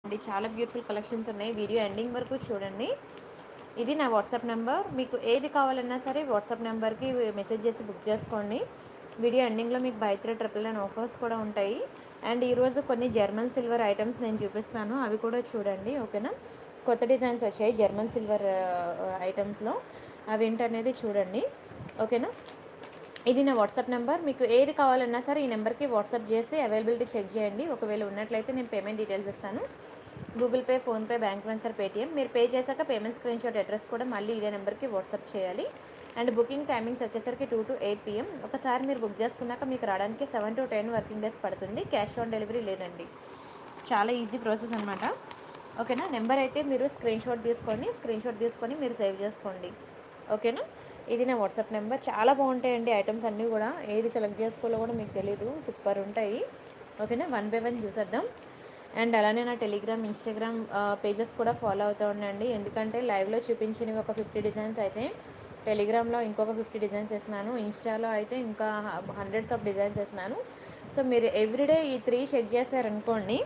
అండి చాలా beautiful collections ఉన్నాయి వీడియో ఎండింగ్ వరకు చూడండి ఇది నా వాట్సాప్ నెంబర్ మీకు ఏది కావాలన్నా సరే వాట్సాప్ నెంబర్కి మెసేజ్ చేసి బుక్ చేసుకోండి వీడియో ఎండింగ్లో మీకు by three triple nine offers కూడా ఉంటాయి అండ్ ఈరోజు కొన్ని జర్మన్ సిల్వర్ ఐటమ్స్ నేను చూపిస్తాను అవి కూడా చూడండి ఓకేనా కొత్త డిజైన్స్ వచ్చాయి జర్మన్ సిల్వర్ ఐటమ్స్లో అవి ఏంటనేది చూడండి ఓకేనా ఇది నా వాట్సాప్ నెంబర్ మీకు ఏది కావాలన్నా సరే ఈ నెంబర్కి వాట్సాప్ చేసి అవైలబిలిటీ చెక్ చేయండి ఒకవేళ ఉన్నట్లయితే నేను పేమెంట్ డీటెయిల్స్ ఇస్తాను Google Pay PhonePe bank transfer Paytm మీరు పే చేశాక పేమెంట్ స్క్రీన్ షాట్ అడ్రస్ కూడా మళ్ళీ ఇదే నెంబర్కి వాట్సాప్ చేయాలి అండ్ బుకింగ్ టైమింగ్స్ వచ్చేసరికి టూ టు ఎయిట్ పిఎం ఒకసారి మీరు బుక్ చేసుకున్నాక మీకు రావడానికి seven to ten working days పడుతుంది క్యాష్ ఆన్ డెలివరీ లేదండి చాలా ఈజీ ప్రాసెస్ అనమాట ఓకేనా నెంబర్ అయితే మీరు స్క్రీన్ షాట్ తీసుకోండి స్క్రీన్ షాట్ తీసుకొని మీరు సేవ్ చేసుకోండి ఓకేనా ఇది నా వాట్సాప్ నెంబర్ చాలా బాగుంటాయండి ఐటమ్స్ అన్నీ కూడా ఏది సెలెక్ట్ చేసుకోవాలో కూడా మీకు తెలియదు సూపర్ ఉంటాయి ఓకేనా వన్ బై వన్ చూసేద్దాం అండ్ అలానే నా టెలిగ్రామ్ ఇన్స్టాగ్రామ్ పేజెస్ కూడా ఫాలో అవుతూ ఉండండి ఎందుకంటే లైవ్లో చూపించినవి ఒక ఫిఫ్టీ డిజైన్స్ అయితే టెలిగ్రామ్లో ఇంకొక ఫిఫ్టీ డిజైన్స్ వేస్తున్నాను ఇన్స్టాలో అయితే ఇంకా హండ్రెడ్స్ ఆఫ్ డిజైన్స్ వేస్తున్నాను సో మీరు ఎవ్రీడే ఈ త్రీ చెక్ చేశారనుకోండి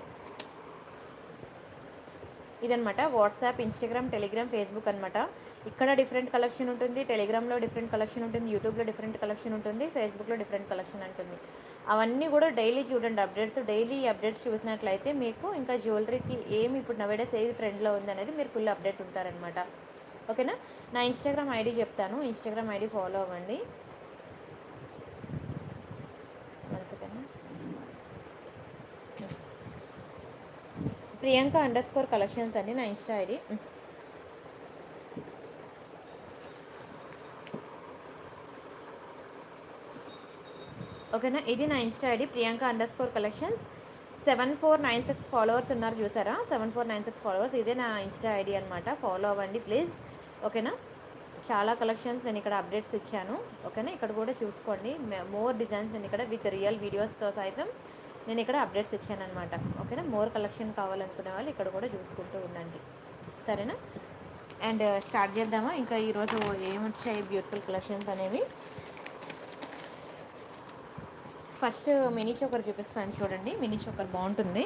ఇదనమాట వాట్సాప్ ఇన్స్టాగ్రామ్ టెలిగ్రామ్ ఫేస్బుక్ అనమాట ఇక్కడ డిఫరెంట్ కలెక్షన్ ఉంటుంది టెలిగ్రామ్లో డిఫరెంట్ కలెక్షన్ ఉంటుంది యూట్యూబ్లో డిఫరెంట్ కలెక్షన్ ఉంటుంది ఫేస్బుక్లో డిఫరెంట్ కలెక్షన్ ఉంటుంది అవన్నీ కూడా డైలీ చూడండి అప్డేట్స్ డైలీ అప్డేట్స్ చూసినట్లయితే మీకు ఇంకా జ్యువెలరీకి ఏమి ఇప్పుడు నవేడేస్ ఏది ట్రెండ్లో ఉంది అనేది మీరు ఫుల్ అప్డేట్ ఉంటారనమాట ఓకేనా నా ఇన్స్టాగ్రామ్ ఐడి చెప్తాను ఇన్స్టాగ్రామ్ ఐడి ఫాలో అవ్వండి one second Priyanka underscore collections అండి నా ఇన్స్టా ఐడి ఓకేనా ఇది నా Insta ID Priyanka underscore collections seven four nine six followers ఉన్నారు చూసారా seven four nine six followers ఇదే నా ఇన్స్టా ఐడి అనమాట ఫాలో అవ్వండి ప్లీజ్ ఓకేనా చాలా కలెక్షన్స్ నేను ఇక్కడ అప్డేట్స్ ఇచ్చాను ఓకేనా ఇక్కడ కూడా చూసుకోండి మోర్ డిజైన్స్ నేను ఇక్కడ విత్ రియల్ వీడియోస్తో సైతం నేను ఇక్కడ అప్డేట్స్ ఇచ్చాను అనమాట ఓకేనా మోర్ కలెక్షన్ కావాలనుకునే వాళ్ళు ఇక్కడ కూడా చూసుకుంటూ ఉండండి సరేనా అండ్ స్టార్ట్ చేద్దామా ఇంకా ఈరోజు ఏమొచ్చాయి బ్యూటిఫుల్ కలెక్షన్స్ అనేవి ఫస్ట్ మినీ చోకర్ చూపిస్తాను చూడండి మినీ చోకర్ బాగుంటుంది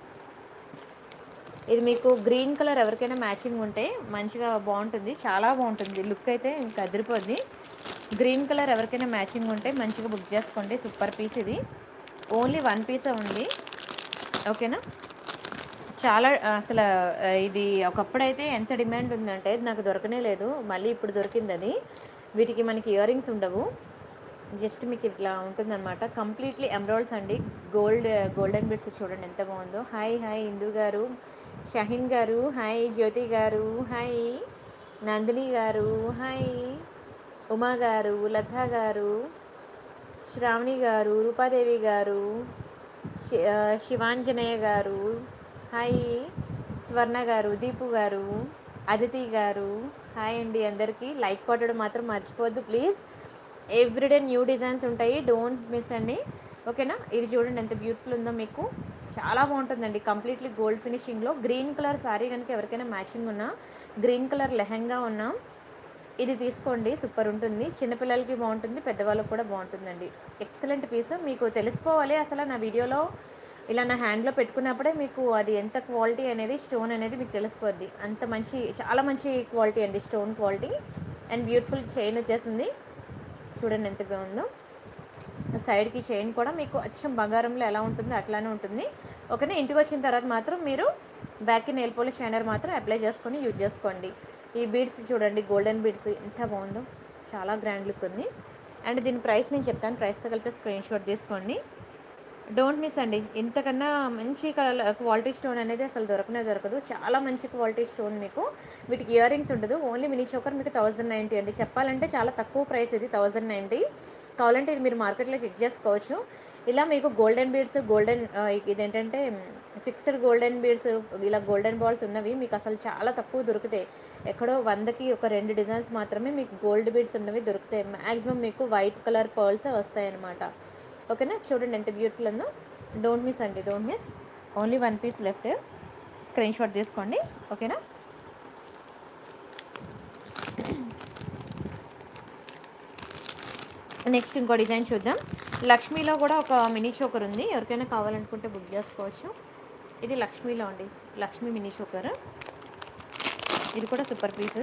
ఇది మీకు గ్రీన్ కలర్ ఎవరికైనా మ్యాచింగ్ ఉంటే మంచిగా బాగుంటుంది చాలా బాగుంటుంది లుక్ అయితే ఇంకా అదిరిపోద్ది గ్రీన్ కలర్ ఎవరికైనా మ్యాచింగ్ ఉంటే మంచిగా బుక్ చేసుకోండి సూపర్ పీస్ ఇది ఓన్లీ వన్ పీసే ఉంది ఓకేనా చాలా అసలు ఇది ఒకప్పుడైతే ఎంత డిమాండ్ ఉందంటే నాకు దొరకనే లేదు మళ్ళీ ఇప్పుడు దొరికింది అది వీటికి మనకి ఇయర్ రింగ్స్ ఉండవు జస్ట్ మీకు ఇట్లా ఉంటుందన్నమాట కంప్లీట్లీ ఎమరాల్డ్స్ అండి గోల్డ్ గోల్డెన్ బిట్స్ చూడండి ఎంత బాగుందో హాయ్ హాయ్ ఇందు గారు షహీన్ గారు హాయ్ జ్యోతి గారు హాయ్ నందిని గారు హాయ్ ఉమా గారు లతా గారు శ్రావణి గారు రూపాదేవి గారు శివాంజనేయ గారు హాయ్ స్వర్ణ గారు దీపు గారు అదితి గారు హాయ్ అండి అందరికీ లైక్ కొట్టడం మాత్రం మర్చిపోవద్దు ప్లీజ్ ఎవ్రీడే న్యూ డిజైన్స్ ఉంటాయి డోంట్ మిస్ అండి ఓకేనా ఇది చూడండి ఎంత బ్యూటిఫుల్ ఉందో మీకు చాలా బాగుంటుందండి కంప్లీట్లీ గోల్డ్ ఫినిషింగ్లో గ్రీన్ కలర్ శారీ కనుక ఎవరికైనా మ్యాచింగ్ ఉన్నా గ్రీన్ కలర్ లెహంగా ఉన్నా ఇది తీసుకోండి సూపర్ ఉంటుంది చిన్నపిల్లలకి బాగుంటుంది పెద్దవాళ్ళకి కూడా బాగుంటుందండి ఎక్సలెంట్ పీస్ మీకు తెలిసిపోవాలి అసలు నా వీడియోలో ఇలా నా హ్యాండ్లో పెట్టుకున్నప్పుడే మీకు అది ఎంత క్వాలిటీ అనేది స్టోన్ అనేది మీకు తెలిసిపోద్ది అంత మంచి చాలా మంచి క్వాలిటీ అండి stone quality and beautiful chain వచ్చేసింది చూడండి ఎంత బాగుందో సైడ్కి చైన్ కూడా మీకు అచ్చం బంగారంలో ఎలా ఉంటుందో అట్లానే ఉంటుంది ఓకేనా ఇంటికి వచ్చిన తర్వాత మాత్రం మీరు బ్యాక్కి నెయిల్ పోలిష్ షైనర్ మాత్రం అప్లై చేసుకొని యూజ్ చేసుకోండి ఈ బీడ్స్ చూడండి గోల్డెన్ బీడ్స్ ఎంత బాగుందో చాలా గ్రాండ్ లుక్ ఉంది అండ్ దీని ప్రైస్ నేను చెప్తాను ప్రైస్తో కలిపి స్క్రీన్ షాట్ తీసుకోండి డోంట్ మిస్ అండి ఇంతకన్నా మంచి క్వాలిటీ స్టోన్ అనేది అసలు దొరకనే దొరకదు చాలా మంచి క్వాలిటీ స్టోన్ మీకు వీటికి ఇయర్ రింగ్స్ ఉండదు ఓన్లీ మినీ చోకర్ మీకు థౌజండ్ నైంటీ అండి చెప్పాలంటే చాలా తక్కువ ప్రైస్ ఇది థౌజండ్ నైంటీ కావాలంటే ఇది మీరు మార్కెట్లో చెక్ చేసుకోవచ్చు ఇలా మీకు గోల్డెన్ బీడ్స్ గోల్డెన్ ఇదేంటంటే ఫిక్స్డ్ గోల్డెన్ బీడ్స్ ఇలా గోల్డెన్ బాల్స్ ఉన్నవి మీకు అసలు చాలా తక్కువ దొరుకుతాయి ఎక్కడో వందకి ఒక రెండు డిజైన్స్ మాత్రమే మీకు గోల్డ్ బీడ్స్ ఉన్నవి దొరుకుతాయి మ్యాక్సిమం మీకు వైట్ కలర్ పర్ల్స్ వస్తాయి అన్నమాట ఓకేనా చూడండి ఎంత బ్యూటిఫుల్ ఉందో డోంట్ మిస్ అండి don't miss only one piece left screen shot తీసుకోండి ఓకేనా నెక్స్ట్ ఇంకో డిజైన్ చూద్దాం లక్ష్మీలో కూడా ఒక మినీ చోకర్ ఉంది ఎవరికైనా కావాలనుకుంటే బుక్ చేసుకోవచ్చు ఇది లక్ష్మీలో అండి లక్ష్మీ మినీ చోకర్ ఇది కూడా సూపర్ పీస్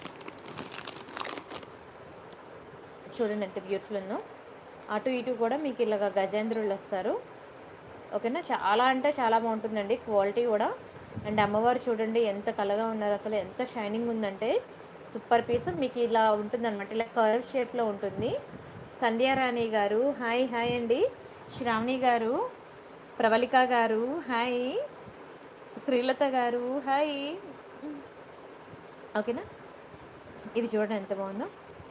చూడండి ఎంత బ్యూటిఫుల్ ఉందో అటు ఇటు కూడా మీకు ఇలాగ గజేంద్రులు వస్తారు ఓకేనా చాలా అంటే చాలా బాగుంటుందండి క్వాలిటీ కూడా అండ్ అమ్మవారు చూడండి ఎంత కలగా ఉన్నారు అసలు ఎంత షైనింగ్ ఉందంటే సూపర్ పీస్ మీకు ఇలా ఉంటుందన్నమాట ఇలా కర్వ్ షేప్లో ఉంటుంది సంధ్యారాణి గారు హాయ్ హాయ్ అండి శ్రావణి గారు ప్రవళిక గారు హాయ్ శ్రీలత గారు హాయ్ ఓకేనా ఇది చూడండి ఎంత బాగుందో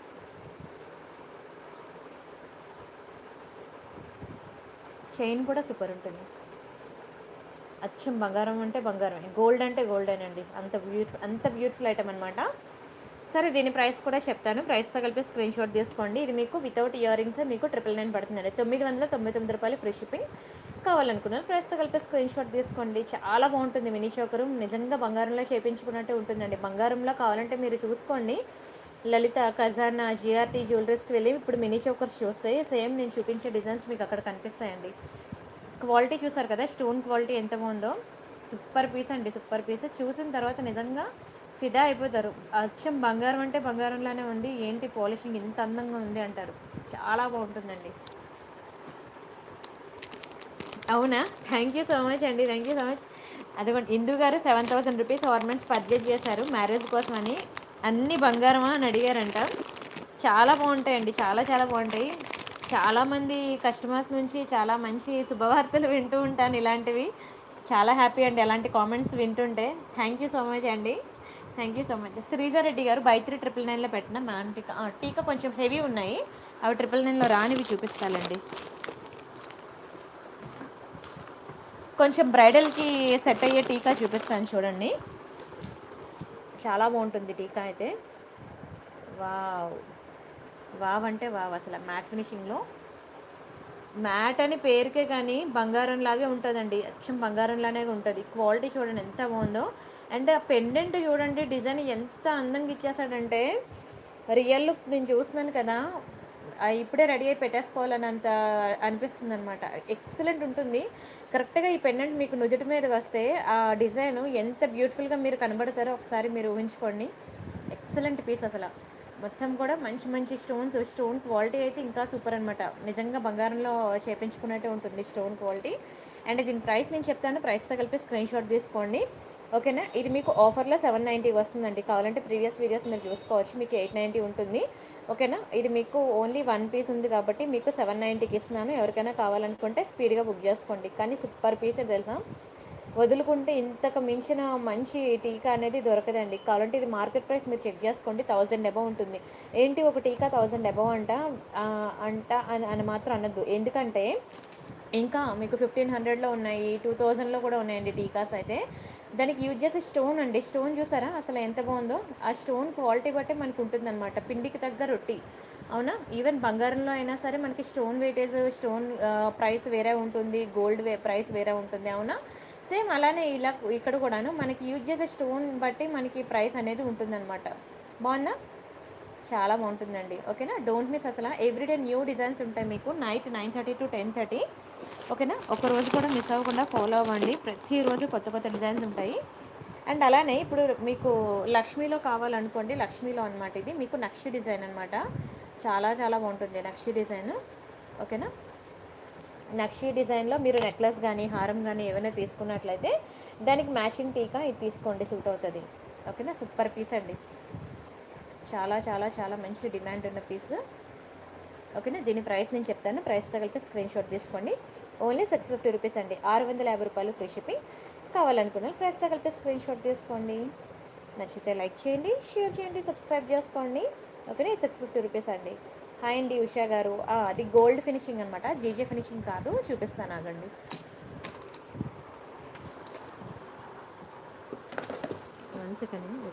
చైన్ కూడా సూపర్ ఉంటుంది అచ్చం బంగారం అంటే బంగారమే గోల్డ్ అంటే గోల్డెన్ అండి అంత బ్యూటిఫుల్ అంత బ్యూటిఫుల్ ఐటమ్ అనమాట సరే దీని ప్రైస్ కూడా చెప్తాను ప్రైస్తో కలిపి స్క్రీన్ షాట్ తీసుకోండి ఇది మీకు వితౌట్ ఇయర్ రింగ్స్ మీకు ట్రిపుల్ నైన్ పడుతుందండి తొమ్మిది వందల తొంభై తొమ్మిది రూపాయలు ఫ్రీ షిప్పింగ్ కావాలనుకున్నాను ప్రైస్తో కలిపి స్క్రీన్ షాట్ తీసుకోండి చాలా బాగుంటుంది మినీ చోకరు నిజంగా బంగారంలో చేపించుకున్నట్టే ఉంటుందండి బంగారంలో కావాలంటే మీరు చూసుకోండి లలిత ఖజానా జిఆర్టీ జ్యువెలరీస్కి వెళ్ళి ఇప్పుడు మినీ చోకర్స్ చూస్తే సేమ్ నేను చూపించే డిజైన్స్ మీకు అక్కడ కనిపిస్తాయండి క్వాలిటీ చూసారు కదా స్టోన్ క్వాలిటీ ఎంత బాగుందో సూపర్ పీస్ అండి సూపర్ పీస్ చూసిన తర్వాత నిజంగా ఫిదా అయిపోతారు అచ్చం బంగారం అంటే బంగారంలానే ఉంది ఏంటి పాలిషింగ్ ఇంత అందంగా ఉంది అంటారు చాలా బాగుంటుందండి అవునా థ్యాంక్ యూ సో మచ్ అండి థ్యాంక్ యూ సో మచ్ అదిగోండి ఇందు గారు seven thousand rupees ornaments purchase చేశారు మ్యారేజ్ కోసం అని అన్ని బంగారమా అని అడిగారంట చాలా బాగుంటాయండి చాలా చాలా బాగుంటాయి చాలామంది కస్టమర్స్ నుంచి చాలా మంచి శుభవార్తలు వింటూ ఉంటాను ఇలాంటివి చాలా హ్యాపీ అండి అలాంటి కామెంట్స్ వింటుంటే థ్యాంక్ యూ సో మచ్ అండి thank you so much Sreeja Reddy గారు బై త్రీ ట్రిపుల్ నైన్లో పెట్టిన మ్యామ్ టీకా ఆ, టీకా కొంచెం హెవీ ఉన్నాయి అవి ట్రిపుల్ నైన్లో రానివి చూపిస్తానండి కొంచెం బ్రైడల్కి సెట్ అయ్యే టీకా చూపిస్తాను చూడండి చాలా బాగుంటుంది టీకా అయితే వావ్ వావ్ అంటే వావ్ అసలు మ్యాట్ ఫినిషింగ్లో మ్యాట్ అని పేరుకే కానీ బంగారం లాగే ఉంటుందండి అచ్చం బంగారంలానే ఉంటుంది క్వాలిటీ చూడండి ఎంత బాగుందో అండ్ ఆ పెండెంట్ చూడండి డిజైన్ ఎంత అందంగా ఇచ్చేసాడంటే రియల్ లుక్ నేను చూస్తున్నాను కదా ఆ ఇప్పుడే రెడీ అయి పెట్టేసుకోవాలని అంత అనిపిస్తుంది అనమాట ఎక్సలెంట్ ఉంటుంది కరెక్ట్గా ఈ పెండెంట్ మీకు నుదుటి మీద వస్తే ఆ డిజైన్ ఎంత బ్యూటిఫుల్గా మీరు కనబడతారో ఒకసారి మీరు ఊహించుకోండి ఎక్సలెంట్ పీస్ అసలు మొత్తం కూడా మంచి మంచి స్టోన్స్ స్టోన్ క్వాలిటీ అయితే ఇంకా సూపర్ అనమాట నిజంగా బంగారంలో చేపించుకున్నట్టే ఉంటుంది స్టోన్ క్వాలిటీ అండ్ దీని ప్రైస్ నేను చెప్తాను ప్రైస్తో కలిపి స్క్రీన్ షాట్ తీసుకోండి ఓకేనా ఇది మీకు ఆఫర్లో సెవెన్ నైంటీ వస్తుందండి కావాలంటే ప్రీవియస్ వీడియోస్ మీరు చూసుకోవచ్చు మీకు ఎయిట్ నైంటీ ఉంటుంది ఓకేనా ఇది మీకు ఓన్లీ వన్ పీస్ ఉంది కాబట్టి మీకు సెవెన్ నైంటీకి ఇస్తున్నాను ఎవరికైనా కావాలనుకుంటే స్పీడ్గా బుక్ చేసుకోండి కానీ సూపర్ పీసే తెలుసా వదులుకుంటే ఇంతకు మించిన మంచి టీకా అనేది దొరకదండి కావాలంటే ఇది మార్కెట్ ప్రైస్ మీరు చెక్ చేసుకోండి థౌజండ్ అబవ్ ఉంటుంది ఏంటి ఒక టీకా థౌజండ్ అబవ్ అంట ఆ, అంట అని అని మాత్రం అనద్దు ఎందుకంటే ఇంకా మీకు ఫిఫ్టీన్ హండ్రెడ్లో ఉన్నాయి టూ థౌజండ్లో కూడా ఉన్నాయండి టీకాస్ అయితే దానికి యూజ్ చేసే స్టోన్ అండి స్టోన్ చూసారా అసలు ఎంత బాగుందో ఆ స్టోన్ క్వాలిటీ బట్టే మనకు ఉంటుందన్నమాట పిండికి తగ్గ రొట్టి అవునా ఈవెన్ బంగారంలో అయినా సరే మనకి స్టోన్ వెయిటేజ్ స్టోన్ ప్రైస్ వేరే ఉంటుంది గోల్డ్ వే ప్రైస్ వేరే ఉంటుంది అవునా సేమ్ అలానే ఇలా ఇక్కడ కూడాను మనకి యూజ్ చేసే స్టోన్ బట్టి మనకి ప్రైస్ అనేది ఉంటుందన్నమాట బాగుందా చాలా బాగుంటుందండి ఓకేనా డోంట్ మిస్ అసలు ఎవ్రీడే న్యూ డిజైన్స్ ఉంటాయి మీకు night nine thirty to ten thirty ఓకేనా ఒక రోజు కూడా మిస్ అవ్వకుండా ఫాలో అవ్వండి ప్రతిరోజు కొత్త కొత్త డిజైన్స్ ఉంటాయి అండ్ అలానే ఇప్పుడు మీకు లక్ష్మీలో కావాలనుకోండి లక్ష్మీలో అనమాట ఇది మీకు నక్షి డిజైన్ అనమాట చాలా చాలా బాగుంటుంది నక్షి డిజైన్ ఓకేనా నక్షి డిజైన్లో మీరు నెక్లెస్ కానీ హారం కానీ ఏమైనా తీసుకున్నట్లయితే దానికి మ్యాచింగ్ టీకా ఇది తీసుకోండి సూట్ అవుతుంది ఓకేనా సూపర్ పీస్ అండి చాలా చాలా చాలా మంచి డిమాండ్ ఉన్న పీస్ ఓకేనా దీని ప్రైస్ నేను చెప్తాను ప్రైస్తో కలిపి స్క్రీన్ షాట్ తీసుకోండి ఓన్లీ సిక్స్ ఫిఫ్టీ రూపీస్ అండి ఆరు వందల యాభై రూపాయలు ఫ్రీ షిప్పింగ్ కావాలనుకున్నారు ప్రైస్తో కలిపి స్క్రీన్ షాట్ తీసుకోండి నచ్చితే లైక్ చేయండి షేర్ చేయండి సబ్స్క్రైబ్ చేసుకోండి ఓకేనా సిక్స్ ఫిఫ్టీ రూపీస్ అండి హాయ్ అండి ఉషా గారు ఆ, అది గోల్డ్ ఫినిషింగ్ అనమాట జీజే ఫినిషింగ్ కాదు చూపిస్తాను ఆగండి వన్ సెకండ్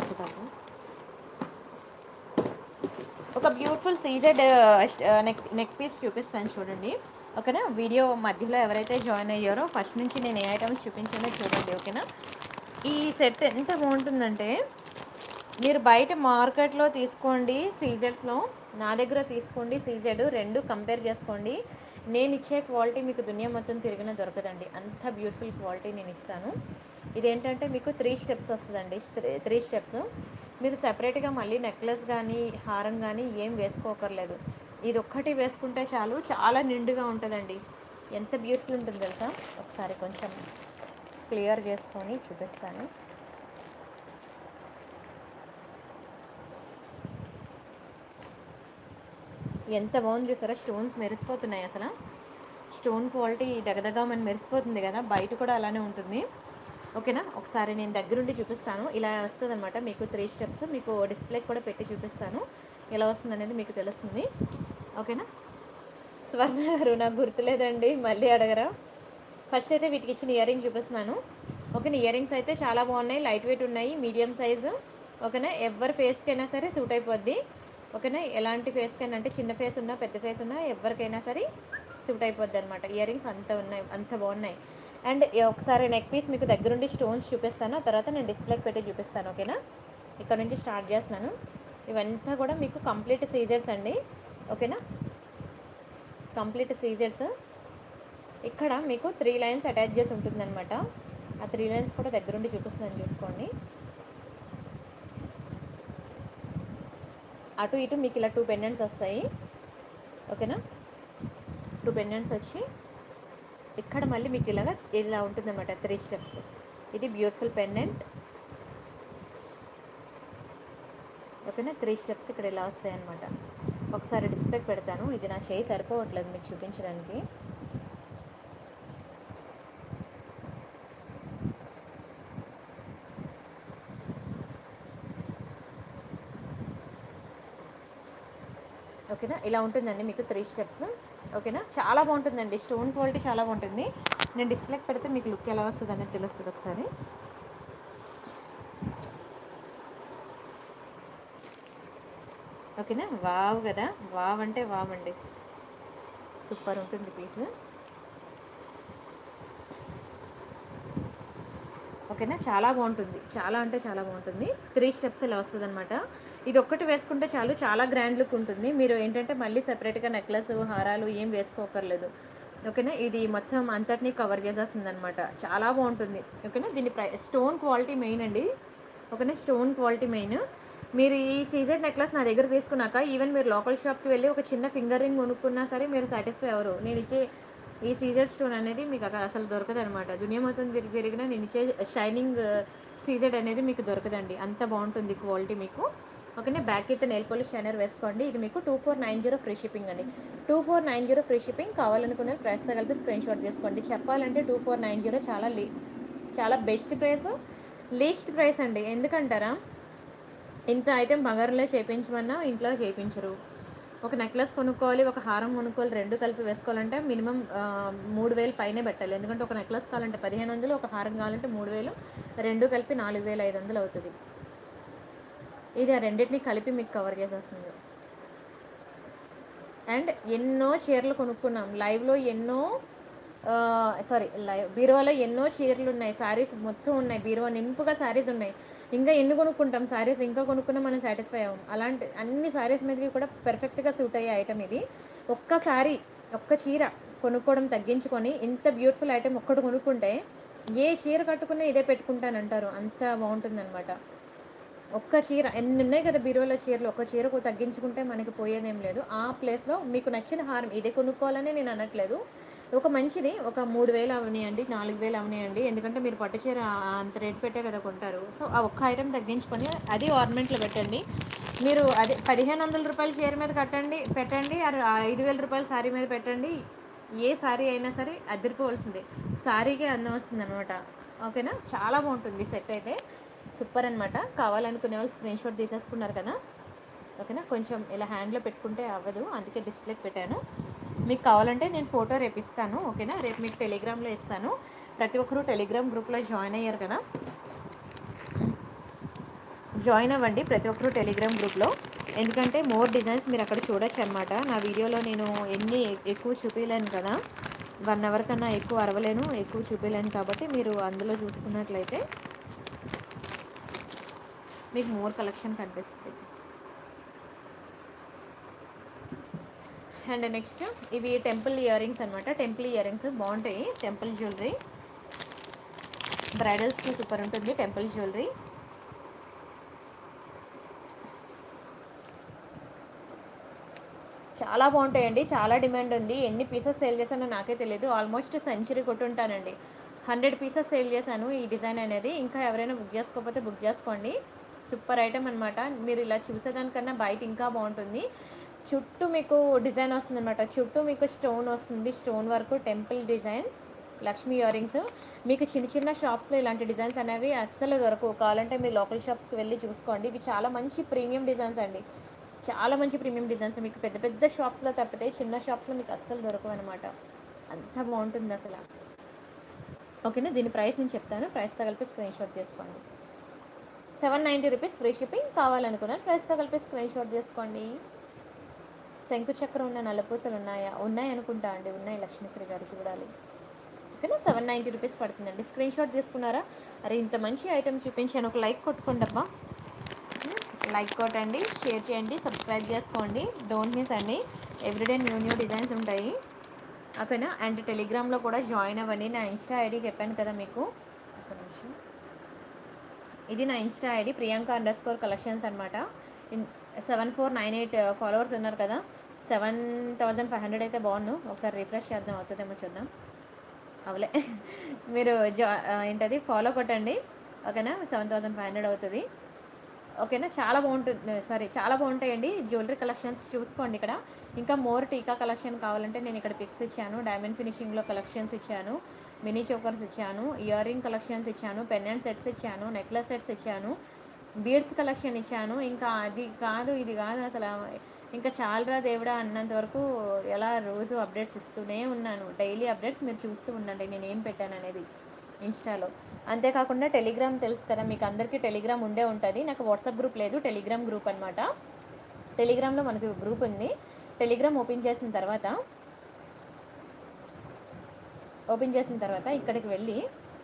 ఒక beautiful CZ neck neck piece చూపిస్తాను చూడండి ఓకేనా వీడియో మధ్యలో ఎవరైతే జాయిన్ అయ్యారో ఫస్ట్ నుంచి నేను ఏ ఐటమ్స్ చూపించానో చూడండి ఓకేనా ఈ సెట్ ఎంత బాగుంటుందంటే మీరు బయట మార్కెట్లో తీసుకోండి సీజెడ్స్లో నా దగ్గర తీసుకోండి సీజెడ్ రెండు కంపేర్ చేసుకోండి నేను ఇచ్చే క్వాలిటీ మీకు దునియా మొత్తం తిరిగినా దొరకదండి అంత బ్యూటిఫుల్ క్వాలిటీ నేను ఇస్తాను ఇదేంటంటే మీకు త్రీ స్టెప్స్ వస్తుందండి త్రీ స్టెప్స్ మీరు సెపరేట్గా మళ్ళీ నెక్లెస్ కానీ హారం కానీ ఏం వేసుకోకర్లేదు ఇది ఒక్కటి వేసుకుంటే చాలు చాలా నిండుగా ఉంటుందండి ఎంత బ్యూటిఫుల్ ఉంటుంది తెలుసా ఒకసారి కొంచెం క్లియర్ చేసుకొని చూపిస్తాను ఎంత బాగుంది చూసారా స్టోన్స్ మెరిసిపోతున్నాయి అసలు స్టోన్ క్వాలిటీ దగ్గదగా మనం మెరిసిపోతుంది కదా బయట కూడా అలానే ఉంటుంది ఓకేనా ఒకసారి నేను దగ్గరుండి చూపిస్తాను ఇలా వస్తుంది అనమాట మీకు త్రీ స్టెప్స్ మీకు డిస్ప్లే కూడా పెట్టి చూపిస్తాను ఎలా వస్తుంది అనేది మీకు తెలుస్తుంది ఓకేనా స్వర్ణ గారు నాకు గుర్తులేదండి మళ్ళీ అడగరా ఫస్ట్ అయితే వీటికి ఇచ్చిన ఇయర్ రింగ్ చూపిస్తున్నాను ఓకేనా ఇయర్ రింగ్స్ అయితే చాలా బాగున్నాయి లైట్ వెయిట్ ఉన్నాయి మీడియం సైజు ఓకేనా ఎవరి ఫేస్కైనా సరే సూట్ అయిపోద్ది ఓకేనా ఎలాంటి ఫేస్కైనా అంటే చిన్న ఫేస్ ఉన్నా పెద్ద ఫేస్ ఉన్నా ఎవరికైనా సరే సూట్ అయిపోద్ది అనమాట ఇయర్ రింగ్స్ అంత ఉన్నాయి అంత బాగున్నాయి అండ్ ఒకసారి నెక్ పీస్ మీకు దగ్గరుండి స్టోన్స్ చూపిస్తాను ఆ తర్వాత నేను డిస్ప్లేకి పెట్టి చూపిస్తాను ఓకేనా ఇక్కడ నుంచి స్టార్ట్ చేస్తున్నాను ఇవంతా కూడా మీకు కంప్లీట్ సీజర్స్ అండి ఓకేనా కంప్లీట్ సీజర్స్ ఇక్కడ మీకు త్రీ లైన్స్ అటాచ్ చేసి ఉంటుందన్నమాట ఆ త్రీ లైన్స్ కూడా దగ్గరుండి చూపిస్తున్నాను చూసుకోండి అటు ఇటు మీకు ఇలా టూ పెండెంట్స్ వస్తాయి ఓకేనా టూ పెండెంట్స్ వచ్చి ఇక్కడ మళ్ళీ మీకు ఇలాగా ఇలా ఉంటుందన్నమాట త్రీ స్టెప్స్ ఇది బ్యూటిఫుల్ పెండెంట్ ఓకేనా త్రీ స్టెప్స్ ఇక్కడ ఇలా వస్తాయి అనమాట ఒకసారి డిస్ప్లేకి పెడతాను ఇది నా చేయి సరిపోవట్లేదు మీకు చూపించడానికి ఓకేనా ఇలా ఉంటుందండి మీకు త్రీ స్టెప్స్ ఓకేనా చాలా బాగుంటుందండి స్టోన్ క్వాలిటీ చాలా బాగుంటుంది నేను డిస్ప్లేకి పెడితే మీకు లుక్ ఎలా వస్తుంది అనేది తెలుస్తుంది ఒకసారి ఓకేనా వావ్ కదా వావ్ అంటే వావ్ అండి సూపర్ ఉంటుంది పీస్ ఓకేనా చాలా బాగుంటుంది చాలా అంటే చాలా బాగుంటుంది త్రీ స్టెప్స్ ఇలా వస్తుంది అనమాట ఇది ఒక్కటి వేసుకుంటే చాలు చాలా గ్రాండ్ లుక్ ఉంటుంది మీరు ఏంటంటే మళ్ళీ సెపరేట్గా నెక్లెస్ హారాలు ఏం వేసుకోకర్లేదు ఓకేనా ఇది మొత్తం అంతటినీ కవర్ చేసేస్తుంది అనమాట చాలా బాగుంటుంది ఓకేనా దీని ప్రై స్టోన్ క్వాలిటీ మెయిన్ అండి ఓకేనా స్టోన్ క్వాలిటీ మెయిన్ మీరు ఈ సీజెడ్ నెక్లెస్ నా దగ్గర తీసుకున్నాక ఈవెన్ మీరు లోకల్ షాప్కి వెళ్ళి ఒక చిన్న ఫింగర్ రింగ్ కొనుక్కున్నా సరే మీరు సాటిస్ఫై అవ్వరు నేను ఇచ్చే ఈ సీజెడ్ స్టోన్ అనేది మీకు అక్కడ అసలు దొరకదు అనమాట దునియా మొత్తం తిరిగి తిరిగినా నేను ఇచ్చే షైనింగ్ సీజెడ్ అనేది మీకు దొరకదండి అంత బాగుంటుంది క్వాలిటీ మీకు ఓకేనా బ్యాక్ అయితే నెయిల్ పాలిష్ షైనర్ వేసుకోండి ఇది మీకు two four nine zero free shipping అండి two four nine zero free shipping కావాలనుకునే ప్రైస్తో కలిపి స్క్రీన్ షాట్ చేసుకోండి చెప్పాలంటే టూ ఫోర్ నైన్ జీరో చాలా లీ చాలా బెస్ట్ ప్రైస్ లీస్ట్ ప్రైస్ అండి ఎందుకంటారా ఇంత ఐటెం బంగారంలో చేయించమన్నా ఇంట్లో చేయించరు ఒక నెక్లెస్ కొనుక్కోవాలి ఒక హారం కొనుక్కోవాలి రెండు కలిపి వేసుకోవాలంటే మినిమం మూడు వేలు పైనే పెట్టాలి ఎందుకంటే ఒక నెక్లెస్ కావాలంటే పదిహేను వందలు ఒక హారం కావాలంటే మూడు వేలు రెండు కలిపి నాలుగు వేల ఐదు వందలు అవుతుంది ఇది ఆ రెండింటిని కలిపి మీకు కవర్ చేసేస్తుంది అండ్ ఎన్నో చీరలు కొనుక్కున్నాం లైవ్లో ఎన్నో సారీ లైవ్ బీరువాలో ఎన్నో చీరలు ఉన్నాయి శారీస్ మొత్తం ఉన్నాయి బీరువా నింపుగా శారీస్ ఉన్నాయి ఇంకా ఎన్ని కొనుక్కుంటాం శారీస్ ఇంకా కొనుక్కున్నా మనం సాటిస్ఫై అవ్వం అలాంటి అన్ని శారీస్ మీదకి కూడా పర్ఫెక్ట్గా సూట్ అయ్యే ఐటమ్ ఇది ఒక్క శారీ ఒక్క చీర కొనుక్కోవడం తగ్గించుకొని ఇంత బ్యూటిఫుల్ ఐటమ్ ఒక్కటి కొనుక్కుంటే ఏ చీర కట్టుకున్నా ఇదే పెట్టుకుంటానంటారు అంత బాగుంటుందన్నమాట ఒక్క చీర ఎన్ని ఉన్నాయి కదా బీరువాలో చీరలు ఒక్క చీరకు తగ్గించుకుంటే మనకి పోయేదేం లేదు ఆ ప్లేస్లో మీకు నచ్చిన హారం ఇదే కొనుక్కోవాలని నేను అనట్లేదు ఒక మంచిది ఒక మూడు వేలు అవనియండి నాలుగు వేలు అవనియండి ఎందుకంటే మీరు పట్టు చీర అంత రేట్ పెట్టే కదా కొంటారు సో ఆ ఒక్క ఐటెం తగ్గించుకొని అది ఆర్నమెంట్లో పెట్టండి మీరు అదే పదిహేను వందల రూపాయల చీర మీద కట్టండి పెట్టండి ఆ- ఆ ఐదు వేల రూపాయల శారీ మీద పెట్టండి ఏ శారీ అయినా సరే అదిరిపోవాల్సిందే శారీకే అందం వస్తుంది అనమాట ఓకేనా చాలా బాగుంటుంది సెట్ అయితే సూపర్ అనమాట కావాలనుకునే వాళ్ళు స్క్రీన్ షాట్ తీసేసుకున్నారు కదా ఓకేనా కొంచెం ఇలా హ్యాండ్లో పెట్టుకుంటే అవ్వదు అందుకే డిస్ప్లేకి పెట్టాను మీకు కావాలంటే నేను ఫోటో రేపు ఇస్తాను ఓకేనా రేపు మీకు టెలిగ్రామ్లో ఇస్తాను ప్రతి ఒక్కరూ టెలిగ్రామ్ గ్రూప్లో జాయిన్ అయ్యారు కదా జాయిన్ అవ్వండి ప్రతి ఒక్కరూ టెలిగ్రామ్ గ్రూప్లో ఎందుకంటే మోర్ డిజైన్స్ మీరు అక్కడ చూడొచ్చు అనమాట నా వీడియోలో నేను ఎన్ని ఎక్కువ చూపించలేను కదా వన్ అవర్ కన్నా ఎక్కువ అరవలేను ఎక్కువ చూపించలేను కాబట్టి మీరు అందులో చూసుకున్నట్లయితే మీకు మోర్ కలెక్షన్ కనిపిస్తుంది అండ్ నెక్స్ట్ ఇవి టెంపుల్ ఇయర్ రింగ్స్ అనమాట టెంపుల్ ఇయర్ రింగ్స్ బాగుంటాయి టెంపుల్ జ్యువెలరీ బ్రైడల్స్కి సూపర్ ఉంటుంది టెంపుల్ జ్యువెలరీ చాలా బాగుంటాయండి చాలా డిమాండ్ ఉంది ఎన్ని పీసెస్ సేల్ చేశానో నాకే తెలియదు ఆల్మోస్ట్ సెంచరీ కొట్టుంటానండి హండ్రెడ్ పీసెస్ సేల్ చేశాను ఈ డిజైన్ అనేది ఇంకా ఎవరైనా బుక్ చేసుకోకపోతే బుక్ చేసుకోండి సూపర్ ఐటమ్ అనమాట మీరు ఇలా చూసేదానికన్నా బయట ఇంకా బాగుంటుంది చుట్టూ మీకు డిజైన్ వస్తుంది అనమాట చుట్టూ మీకు స్టోన్ వస్తుంది stone work temple design Lakshmi earrings మీకు చిన్న చిన్న షాప్స్లో ఇలాంటి డిజైన్స్ అనేవి అస్సలు దొరకవు కావాలంటే మీరు లోకల్ షాప్స్కి వెళ్ళి చూసుకోండి ఇవి చాలా మంచి ప్రీమియం డిజైన్స్ అండి చాలా మంచి ప్రీమియం డిజైన్స్ మీకు పెద్ద పెద్ద షాప్స్లో తప్పితే చిన్న షాప్స్లో మీకు అస్సలు దొరకవు అనమాట అంత బాగుంటుంది అసలు ఓకేనా దీని ప్రైస్ నేను చెప్తాను ప్రైస్తో కలిపి స్క్రీన్ షాట్ తీసుకోండి seven ninety rupees free shipping కావాలనుకున్నాను ప్రైస్తో కలిపి స్క్రీన్ షాట్ తీసుకోండి శంకు చక్రం ఉన్న నల్లపూసలు ఉన్నాయా ఉన్నాయి అనుకుంటా అండి ఉన్నాయి లక్ష్మీశ్రీ గారు చూడాలి ఓకేనా సెవెన్ నైంటీ రూపీస్ పడుతుందండి స్క్రీన్ షాట్ తీసుకున్నారా అరే ఇంత మంచి ఐటమ్ చూపించాను ఒక లైక్ కొట్టుకోండి అబ్బా లైక్ కొట్టండి షేర్ చేయండి సబ్స్క్రైబ్ చేసుకోండి డోంట్ మిస్ అండి ఎవ్రీడే న్యూ న్యూ డిజైన్స్ ఉంటాయి ఓకేనా అండ్ టెలిగ్రామ్లో కూడా జాయిన్ అవ్వండి నా ఇన్స్టా ఐడి చెప్పాను కదా మీకు ఒక నిమిషం ఇది నా Insta ID Priyanka underscore collections అనమాట seven four nine eight followers ఉన్నారు కదా సెవెన్ థౌజండ్ ఫైవ్ హండ్రెడ్ అయితే బాగున్నాను ఒకసారి రిఫ్రెష్ చేద్దాం అవుతుందేమో చూద్దాం అవలే మీరు జా ఆ, ఏంటది ఫాలో కొట్టండి ఓకేనా సెవెన్ థౌజండ్ ఫైవ్ హండ్రెడ్ అవుతుంది ఓకేనా చాలా బాగుంటుంది సారీ చాలా బాగుంటాయండి జ్యువెలరీ కలెక్షన్స్ చూసుకోండి ఇక్కడ ఇంకా మోర్ టీకా కలెక్షన్ కావాలంటే నేను ఇక్కడ పిక్స్ ఇచ్చాను డైమండ్ ఫినిషింగ్లో కలెక్షన్స్ ఇచ్చాను మినీ చోకర్స్ ఇచ్చాను ఇయర్ రింగ్ కలెక్షన్స్ ఇచ్చాను పెండెంట్ సెట్స్ ఇచ్చాను నెక్లెస్ సెట్స్ ఇచ్చాను బీడ్స్ కలెక్షన్ ఇచ్చాను ఇంకా అది కాదు ఇది కాదు అసలు ఇంకా చాలరా దేవుడా అన్నంత వరకు ఎలా రోజు అప్డేట్స్ ఇస్తూనే ఉన్నాను డైలీ అప్డేట్స్ మీరు చూస్తూ ఉండండి నేను ఏం పెట్టాను అనేది ఇన్స్టాలో అంతేకాకుండా టెలిగ్రామ్ తెలుసు కదా మీకు అందరికీ టెలిగ్రామ్ ఉండే ఉంటుంది నాకు వాట్సాప్ గ్రూప్ లేదు టెలిగ్రామ్ గ్రూప్ అనమాట టెలిగ్రామ్లో మనకి గ్రూప్ ఉంది టెలిగ్రామ్ ఓపెన్ చేసిన తర్వాత ఓపెన్ చేసిన తర్వాత ఇక్కడికి వెళ్ళి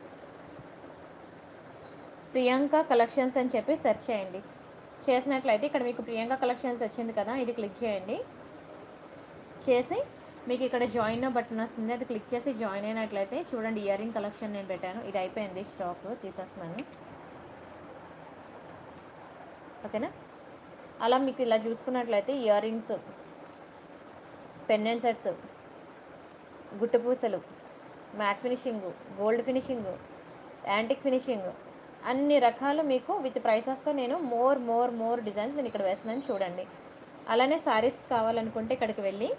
ప్రియాంక కలెక్షన్స్ అని చెప్పి సెర్చ్ చేయండి చేసినట్లయితే ఇక్కడ మీకు ప్రియాంక కలెక్షన్స్ వచ్చింది కదా ఇది క్లిక్ చేయండి చేసి మీకు ఇక్కడ జాయిన్ బటన్ వస్తుంది అది క్లిక్ చేసి జాయిన్ అయినట్లయితే చూడండి ఇయర్ రింగ్ కలెక్షన్ నేను పెట్టాను ఇది అయిపోయింది స్టాక్ తీసేస్తున్నాను ఓకేనా అలా మీకు ఇలా చూసుకున్నట్లయితే ఇయర్ రింగ్స్ పెండెంట్ సెట్స్ గుట్టు పూసలు matte finishing gold finishing antique finishing అన్ని రకాలు మీకు విత్ ప్రైసెస్తో నేను మోర్ మోర్ మోర్ డిజైన్స్ నేను ఇక్కడ వేస్తున్నాను చూడండి అలానే శారీస్ కావాలనుకుంటే ఇక్కడికి వెళ్ళి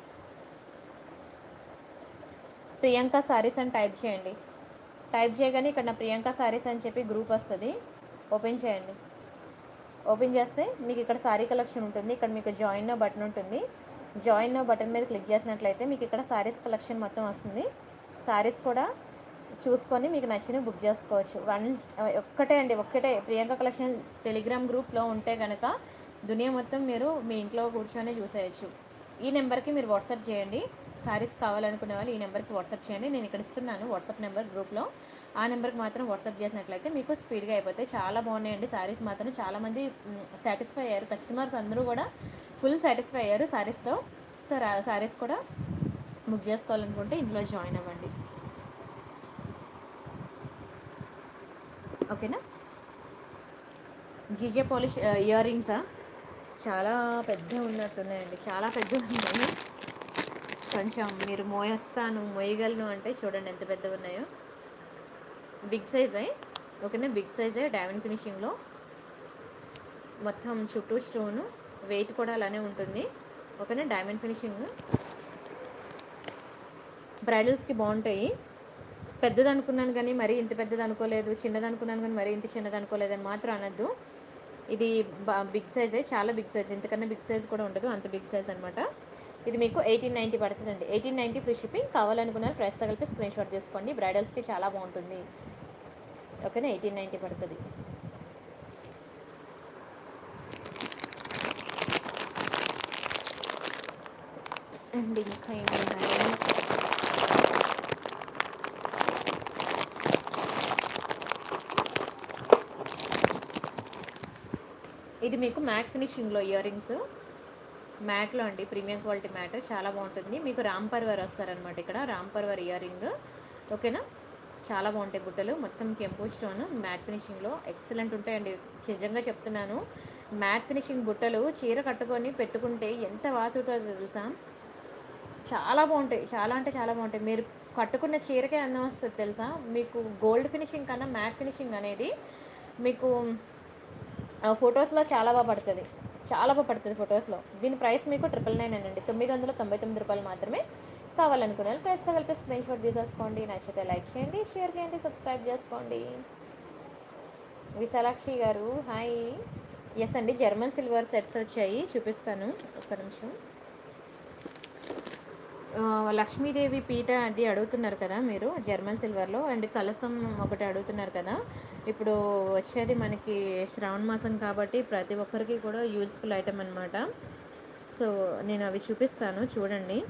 ప్రియాంక శారీస్ అని టైప్ చేయండి టైప్ చేయగానే ఇక్కడ నా ప్రియాంక శారీస్ అని చెప్పి గ్రూప్ వస్తుంది ఓపెన్ చేయండి ఓపెన్ చేస్తే మీకు ఇక్కడ శారీ కలెక్షన్ ఉంటుంది ఇక్కడ మీకు జాయిన్ బటన్ ఉంటుంది జాయిన్ బటన్ మీద క్లిక్ చేసినట్లయితే మీకు ఇక్కడ శారీస్ కలెక్షన్ మొత్తం వస్తుంది శారీస్ కూడా చూసుకొని మీకు నచ్చినవి బుక్ చేసుకోవచ్చు వన్ ఒక్కటే అండి ఒక్కటే ప్రియాంక కలెక్షన్ టెలిగ్రామ్ గ్రూప్లో ఉంటే కనుక దునియా మొత్తం మీరు మీ ఇంట్లో కూర్చొని చూసేయచ్చు ఈ నెంబర్కి మీరు వాట్సాప్ చేయండి శారీస్ కావాలనుకునే వాళ్ళు ఈ నెంబర్కి వాట్సాప్ చేయండి నేను ఇక్కడ ఇస్తున్నాను వాట్సాప్ నెంబర్ గ్రూప్లో ఆ నెంబర్కి మాత్రం వాట్సాప్ చేసినట్లయితే మీకు స్పీడ్గా అయిపోతాయి చాలా బాగున్నాయండి శారీస్ మాత్రం చాలామంది సాటిస్ఫై అయ్యారు కస్టమర్స్ అందరూ కూడా ఫుల్ సాటిస్ఫై అయ్యారు శారీస్తో సో శారీస్ కూడా బుక్ చేసుకోవాలనుకుంటే ఇందులో జాయిన్ అవ్వండి ఓకేనా జీజే పాలిష్ ఇయర్ రింగ్సా చాలా పెద్ద ఉన్నట్టున్నాయండి చాలా పెద్ద ఉన్నాయి కొంచెం మీరు మోయొస్తాను మోయగలను అంటే చూడండి ఎంత పెద్దగా ఉన్నాయో బిగ్ సైజే ఓకేనా బిగ్ సైజే డైమండ్ ఫినిషింగ్లో మొత్తం చుట్టూ స్టోను వెయిట్ కూడా అలానే ఉంటుంది ఓకేనా డైమండ్ ఫినిషింగ్ బ్రైడల్స్కి బాగుంటాయి పెద్దది అనుకున్నాను కానీ మరీ ఇంత పెద్దది అనుకోలేదు చిన్నది అనుకున్నాను కానీ మరీ ఇంత చిన్నది అనుకోలేదు అని మాత్రం అనద్దు ఇది బిగ్ సైజే చాలా బిగ్ సైజ్ ఇంతకన్నా బిగ్ సైజ్ కూడా ఉండదు అంత బిగ్ సైజ్ అనమాట ఇది మీకు ఎయిటీన్ నైంటీ పడుతుందండి ఎయిటీన్ నైంటీ ఫ్రీ షిప్పింగ్ కావాలనుకున్నారు ప్రైస్ తగిలిపి స్క్రీన్ షాట్ చేసుకోండి బ్రైడల్స్కి చాలా బాగుంటుంది ఓకేనా ఎయిటీన్ నైంటీ పడుతుంది అండ్ ఇంకా ఏమున్నాయి ఇది మీకు మ్యాట్ ఫినిషింగ్లో ఇయర్ రింగ్స్ మ్యాట్లో అండి ప్రీమియం క్వాలిటీ మ్యాట్ చాలా బాగుంటుంది మీకు రామ్ పర్వర్ వస్తారనమాట ఇక్కడ రామ్ పర్వర్ ఇయర్ రింగ్ ఓకేనా చాలా బాగుంటాయి బుట్టలు మొత్తం కెంపు స్టోన్ మ్యాట్ ఫినిషింగ్లో ఎక్సలెంట్ ఉంటాయండి నిజంగా చెప్తున్నాను మ్యాట్ ఫినిషింగ్ బుట్టలు చీర కట్టుకొని పెట్టుకుంటే ఎంత వాసుతుందో తెలుసా చాలా బాగుంటాయి చాలా అంటే చాలా బాగుంటాయి మీరు కట్టుకున్న చీరకే అందం వస్తుంది తెలుసా మీకు గోల్డ్ ఫినిషింగ్ కన్నా మ్యాట్ ఫినిషింగ్ అనేది మీకు ఆ, ఫొటోస్లో చాలా బాగా పడుతుంది చాలా బాగా పడుతుంది ఫొటోస్లో దీని ప్రైస్ మీకు ట్రిపుల్ నైన్ అండి తొమ్మిది వందల తొంభై తొమ్మిది రూపాయలు మాత్రమే కావాలనుకునే వాళ్ళు ప్రైస్తో కలిపి స్క్రీన్ షాట్ తీసేసుకోండి నచ్చితే లైక్ చేయండి షేర్ చేయండి సబ్స్క్రైబ్ చేసుకోండి విశాలాక్షి గారు హాయ్ ఎస్ అండి జర్మన్ సిల్వర్ సెట్స్ వచ్చాయి చూపిస్తాను ఒక్క నిమిషం ఆ, లక్ష్మీదేవి పీఠ అది అడుగుతున్నారు కదా మీరు జర్మన్ సిల్వర్లో అండ్ కలసం ఒకటి అడుగుతున్నారు కదా ఇప్పుడు వచ్చేది మనకి శ్రావణ మాసం కాబట్టి ప్రతి ఒక్కరికి కూడా యూజ్ఫుల్ ఐటమ్ అనమాట సో నేను అవి చూపిస్తాను చూడండి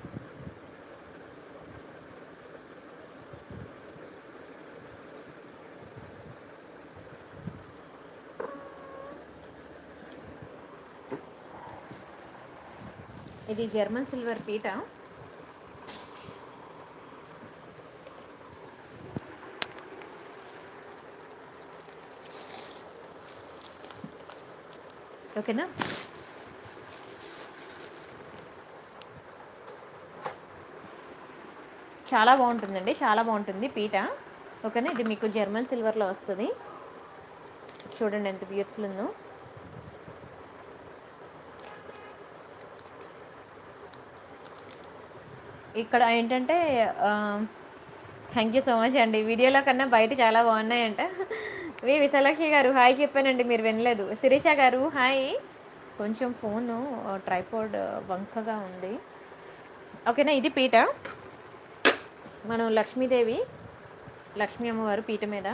ఇది జర్మన్ సిల్వర్ పీట ఓకేనా చాలా బాగుంటుందండి చాలా బాగుంటుంది పీట ఓకేనా ఇది మీకు జర్మన్ సిల్వర్లో వస్తుంది చూడండి ఎంత బ్యూటిఫుల్ ఉందో ఇక్కడ ఏంటంటే థ్యాంక్ యూ సో మచ్ అండి వీడియోలో కన్నా బయట చాలా బాగున్నాయంట వి విశాలాక్షి గారు హాయ్ చెప్పానండి మీరు వినలేదు శిరీష గారు హాయ్ కొంచెం ఫోను ట్రైపోర్డ్ వంకగా ఉంది ఓకేనా ఇది పీట మనం లక్ష్మీదేవి లక్ష్మీ అమ్మవారు పీట మీద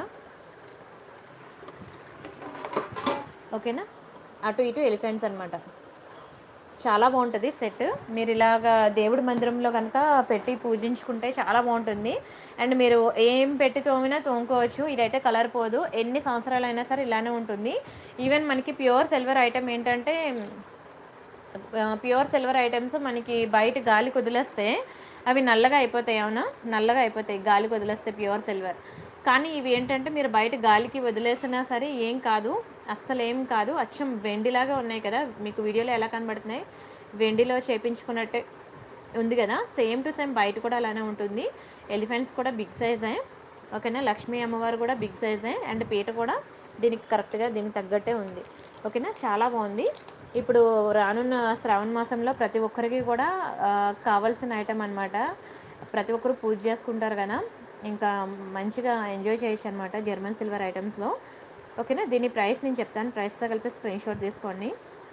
ఓకేనా అటు ఇటు ఎలిఫెంట్స్ అన్నమాట చాలా బాగుంటుంది సెట్ మీరు ఇలాగా దేవుడి మందిరంలో కనుక పెట్టి పూజించుకుంటే చాలా బాగుంటుంది అండ్ మీరు ఏం పెట్టి తోమినా తోముకోవచ్చు ఇదైతే కలర్ పోదు ఎన్ని సంవత్సరాలైనా సరే ఇలానే ఉంటుంది ఈవెన్ మనకి ప్యూర్ సిల్వర్ ఐటమ్ ఏంటంటే ప్యూర్ సిల్వర్ ఐటమ్స్ మనకి బయట గాలి కుదిలేస్తే అవి నల్లగా అయిపోతాయి అవునా నల్లగా అయిపోతాయి గాలి కుదిలేస్తే ప్యూర్ సిల్వర్ కానీ ఇవి ఏంటంటే మీరు బయట గాలికి వదిలేసినా సరే ఏం కాదు అస్సలు ఏం కాదు అచ్చం వెండిలాగా ఉన్నాయి కదా మీకు వీడియోలో ఎలా కనబడుతున్నాయి వెండిలో చేపించుకున్నట్టే ఉంది కదా సేమ్ టు సేమ్ బయట కూడా అలానే ఉంటుంది ఎలిఫెంట్స్ కూడా బిగ్ సైజే ఓకేనా లక్ష్మీ అమ్మవారు కూడా బిగ్ సైజే అండ్ పీట కూడా దీనికి కరెక్ట్గా దీనికి తగ్గట్టే ఉంది ఓకేనా చాలా బాగుంది ఇప్పుడు రానున్న శ్రావణ మాసంలో ప్రతి ఒక్కరికి కూడా ఆ, కావాల్సిన ఐటమ్ అనమాట ప్రతి ఒక్కరు పూజ చేసుకుంటారు కదా ఇంకా మంచిగా ఎంజాయ్ చేయొచ్చు అనమాట జర్మన్ సిల్వర్ ఐటమ్స్లో ఓకేనా దీని ప్రైస్ నేను చెప్తాను ప్రైస్తో కలిపి స్క్రీన్ షాట్ తీసుకోండి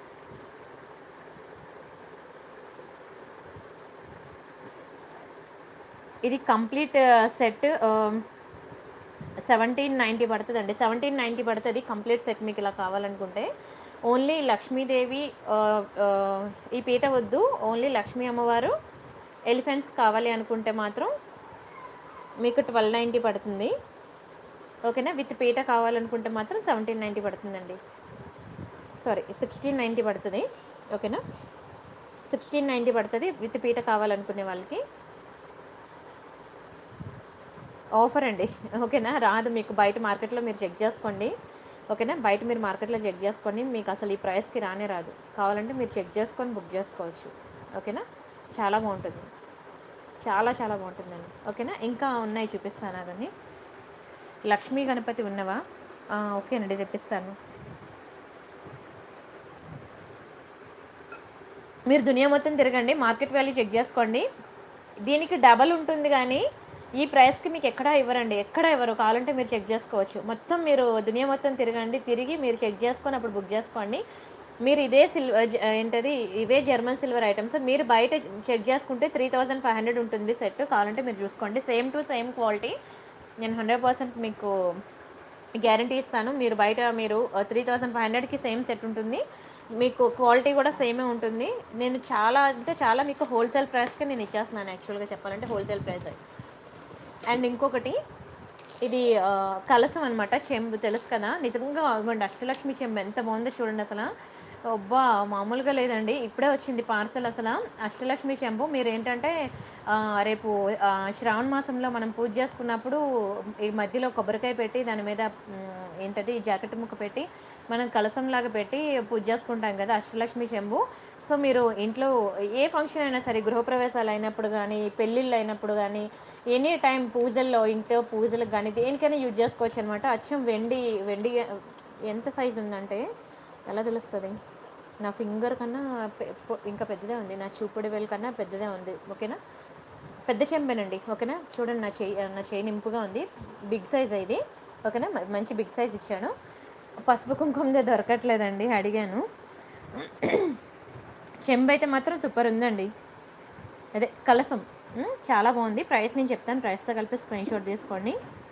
ఇది కంప్లీట్ సెట్ సెవెంటీన్ నైంటీ పడుతుంది అండి సెవెంటీన్ నైంటీ పడుతుంది కంప్లీట్ సెట్ మీకు ఇలా కావాలనుకుంటే ఓన్లీ లక్ష్మీదేవి ఆ, ఆ, ఈ పీట వద్దు ఓన్లీ లక్ష్మీ అమ్మవారు ఎలిఫెంట్స్ కావాలి అనుకుంటే మాత్రం మీకు ట్వెల్వ్ నైంటీ పడుతుంది ఓకేనా విత్ పీట కావాలనుకుంటే మాత్రం సెవెంటీన్ నైంటీ పడుతుందండి సారీ సిక్స్టీన్ నైంటీ పడుతుంది ఓకేనా సిక్స్టీన్ నైంటీ పడుతుంది విత్ పీట కావాలనుకునే వాళ్ళకి ఆఫర్ అండి ఓకేనా రాదు మీకు బయట మార్కెట్లో మీరు చెక్ చేసుకోండి ఓకేనా బయట మీరు మార్కెట్లో చెక్ చేసుకోండి మీకు అసలు ఈ ప్రైస్కి రానే రాదు కావాలంటే మీరు చెక్ చేసుకొని బుక్ చేసుకోవచ్చు ఓకేనా చాలా బాగుంటుంది చాలా చాలా బాగుంటుందండి ఓకేనా ఇంకా ఉన్నాయి చూపిస్తాను అవన్నీ లక్ష్మీ గణపతి ఉన్నవా ఆ, ఓకేనండి తెప్పిస్తాను మీరు దునియా మొత్తం తిరగండి మార్కెట్ వాల్యూ చెక్ చేసుకోండి దీనికి డబల్ ఉంటుంది కానీ ఈ ప్రైస్కి మీకు ఎక్కడా ఇవ్వరండి ఎక్కడ ఇవ్వరు కావాలంటే మీరు చెక్ చేసుకోవచ్చు మొత్తం మీరు దునియా మొత్తం తిరగండి తిరిగి మీరు చెక్ చేసుకొని అప్పుడు బుక్ చేసుకోండి మీరు ఇదే సిల్వర్ ఏంటది ఇవే జర్మన్ సిల్వర్ ఐటమ్స్ మీరు బయట చెక్ చేసుకుంటే త్రీ థౌజండ్ ఫైవ్ హండ్రెడ్ ఉంటుంది సెట్ కావాలంటే మీరు చూసుకోండి సేమ్ టు సేమ్ క్వాలిటీ నేను హండ్రెడ్ పర్సెంట్ మీకు గ్యారంటీ ఇస్తాను మీరు బయట మీరు త్రీ థౌజండ్ ఫైవ్ హండ్రెడ్కి సేమ్ సెట్ ఉంటుంది మీకు క్వాలిటీ కూడా సేమే ఉంటుంది నేను చాలా అంటే చాలా మీకు హోల్సేల్ ప్రైస్కి నేను ఇచ్చేస్తున్నాను యాక్చువల్గా చెప్పాలంటే హోల్సేల్ ప్రైస్ అండ్ ఇంకొకటి ఇది ఆ, కలసం అనమాట చెంబు తెలుసు కదా నిజంగా ఇవ్వండి అష్టలక్ష్మి చెంబు ఎంత బాగుందో చూడండి అసలు అబ్బా మామూలుగా లేదండి ఇప్పుడే వచ్చింది పార్సల్ అసలు అష్టలక్ష్మి షంపు మీరు ఏంటంటే ఆ, రేపు ఆ, శ్రావణ మాసంలో మనం పూజ చేసుకున్నప్పుడు ఈ మధ్యలో కొబ్బరికాయ పెట్టి దాని మీద మ్, ఏంటది జాకెట్ ముక్క పెట్టి మనం కలసంలాగా పెట్టి పూజ చేసుకుంటాం కదా అష్టలక్ష్మి శంభు సో మీరు ఇంట్లో ఏ ఫంక్షన్ అయినా సరే గృహప్రవేశాలు అయినప్పుడు కానీ పెళ్ళిళ్ళు అయినప్పుడు కానీ ఎనీ టైం పూజల్లో ఇంట్లో పూజలకు కానీ దేనికైనా యూజ్ చేసుకోవచ్చు అనమాట అచ్చం వెండి వెండి ఎంత సైజు ఉందంటే ఎలా తెలుస్తుంది నా ఫింగర్ కన్నా పె- పొ- ఇంకా పెద్దదే ఉంది నా చూపుడు వేలు కన్నా పెద్దదే ఉంది ఓకేనా పెద్ద చెంపేనండి ఓకేనా చూడండి నా చేయి నా చేయి నింపుగా ఉంది బిగ్ సైజ్ ఇది ఓకేనా మ- మంచి బిగ్ సైజ్ ఇచ్చాను పసుపు కుంకుమదే దొరకట్లేదండి అడిగాను చెంబు అయితే మాత్రం సూపర్ ఉందండి అదే కలసం ఉమ్, చాలా బాగుంది ప్రైస్ నేను చెప్తాను ప్రైస్తో కలిపి స్క్రీన్ షాట్ తీసుకోండి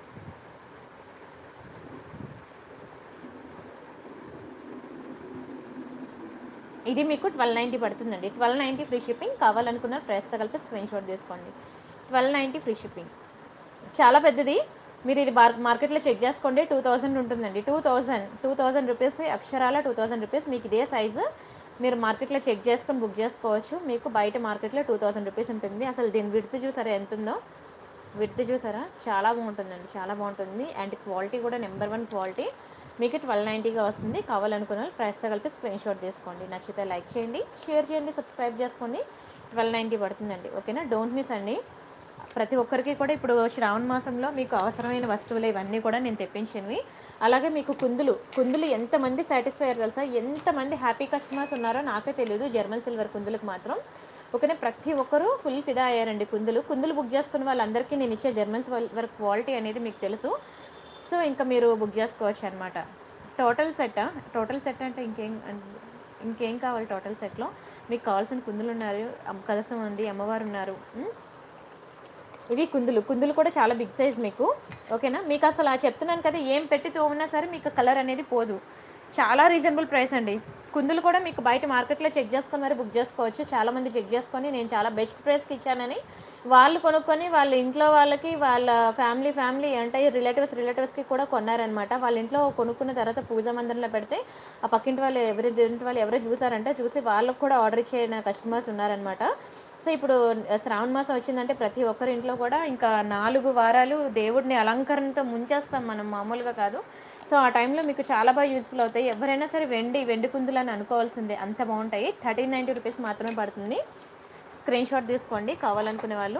ఇది మీకు ట్వెల్వ్ నైంటీ పడుతుందండి ట్వెల్వ్ నైంటీ ఫ్రీ షిప్పింగ్ కావాలనుకున్న ప్రైస్తో కలిపి స్క్రీన్ షాట్ తీసుకోండి ట్వెల్వ్ నైంటీ ఫ్రీ షిప్పింగ్ చాలా పెద్దది మీరు ఇది మార్ మార్కెట్లో చెక్ చేసుకోండి టూ థౌజండ్ ఉంటుందండి two thousand two thousand rupees అక్షరాల టూ థౌజండ్ రూపీస్ మీకు ఇదే సైజు మీరు మార్కెట్లో చెక్ చేసుకొని బుక్ చేసుకోవచ్చు మీకు బయట మార్కెట్లో టూ థౌజండ్ రూపీస్ ఉంటుంది అసలు దీని విడత చూసారా ఎంత ఉందో విడత చూసారా చాలా బాగుంటుందండి చాలా బాగుంటుంది అండ్ క్వాలిటీ కూడా నెంబర్ వన్ క్వాలిటీ మీకు ట్వెల్వ్ నైంటీగా వస్తుంది కావాలనుకున్న వాళ్ళు ప్రైస్తో కలిపి స్క్రీన్ షాట్ తీసుకోండి నచ్చితే లైక్ చేయండి షేర్ చేయండి సబ్స్క్రైబ్ చేసుకోండి ట్వెల్వ్ నైంటీ పడుతుందండి ఓకేనా డోంట్ మిస్ అండి ప్రతి ఒక్కరికి కూడా ఇప్పుడు శ్రావణ మాసంలో మీకు అవసరమైన వస్తువులు ఇవన్నీ కూడా నేను తెప్పించినవి అలాగే మీకు కుందులు కుందులు ఎంతమంది సాటిస్ఫై అయ్యారు తెలుసా ఎంతమంది హ్యాపీ కస్టమర్స్ ఉన్నారో నాకే తెలియదు జర్మన్ సిల్వర్ కుందులకు మాత్రం ఓకేనా ప్రతి ఒక్కరూ ఫుల్ ఫిదా అయ్యారండి కుందులు కుందులు బుక్ చేసుకున్న వాళ్ళందరికీ నేను ఇచ్చే జర్మన్ సిల్వర్ క్వాలిటీ అనేది మీకు తెలుసు సో ఇంకా మీరు బుక్ చేసుకోవచ్చు అనమాట టోటల్ సెట్ టోటల్ సెట్ అంటే ఇంకేం అన్- ఇంకేం కావాలి టోటల్ సెట్లో మీకు కావాల్సిన కుందులు ఉన్నారు అమ్మ- కలసం ఉంది అమ్మవారు ఉన్నారు ఉం? ఇవి కుందులు కుందులు కూడా చాలా బిగ్ సైజ్ మీకు ఓకేనా మీకు అసలు ఆ చెప్తున్నాను కదా ఏం పెట్టి తోమినా సరే మీకు కలర్ అనేది పోదు చాలా రీజనబుల్ ప్రైస్ అండి కుందులు కూడా మీకు బయట మార్కెట్లో చెక్ చేసుకొని మరి బుక్ చేసుకోవచ్చు చాలామంది చెక్ చేసుకొని నేను చాలా బెస్ట్ ప్రైస్కి ఇచ్చానని వాళ్ళు కొనుక్కొని వాళ్ళ ఇంట్లో వాళ్ళకి వాళ్ళ ఫ్యామిలీ ఫ్యామిలీ అంటే రిలేటివ్స్ రిలేటివ్స్కి కూడా కొన్నారనమాట వాళ్ళ ఇంట్లో కొనుక్కున్న తర్వాత పూజా మందిరంలో పెడితే ఆ పక్కింటి వాళ్ళు ఎవరి ఇంటి వాళ్ళు ఎవరో చూసారంటే చూసి వాళ్ళకు కూడా ఆర్డర్ ఇచ్చిన కస్టమర్స్ ఉన్నారనమాట సో ఇప్పుడు శ్రావణ మాసం వచ్చిందంటే ప్రతి ఒక్కరి ఇంట్లో కూడా ఇంకా నాలుగు వారాలు దేవుడిని అలంకరణతో ముంచేస్తాం మనం మామూలుగా కాదు సో ఆ టైంలో మీకు చాలా బాగా యూజ్ఫుల్ అవుతాయి ఎవరైనా సరే వెండి వెండి కుందులు అని అనుకోవాల్సిందే అంత బాగుంటాయి థర్టీన్ నైంటీ రూపీస్ మాత్రమే పడుతుంది స్క్రీన్ షాట్ తీసుకోండి కావాలనుకునే వాళ్ళు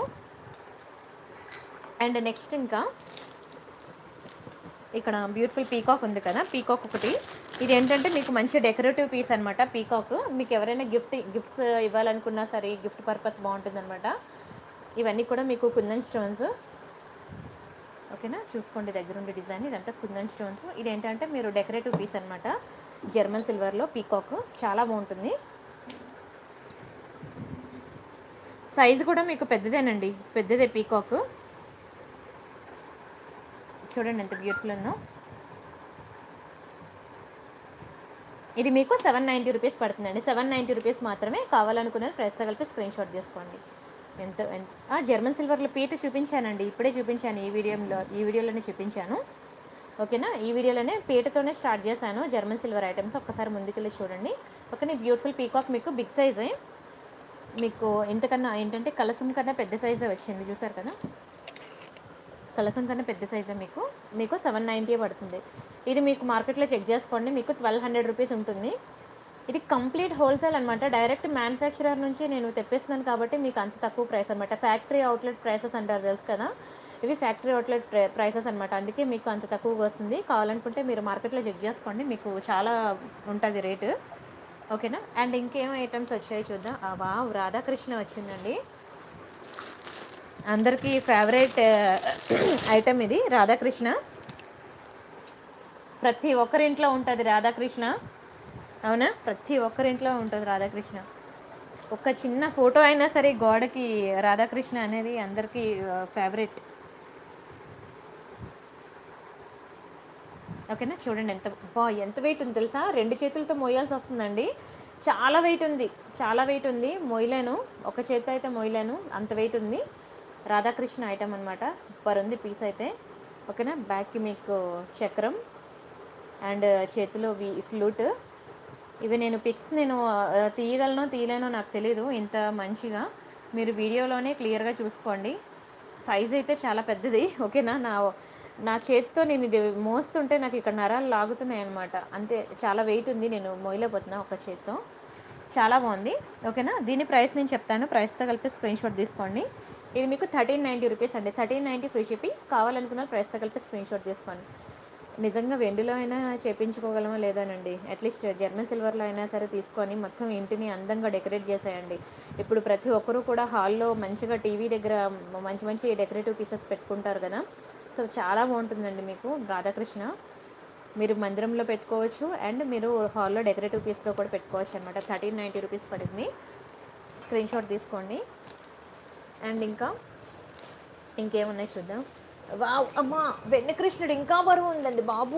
అండ్ నెక్స్ట్ ఇంకా ఇక్కడ బ్యూటిఫుల్ పీకాక్ ఉంది కదా పీకాక్ ఒకటి ఇది ఏంటంటే మీకు మంచి డెకరేటివ్ పీస్ అనమాట పీకాక్ మీకు ఎవరైనా గిఫ్ట్ గిఫ్ట్స్ ఇవ్వాలనుకున్నా సరే గిఫ్ట్ పర్పస్ బాగుంటుంది అనమాట ఇవన్నీ కూడా మీకు కుందన్ స్టోన్స్ ఓకేనా చూసుకోండి దగ్గర ఉండే డిజైన్ ఇదంతా కుందన్ స్టోన్స్ ఇది ఏంటంటే మీరు డెకరేటివ్ పీస్ అనమాట జర్మన్ సిల్వర్లో పీకాక్ చాలా బాగుంటుంది సైజు కూడా మీకు పెద్దదేనండి పెద్దదే పీకాక్ చూడండి ఎంత బ్యూటిఫుల్ ఉందో ఇది మీకు సెవెన్ నైంటీ రూపీస్ పడుతుందండి సెవెన్ నైంటీ రూపీస్ మాత్రమే కావాలనుకునే ప్రైస్ కలిపి స్క్రీన్ షాట్ చేసుకోండి ఎంత ఎంత ఆ, జర్మన్ సిల్వర్లో పీట చూపించానండి ఇప్పుడే చూపించాను ఈ వీడియోలో ఈ వీడియోలోనే చూపించాను ఓకేనా ఈ వీడియోలోనే పీటతోనే స్టార్ట్ చేశాను జర్మన్ సిల్వర్ ఐటమ్స్ ఒక్కసారి ముందుకెళ్ళి చూడండి ఓకేనా బ్యూటిఫుల్ పీకాక్ మీకు బిగ్ సైజే మీకు ఇంతకన్నా ఏంటంటే కలసం కన్నా పెద్ద సైజే వచ్చింది చూసారు కదా కలసం కన్నా పెద్ద సైజే మీకు మీకు సెవెన్ నైంటీ పడుతుంది ఇది మీకు మార్కెట్లో చెక్ చేసుకోండి మీకు ట్వెల్వ్ హండ్రెడ్ రూపీస్ ఉంటుంది ఇది కంప్లీట్ హోల్సేల్ అనమాట డైరెక్ట్ మ్యానుఫ్యాక్చరర్ నుంచి నేను తెప్పిస్తున్నాను కాబట్టి మీకు అంత తక్కువ ప్రైస్ అనమాట ఫ్యాక్టరీ అవుట్లెట్ ప్రైసెస్ అంటారు తెలుసు కదా ఇవి ఫ్యాక్టరీ అవుట్లెట్ ప్రైసెస్ అనమాట అందుకే మీకు అంత తక్కువగా వస్తుంది కావాలనుకుంటే మీరు మార్కెట్లో చెక్ చేసుకోండి మీకు చాలా ఉంటుంది రేటు ఓకేనా అండ్ ఇంకేం ఐటమ్స్ వచ్చాయి చూద్దాం ఆ, వావ్ రాధాకృష్ణ వచ్చిందండి అందరికీ ఫేవరెట్ ఐటమ్ ఇది రాధాకృష్ణ ప్రతి ఒక్కరింట్లో ఉంటుంది రాధాకృష్ణ అవునా ప్రతి ఒక్కరింట్లో ఉంటుంది రాధాకృష్ణ ఒక చిన్న ఫోటో అయినా సరే గోడకి రాధాకృష్ణ అనేది అందరికీ ఫేవరెట్ ఓకేనా చూడండి ఎంత బా ఎంత వెయిట్ ఉంది తెలుసా రెండు చేతులతో మోయాల్సి వస్తుందండి చాలా వెయిట్ ఉంది చాలా వెయిట్ ఉంది మోయలేను ఒక చేతితో అయితే మోయలేను అంత వెయిట్ ఉంది రాధాకృష్ణ ఐటమ్ అనమాట సూపర్ ఉంది పీస్ అయితే ఓకేనా బ్యాక్కి మీకు చక్రం అండ్ చేతిలో వి ఫ్లూట్ ఇవి నేను పిక్స్ నేను ఆ, తీయగలనో తీయలేనో నాకు తెలియదు ఇంత మంచిగా మీరు వీడియోలోనే క్లియర్గా చూసుకోండి సైజ్ అయితే చాలా పెద్దది ఓకేనా నా నా చేతితో నేను ఇది మోస్తుంటే నాకు ఇక్కడ నరాలు లాగుతున్నాయి అనమాట అంతే చాలా వెయిట్ ఉంది నేను మోయలేకపోతున్నా ఒక చేత్తో చాలా బాగుంది ఓకేనా దీని ప్రైస్ నేను చెప్తాను ప్రైస్తో కలిపి స్క్రీన్ షాట్ తీసుకోండి ఇది మీకు థర్టీన్ నైంటీ రూపీస్ అండి థర్టీన్ నైంటీ ఫ్రీ షిప్పింగ్ కావాలనుకున్న ప్రైస్తో కలిపి స్క్రీన్ షాట్ తీసుకోండి నిజంగా వెండిలో అయినా చేపించుకోగలమా లేదానండి అట్లీస్ట్ జర్మన్ సిల్వర్లో అయినా సరే తీసుకొని మొత్తం ఇంటిని అందంగా డెకరేట్ చేసేయండి ఇప్పుడు ప్రతి ఒక్కరూ కూడా హాల్లో మంచిగా టీవీ దగ్గర మంచి మంచి డెకరేటివ్ పీసెస్ పెట్టుకుంటారు కదా సో చాలా బాగుంటుందండి మీకు రాధాకృష్ణ మీరు మందిరంలో పెట్టుకోవచ్చు అండ్ మీరు హాల్లో డెకరేటివ్ పీస్గా కూడా పెట్టుకోవచ్చు అనమాట థర్టీన్ నైంటీ రూపీస్ పడింది స్క్రీన్ షాట్ తీసుకోండి అండ్ ఇంకా ఇంకేమున్నాయి చూద్దాం వావ్ అమ్మా వెన్నకృష్ణుడు ఇంకా బరువు ఉందండి బాబు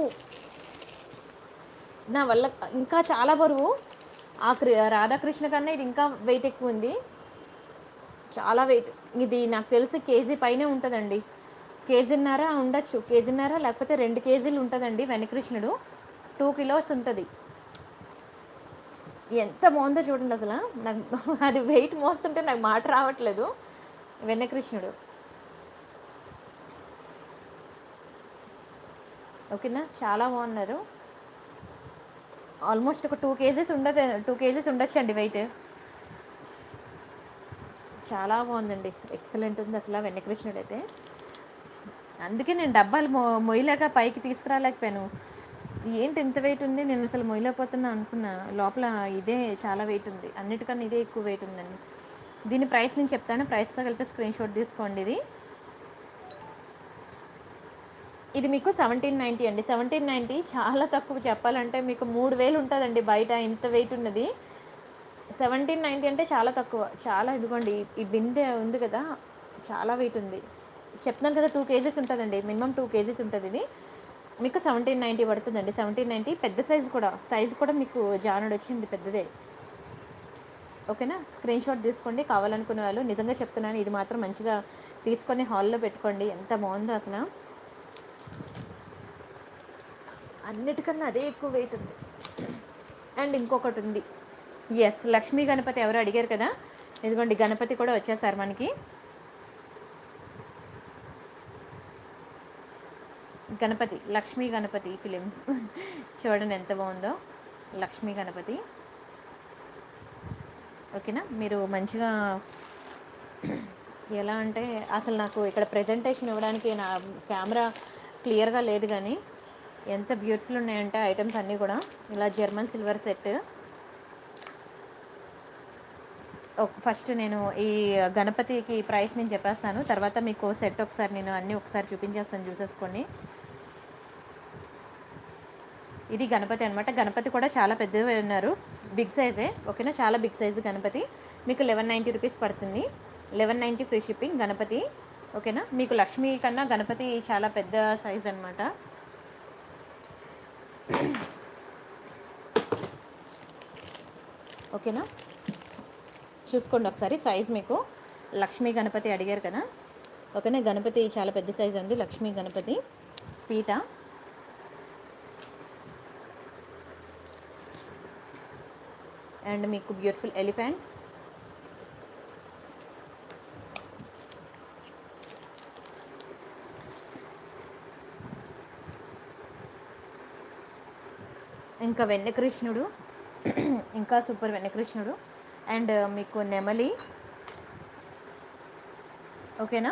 నా వల్ల ఇంకా చాలా బరువు ఆ కృ రాధాకృష్ణ కన్నా ఇది ఇంకా వెయిట్ ఎక్కువ ఉంది చాలా వెయిట్ ఇది నాకు తెలిసి కేజీ పైనే ఉంటుందండి కేజీన్నర ఉండొచ్చు కేజీన్నర లేకపోతే రెండు కేజీలు ఉంటుందండి వెనకృష్ణుడు టూ కిలోస్ ఉంటుంది ఎంత బాగుందో చూడండి అసలు నాకు అది వెయిట్ మోస్తుంటే నాకు మాట రావట్లేదు వెన్నకృష్ణుడు ఓకేనా చాలా బాగున్నారు ఆల్మోస్ట్ ఒక టూ కేజీస్ ఉండదు టూ కేజీస్ ఉండొచ్చండి వెయిట్ చాలా బాగుందండి ఎక్సలెంట్ ఉంది అసలు వెన్నకృష్ణుడు అయితే అందుకే నేను డబ్బాలు మొ మొయ్యలేక పైకి తీసుకురాలేకపోయాను ఏంటి ఇంత వెయిట్ ఉంది నేను అసలు మొయ్యలేకపోతున్నా అనుకున్నా లోపల ఇదే చాలా వెయిట్ ఉంది అన్నిటికన్నా ఇదే ఎక్కువ వెయిట్ ఉందండి దీని ప్రైస్ నేను చెప్తాను ప్రైస్తో కలిపి స్క్రీన్ షాట్ తీసుకోండి ఇది ఇది మీకు సెవెంటీన్ నైంటీ అండి సెవెంటీన్ నైంటీ చాలా తక్కువ చెప్పాలంటే మీకు మూడు వేలు ఉంటుందండి బయట ఇంత వెయిట్ ఉన్నది సెవెంటీన్ నైంటీ అంటే చాలా తక్కువ చాలా ఇదిగోండి ఈ- ఈ బిందె ఉంది కదా చాలా వెయిట్ ఉంది చెప్తున్నాను కదా టూ కేజీస్ ఉంటుందండి మినిమం టూ కేజీస్ ఉంటుంది ఇది మీకు సెవెంటీన్ నైంటీ పడుతుందండి సెవెంటీన్ నైంటీ పెద్ద సైజు కూడా సైజు కూడా మీకు జానుడు వచ్చింది పెద్దదే ఓకేనా స్క్రీన్ షాట్ తీసుకోండి కావాలనుకునే వాళ్ళు నిజంగా చెప్తున్నాను ఇది మాత్రం మంచిగా తీసుకొని హాల్లో పెట్టుకోండి ఎంత బాగుందో అసలు అన్నిటికన్నా అదే ఎక్కువ వెయిట్ ఉంది అండ్ ఇంకొకటి ఉంది ఎస్ లక్ష్మీ గణపతి ఎవరు అడిగారు కదా ఇదిగోండి గణపతి కూడా వచ్చేసారు మనకి గణపతి లక్ష్మీ గణపతి ఫిలిమ్స్ చూడండి ఎంత బాగుందో లక్ష్మీ గణపతి ఓకేనా మీరు మంచిగా ఎలా అంటే అసలు నాకు ఇక్కడ ప్రజెంటేషన్ ఇవ్వడానికి నా కెమెరా క్లియర్గా లేదు కానీ ఎంత బ్యూటిఫుల్ ఉన్నాయంటే ఐటమ్స్ అన్నీ కూడా ఇలా జర్మన్ సిల్వర్ సెట్ ఫస్ట్ నేను ఈ గణపతికి ప్రైస్ నేను చెప్పేస్తాను తర్వాత మీకు సెట్ ఒకసారి నేను అన్నీ ఒకసారి చూపించేస్తాను చూసేసుకోండి ఇది గణపతి అనమాట గణపతి కూడా చాలా పెద్దవి ఉన్నారు బిగ్ సైజే ఓకేనా చాలా బిగ్ సైజు గణపతి మీకు లెవెన్ నైంటీ రూపీస్ పడుతుంది eleven ninety free shipping Ganapati ఓకేనా మీకు లక్ష్మి కన్నా గణపతి చాలా పెద్ద సైజ్ అనమాట ఓకేనా చూసుకోండి ఒకసారి సైజ్ మీకు లక్ష్మీ గణపతి అడిగారు కదా ఓకేనా గణపతి చాలా పెద్ద సైజ్ ఉంది లక్ష్మీ గణపతి పీట అండ్ మీకు బ్యూటిఫుల్ ఎలిఫెంట్స్ ఇంకా వెన్నకృష్ణుడు ఇంకా సూపర్ వెన్నకృష్ణుడు అండ్ మీకు నెమలి ఓకేనా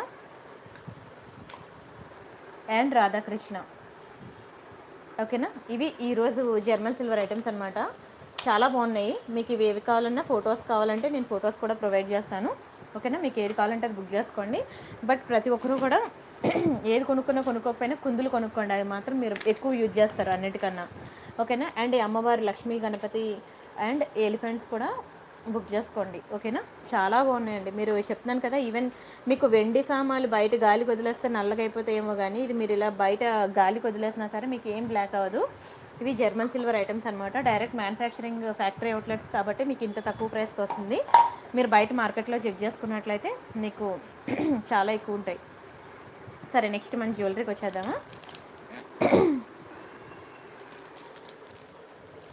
అండ్ రాధాకృష్ణ ఓకేనా ఇవి ఈరోజు జర్మన్ సిల్వర్ ఐటమ్స్ అనమాట చాలా బాగున్నాయి మీకు ఇవి ఏవి కావాలన్నా ఫొటోస్ కావాలంటే నేను ఫొటోస్ కూడా ప్రొవైడ్ చేస్తాను ఓకేనా మీకు ఏది కావాలంటే అది బుక్ చేసుకోండి బట్ ప్రతి ఒక్కరూ కూడా ఏది కొనుక్కున్నా కొనుక్కోకపోయినా కుందులు కొనుక్కోండి అది మాత్రం మీరు ఎక్కువ యూజ్ చేస్తారు అన్నిటికన్నా ఓకేనా అండ్ ఈ అమ్మవారి లక్ష్మీ గణపతి అండ్ ఎలిఫెంట్స్ కూడా బుక్ చేసుకోండి ఓకేనా చాలా బాగున్నాయండి మీరు చెప్తున్నాను కదా ఈవెన్ మీకు వెండి సామాన్లు బయట గాలికి వదిలేస్తే నల్లగా అయిపోతాయేమో కానీ ఇది మీరు ఇలా బయట గాలికి వదిలేసినా సరే మీకు ఏం బ్లాక్ అవ్వదు ఇవి జర్మన్ సిల్వర్ ఐటమ్స్ అనమాట డైరెక్ట్ మ్యానుఫ్యాక్చరింగ్ ఫ్యాక్టరీ అవుట్లెట్స్ కాబట్టి మీకు ఇంత తక్కువ ప్రైస్కి వస్తుంది మీరు బయట మార్కెట్లో చెక్ చేసుకున్నట్లయితే మీకు చాలా ఎక్కువ ఉంటాయి సరే నెక్స్ట్ మన జ్యువెలరీకి వచ్చేద్దామా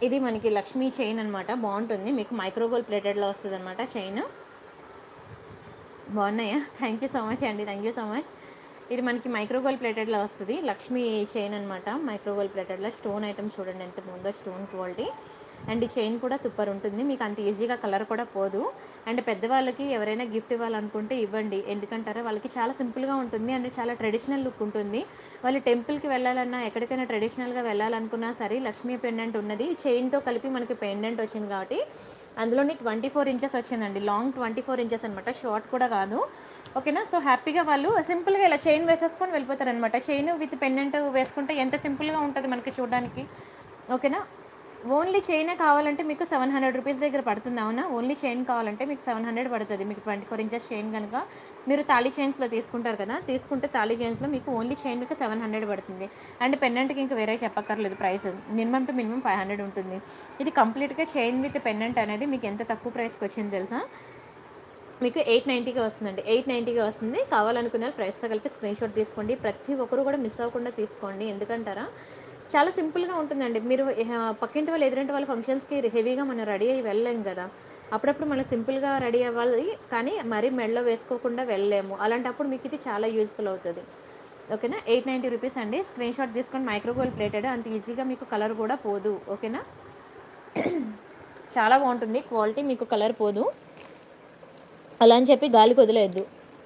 ఇది మనకి లక్ష్మీ చైన్ అనమాట బాగుంటుంది మీకు మైక్రోగోల్ ప్లేటెడ్లో వస్తుంది అనమాట చైన్ బాగున్నాయా థ్యాంక్ యూ సో మచ్ అండి థ్యాంక్ యూ సో మచ్ ఇది మనకి మైక్రోగోల్ ప్లేటెడ్లో వస్తుంది లక్ష్మీ చైన్ అనమాట మైక్రోగోల్ ప్లేటెడ్లో స్టోన్ ఐటమ్ చూడండి ఎంత బాగుందో స్టోన్ క్వాలిటీ అండ్ ఈ చైన్ కూడా సూపర్ ఉంటుంది మీకు అంత ఈజీగా కలర్ కూడా పోదు అండ్ పెద్దవాళ్ళకి ఎవరైనా గిఫ్ట్ ఇవ్వాలనుకుంటే ఇవ్వండి ఎందుకంటారా వాళ్ళకి చాలా సింపుల్గా ఉంటుంది అండ్ చాలా ట్రెడిషనల్ లుక్ ఉంటుంది వాళ్ళు టెంపుల్కి వెళ్ళాలన్నా ఎక్కడికైనా ట్రెడిషనల్గా వెళ్ళాలనుకున్నా సరే లక్ష్మీ పెండెంట్ ఉన్నది చైన్తో కలిపి మనకి పెండెంట్ వచ్చింది కాబట్టి అందులోని ట్వంటీ ఫోర్ ఇంచెస్ వచ్చిందండి లాంగ్ ట్వంటీ ఫోర్ ఇంచెస్ అనమాట షార్ట్ కూడా కాదు ఓకేనా సో హ్యాపీగా వాళ్ళు సింపుల్గా ఇలా చైన్ వేసేసుకొని వెళ్ళిపోతారనమాట చైన్ విత్ పెండెంట్ వేసుకుంటే ఎంత సింపుల్గా ఉంటుంది మనకి చూడడానికి ఓకేనా ఓన్లీ చైనే కావాలంటే మీకు సెవెన్ హండ్రెడ్ రూపీస్ దగ్గర పడుతుంది అవునా ఓన్లీ చైన్ కావాలంటే మీకు సెవెన్ హండ్రెడ్ పడుతుంది మీకు ట్వంటీ ఫోర్ ఇంచెస్ చైన్ కనుక మీరు తాళీ చైన్స్లో తీసుకుంటారు కదా తీసుకుంటే తాళీ చైన్స్లో మీకు ఓన్లీ చైన్ మీకు సెవెన్ హండ్రెడ్ పడుతుంది అండ్ పెండెంట్కి ఇంకా వేరే చెప్పక్కర్లేదు price minimum to minimum five hundred ఉంటుంది ఇది కంప్లీట్గా చైన్ విత్ పెండెంట్ అనేది మీకు ఎంత తక్కువ ప్రైస్కి వచ్చింది తెలుసా మీకు ఎయిట్ నైంటీగా వస్తుందండి ఎయిట్ నైంటీగా వస్తుంది కావాలనుకున్న వాళ్ళు ప్రైస్తో కలిపి స్క్రీన్ షాట్ తీసుకోండి ప్రతి ఒక్కరు కూడా మిస్ అవ్వకుండా తీసుకోండి ఎందుకంటారా చాలా సింపుల్గా ఉంటుందండి మీరు ఆ, పక్కింటి వాళ్ళు ఎదురింటి వాళ్ళ ఫంక్షన్స్కి హెవీగా మనం రెడీ అయ్యి వెళ్ళలేం కదా అప్పుడప్పుడు మనం సింపుల్గా రెడీ అవ్వాలి కానీ మరీ మెడలో వేసుకోకుండా వెళ్ళలేము అలాంటప్పుడు మీకు ఇది చాలా యూజ్ఫుల్ అవుతుంది ఓకేనా ఎయిట్ నైంటీ రూపీస్ అండి స్క్రీన్ షాట్ తీసుకొని మైక్రోగోల్ ప్లేటెడ్ అంత ఈజీగా మీకు కలర్ కూడా పోదు ఓకేనా చాలా బాగుంటుంది క్వాలిటీ మీకు కలర్ పోదు అలా అని చెప్పి గాలికి వదిలేయద్దు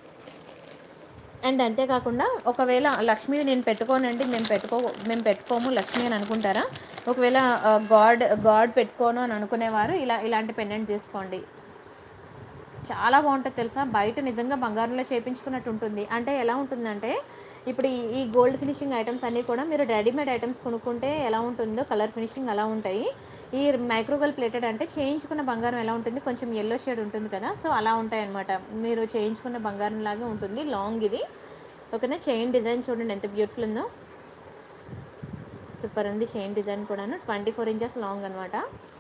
అండ్ అంతేకాకుండా ఒకవేళ లక్ష్మి నేను పెట్టుకోనండి మేము పెట్టుకో మేము పెట్టుకోము లక్ష్మి అని అనుకుంటారా ఒకవేళ ఆ, గాడ్ గాడ్ పెట్టుకోను అని అనుకునేవారు ఇలా ఇలాంటి పెండెంట్ తీసుకోండి చాలా బాగుంటుంది తెలుసా బయట నిజంగా బంగారంలో చేపించుకున్నట్టు ఉంటుంది అంటే ఎలా ఉంటుందంటే ఇప్పుడు ఈ ఈ గోల్డ్ ఫినిషింగ్ ఐటమ్స్ అన్నీ కూడా మీరు రెడీమేడ్ ఐటమ్స్ కొనుక్కుంటే ఎలా ఉంటుందో కలర్ ఫినిషింగ్ అలా ఉంటాయి ఈ మైక్రోగల్ ప్లేటెడ్ అంటే చేయించుకున్న బంగారం ఎలా ఉంటుంది కొంచెం ఎల్లో షేడ్ ఉంటుంది కదా సో అలా ఉంటాయి అనమాట మీరు చేయించుకున్న బంగారం లాగే ఉంటుంది లాంగ్ ఇది ఓకేనా చైన్ డిజైన్ చూడండి ఎంత బ్యూటిఫుల్ ఉందో సూపర్ ఉంది చైన్ డిజైన్ కూడాను ట్వంటీ ఫోర్ ఇంచెస్ లాంగ్ అనమాట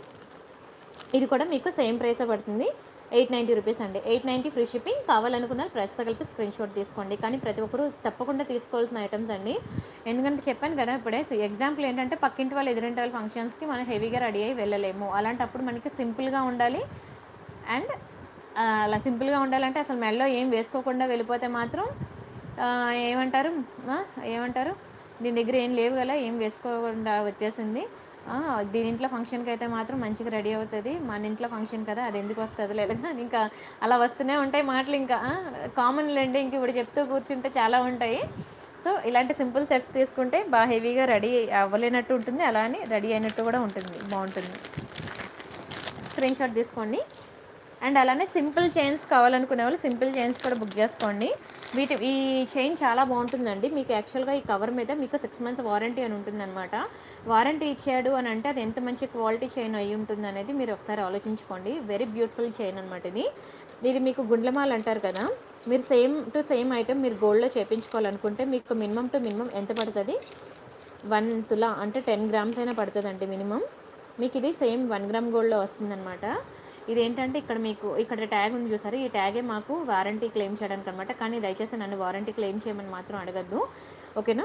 ఇది కూడా మీకు సేమ్ ప్రైసే పడుతుంది ఎయిట్ నైంటీ రూపీస్ అండి ఎయిట్ నైంటీ ఫ్రీ షిప్పింగ్ కావాలనుకున్న ప్రైస్తో కలిపి స్క్రీన్ షాట్ తీసుకోండి కానీ ప్రతి ఒక్కరు తప్పకుండా తీసుకోవాల్సిన ఐటమ్స్ అండి ఎందుకంటే చెప్పాను కదా ఇప్పుడే ఎగ్జాంపుల్ ఏంటంటే పక్కింటి వాళ్ళు ఎదురింటి వాళ్ళ ఫంక్షన్స్కి మనం హెవీగా రెడీ అయ్యి వెళ్ళలేము అలాంటప్పుడు మనకి సింపుల్గా ఉండాలి అండ్ అలా సింపుల్గా ఉండాలంటే అసలు మెల్లో ఏం వేసుకోకుండా వెళ్ళిపోతే మాత్రం ఆ, ఏమంటారు ఆ, ఏమంటారు దీని దగ్గర ఏం లేవు కదా ఏం వేసుకోకుండా వచ్చేసింది ఆ, దీని ఇంట్లో ఫంక్షన్కి అయితే మాత్రం మంచిగా రెడీ అవుతుంది మన ఇంట్లో ఫంక్షన్ కదా అది ఎందుకు వస్తుంది లేదా ఇంకా అలా వస్తూనే ఉంటాయి మాటలు ఇంకా కామన్ లేండి ఇంక ఇప్పుడు చెప్తూ కూర్చుంటే చాలా ఉంటాయి సో ఇలాంటి సింపుల్ సెట్స్ తీసుకుంటే బాగా హెవీగా రెడీ అవ్వలేనట్టు ఉంటుంది అలా అని రెడీ అయినట్టు కూడా ఉంటుంది బాగుంటుంది స్క్రీన్ షాట్ తీసుకోండి అండ్ అలానే సింపుల్ చైన్స్ కావాలనుకునే వాళ్ళు సింపుల్ చైన్స్ కూడా బుక్ చేసుకోండి వీటి ఈ చైన్ చాలా బాగుంటుందండి మీకు యాక్చువల్గా ఈ కవర్ మీద మీకు సిక్స్ మంత్స్ వారంటీ అని ఉంటుందన్నమాట వారంటీ ఇచ్చాడు అని అంటే అది ఎంత మంచి క్వాలిటీ చైన్ అయి ఉంటుంది అనేది మీరు ఒకసారి ఆలోచించుకోండి వెరీ బ్యూటిఫుల్ చైన్ అనమాట ఇది ఇది మీకు గుండ్లమాల అంటారు కదా మీరు సేమ్ టు సేమ్ ఐటమ్ మీరు గోల్డ్లో చేయించుకోవాలనుకుంటే మీకు మినిమం టు మినిమం ఎంత పడుతుంది వన్ తులా అంటే టెన్ గ్రామ్స్ అయినా పడుతుందండి మినిమం మీకు ఇది సేమ్ వన్ గ్రామ్ గోల్డ్లో వస్తుందన్నమాట ఇది ఏంటంటే ఇక్కడ మీకు ఇక్కడ ట్యాగ్ ఉంది చూసారు ఈ ట్యాగే మాకు వారంటీ క్లెయిమ్ చేయడానికి అనమాట కానీ దయచేసి నన్ను వారంటీ క్లెయిమ్ చేయమని మాత్రం అడగద్దు ఓకేనా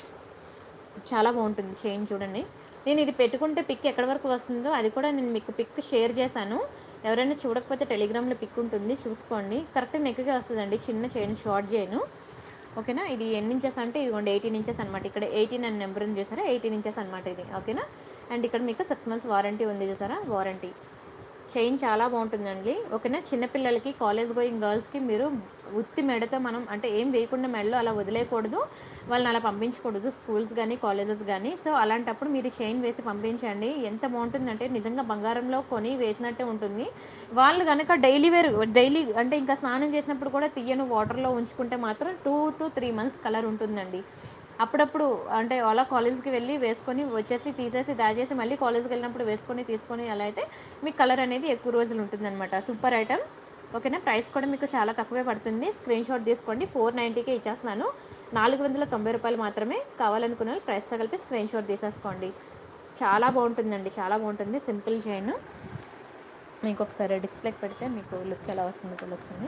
చాలా బాగుంటుంది చైన్ చూడండి నేను ఇది పెట్టుకుంటే పిక్ ఎక్కడి వరకు వస్తుందో అది కూడా నేను మీకు పిక్ షేర్ చేశాను ఎవరైనా చూడకపోతే టెలిగ్రామ్లో పిక్ ఉంటుంది చూసుకోండి కరెక్ట్ నెక్గా వస్తుందండి చిన్న చైన్ షార్ట్ చేయను ఓకేనా ఇది ఎన్ని ఇంచెస్ అంటే ఇదిగోండి ఎయిటీన్ ఇంచెస్ అనమాట ఇక్కడ ఎయిటీన్ అని నెంబర్ ఉంది చూసారా ఎయిటీన్ ఇంచెస్ అనమాట ఇది ఓకేనా అండ్ ఇక్కడ మీకు సిక్స్ మంత్స్ వారంటీ ఉంది చూసారా వారంటీ చైన్ చాలా బాగుంటుందండి ఓకేనా చిన్నపిల్లలకి కాలేజ్ గోయింగ్ గర్ల్స్కి మీరు ఉత్తి మెడతో మనం అంటే ఏం వేయకుండా మెడలో అలా వదిలేయకూడదు వాళ్ళని అలా పంపించకూడదు స్కూల్స్ కానీ కాలేజెస్ కానీ సో అలాంటప్పుడు మీరు చైన్ వేసి పంపించండి ఎంత బాగుంటుందంటే నిజంగా బంగారంలో కొని వేసినట్టే ఉంటుంది వాళ్ళు కనుక డైలీ వేర్ డైలీ అంటే ఇంకా స్నానం చేసినప్పుడు కూడా తీయను వాటర్లో ఉంచుకుంటే మాత్రం two to three months colour ఉంటుందండి అప్పుడప్పుడు అంటే అలా కాలేజ్కి వెళ్ళి వేసుకొని వచ్చేసి తీసేసి దాచేసి మళ్ళీ కాలేజ్కి వెళ్ళినప్పుడు వేసుకొని తీసుకొని అలా అయితే మీకు కలర్ అనేది ఎక్కువ రోజులు ఉంటుందన్నమాట సూపర్ ఐటమ్ ఓకేనా ప్రైస్ కూడా మీకు చాలా తక్కువే పడుతుంది స్క్రీన్ షాట్ తీసుకోండి ఫోర్ నైంటీకే ఇచ్చేస్తున్నాను నాలుగు వందల తొంభై రూపాయలు మాత్రమే కావాలనుకున్న వాళ్ళు ప్రైస్తో కలిపి స్క్రీన్ షాట్ తీసేసుకోండి చాలా బాగుంటుందండి చాలా బాగుంటుంది సింపుల్ చైన్ మీకు ఒకసారి డిస్ప్లేకి పెడితే మీకు లుక్ ఎలా వస్తుందో తెలుస్తుంది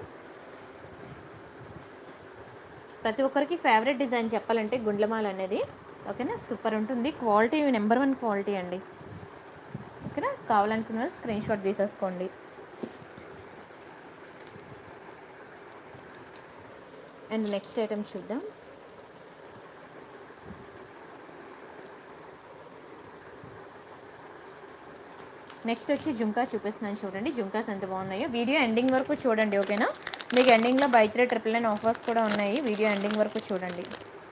ప్రతి ఒక్కరికి ఫేవరెట్ డిజైన్ చెప్పాలంటే గుండ్లమాల అనేది ఓకేనా సూపర్ ఉంటుంది క్వాలిటీ నెంబర్ వన్ క్వాలిటీ అండి ఓకేనా కావాలనుకున్న వాళ్ళు స్క్రీన్ షాట్ తీసేసుకోండి అండ్ నెక్స్ట్ ఐటమ్ చూద్దాం నెక్స్ట్ వచ్చి జుంకా చూపిస్తున్నాను చూడండి జుంకాస్ ఎంత బాగున్నాయో వీడియో ఎండింగ్ వరకు చూడండి ఓకేనా మీకు ఎండింగ్లో buy three triple nine offers కూడా ఉన్నాయి వీడియో ఎండింగ్ వరకు చూడండి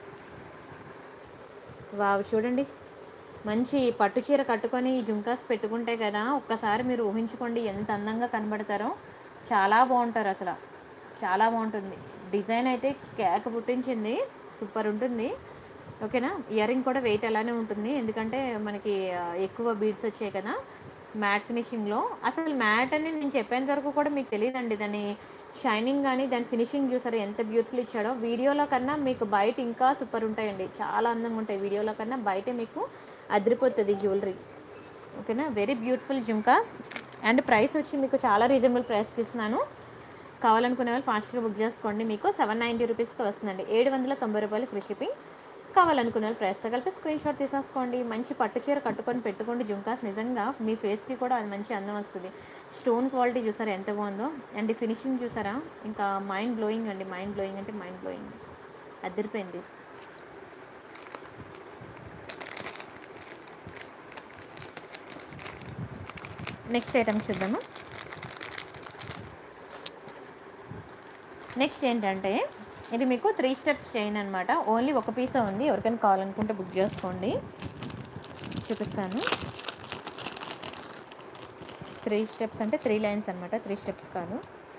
వావ్ చూడండి మంచి పట్టు చీర కట్టుకొని ఈ జుంకాస్ పెట్టుకుంటే కదా ఒక్కసారి మీరు ఊహించుకోండి ఎంత అందంగా కనబడతారో చాలా బాగుంటారు అసలు చాలా బాగుంటుంది డిజైన్ అయితే కేక పుట్టించింది సూపర్ ఉంటుంది ఓకేనా ఇయర్ రింగ్ కూడా వెయిట్ అలానే ఉంటుంది ఎందుకంటే మనకి ఆ, ఎక్కువ బీడ్స్ వచ్చాయి కదా మ్యాట్ ఫినిషింగ్లో అసలు మ్యాట్ అని నేను చెప్పేంత వరకు కూడా మీకు తెలియదండి దాని షైనింగ్ కానీ దాని ఫినిషింగ్ చూసారు ఎంత బ్యూటిఫుల్ ఇచ్చాడో వీడియోలో కన్నా మీకు బయట ఇంకా సూపర్ ఉంటాయండి చాలా అందంగా ఉంటాయి వీడియోలో కన్నా బయట మీకు అదిరిపోతుంది జ్యువెలరీ ఓకేనా very beautiful jhumkas and price వచ్చి మీకు చాలా రీజనబుల్ ప్రైస్కి ఇస్తున్నాను కావాలనుకునే వాళ్ళు ఫాస్ట్గా బుక్ చేసుకోండి మీకు సెవెన్ నైంటీ రూపీస్కి వస్తుందండి ఏడు వందల తొంభై రూపాయలు ఫ్రీ షిప్పింగ్ కావాలనుకునే వాళ్ళు ప్రైస్తో కలిపి స్క్రీన్ షాట్ తీసేసుకోండి మంచి పట్టు చీర కట్టుకొని పెట్టుకోండి జుంకాస్ నిజంగా మీ ఫేస్కి కూడా అది మంచి అందం వస్తుంది స్టోన్ క్వాలిటీ చూసారా ఎంత బాగుందో అండ్ ఫినిషింగ్ చూసారా ఇంకా మైండ్ బ్లోయింగ్ అండి మైండ్ బ్లోయింగ్ అంటే మైండ్ బ్లోయింగ్ అదిరిపోయింది నెక్స్ట్ ఐటమ్ చూద్దాము నెక్స్ట్ ఏంటంటే ఇది మీకు త్రీ స్టెప్స్ చైన్ అనమాట ఓన్లీ ఒక పీసే ఉంది ఎవరికైనా కావాలనుకుంటే బుక్ చేసుకోండి చూపిస్తాను త్రీ స్టెప్స్ అంటే త్రీ లైన్స్ అనమాట త్రీ స్టెప్స్ కాదు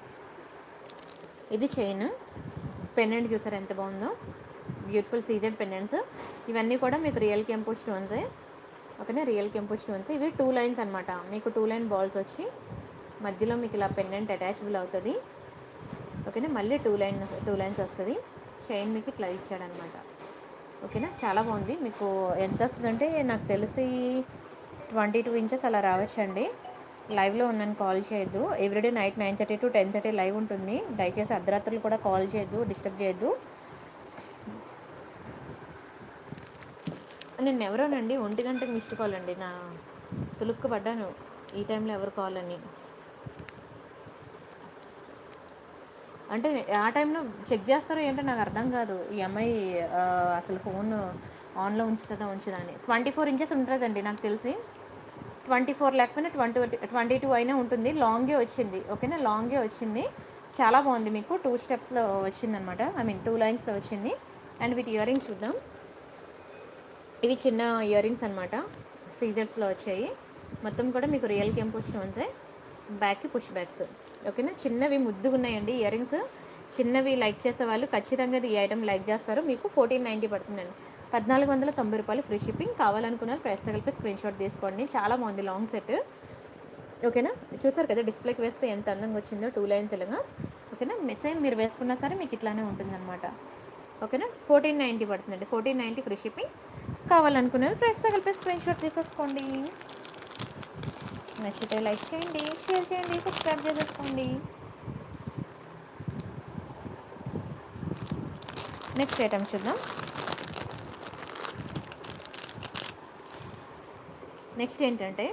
ఇది చైన్ పెండెంట్ చూసారు ఎంత బాగుందో బ్యూటిఫుల్ సీజన్ పెండెంట్స్ ఇవన్నీ కూడా మీకు రియల్ కెంపో స్టోన్సే ఓకేనా రియల్ కెంపో స్టోన్స్ ఇవి టూ లైన్స్ అనమాట మీకు టూ లైన్ బాల్స్ వచ్చి మధ్యలో మీకు ఇలా పెండెంట్ అటాచబుల్ అవుతుంది ఓకేనా మళ్ళీ టూ లైన్ టూ లైన్స్ వస్తుంది చైన్ మీకు ఇట్లా ఇచ్చాడనమాట ఓకేనా చాలా బాగుంది మీకు ఎంత వస్తుందంటే నాకు తెలిసి ట్వంటీ టూ ఇంచెస్ అలా రావచ్చండి లైవ్లో ఉన్నాను కాల్ చేయొద్దు everyday night nine thirty to ten thirty live ఉంటుంది దయచేసి అర్ధరాత్రులు కూడా కాల్ చేయొద్దు డిస్టర్బ్ చేయొద్దు నేను ఎవరోనండి ఒంటి గంటకు మిస్డ్ కాల్ అండి నా తులుక్కు పడ్డాను ఈ టైంలో ఎవరు కాల్ అని అంటే ఆ టైంలో చెక్ చేస్తారో ఏంటో నాకు అర్థం కాదు ఈ అమ్మాయి ఆ, అసలు ఫోన్ ఆన్లో ఉంచుతుందా ఉంచుదా అని ట్వంటీ ఫోర్ ఇంచెస్ ఉంటుందండి నాకు తెలిసి ట్వంటీ ఫోర్ లేకపోయినా ట్వంటీ ట్వంటీ టూ అయినా ఉంటుంది లాంగే వచ్చింది ఓకేనా లాంగే వచ్చింది చాలా బాగుంది మీకు టూ స్టెప్స్లో వచ్చిందనమాట ఐ మీన్ టూ లైన్స్లో వచ్చింది అండ్ వీటి ఇయర్ రింగ్స్ చూద్దాం ఇవి చిన్న ఇయర్ రింగ్స్ అనమాట సీజర్స్లో వచ్చాయి మొత్తం కూడా మీకు రియల్ కెంపో స్టోన్సే బ్యాక్కి పుష్ బ్యాక్స్ ఓకేనా చిన్నవి ముద్దుగా ఉన్నాయండి ఇయర్ రింగ్స్ చిన్నవి లైక్ చేసే వాళ్ళు ఖచ్చితంగా ఇది ఈ ఐటమ్ లైక్ చేస్తారు మీకు ఫోర్టీన్ నైంటీ పడుతుందండి పద్నాలుగు వందల తొంభై రూపాయలు ఫ్రీ షిప్పింగ్ కావాలనుకున్న ప్రైస్ కలిపి స్క్రీన్ షాట్ తీసుకోండి చాలా బాగుంది లాంగ్ సెట్ ఓకేనా చూసారు కదా డిస్ప్లేకి వేస్తే ఎంత అందంగా వచ్చిందో టూ లైన్స్ ఇలాగా ఓకేనా సేమ్ మీరు వేసుకున్నా సరే మీకు ఇట్లానే ఉంటుందన్నమాట ఓకేనా ఫోర్టీన్ నైంటీ పడుతుందండి ఫోర్టీన్ నైంటీ ఫ్రీ షిప్పింగ్ కావాలనుకున్నారు ప్రైస్ కలిపి స్క్రీన్ షాట్ తీసేసుకోండి నచ్చితే లైక్ చేయండి షేర్ చేయండి సబ్స్క్రైబ్ చేసేసుకోండి నెక్స్ట్ ఐటమ్ చూద్దాం నెక్స్ట్ ఏంటంటే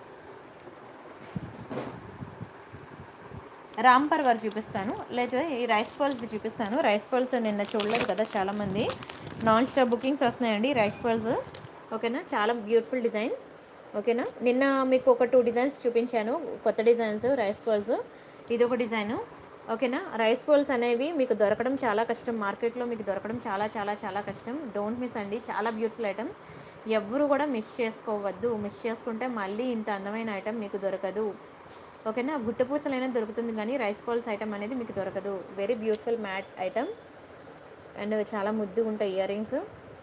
రామ్ పర్వర్ చూపిస్తాను లేదా ఈ రైస్ పర్ల్స్ చూపిస్తాను రైస్ పర్ల్స్ నిన్న చూడలేదు కదా చాలామంది నాన్ స్టాప్ బుకింగ్స్ వస్తున్నాయండి రైస్ పర్ల్స్ ఓకేనా చాలా బ్యూటిఫుల్ డిజైన్ ఓకేనా నిన్న మీకు ఒక టూ డిజైన్స్ చూపించాను కొత్త డిజైన్స్ రైస్ పర్ల్స్ ఇది ఒక డిజైను ఓకేనా రైస్ పర్ల్స్ అనేవి మీకు దొరకడం చాలా కష్టం మార్కెట్లో మీకు దొరకడం చాలా చాలా చాలా కష్టం డోంట్ మిస్ అండి చాలా బ్యూటిఫుల్ ఐటమ్ ఎవ్వరు కూడా మిస్ చేసుకోవద్దు మిస్ చేసుకుంటే మళ్ళీ ఇంత అందమైన ఐటమ్ మీకు దొరకదు ఓకేనా గుట్టపూసలైనా దొరుకుతుంది కానీ రైస్ పర్ల్స్ ఐటమ్ అనేది మీకు దొరకదు very beautiful matte item and చాలా ముద్దుగా ఉంటాయి ఇయర్ రింగ్స్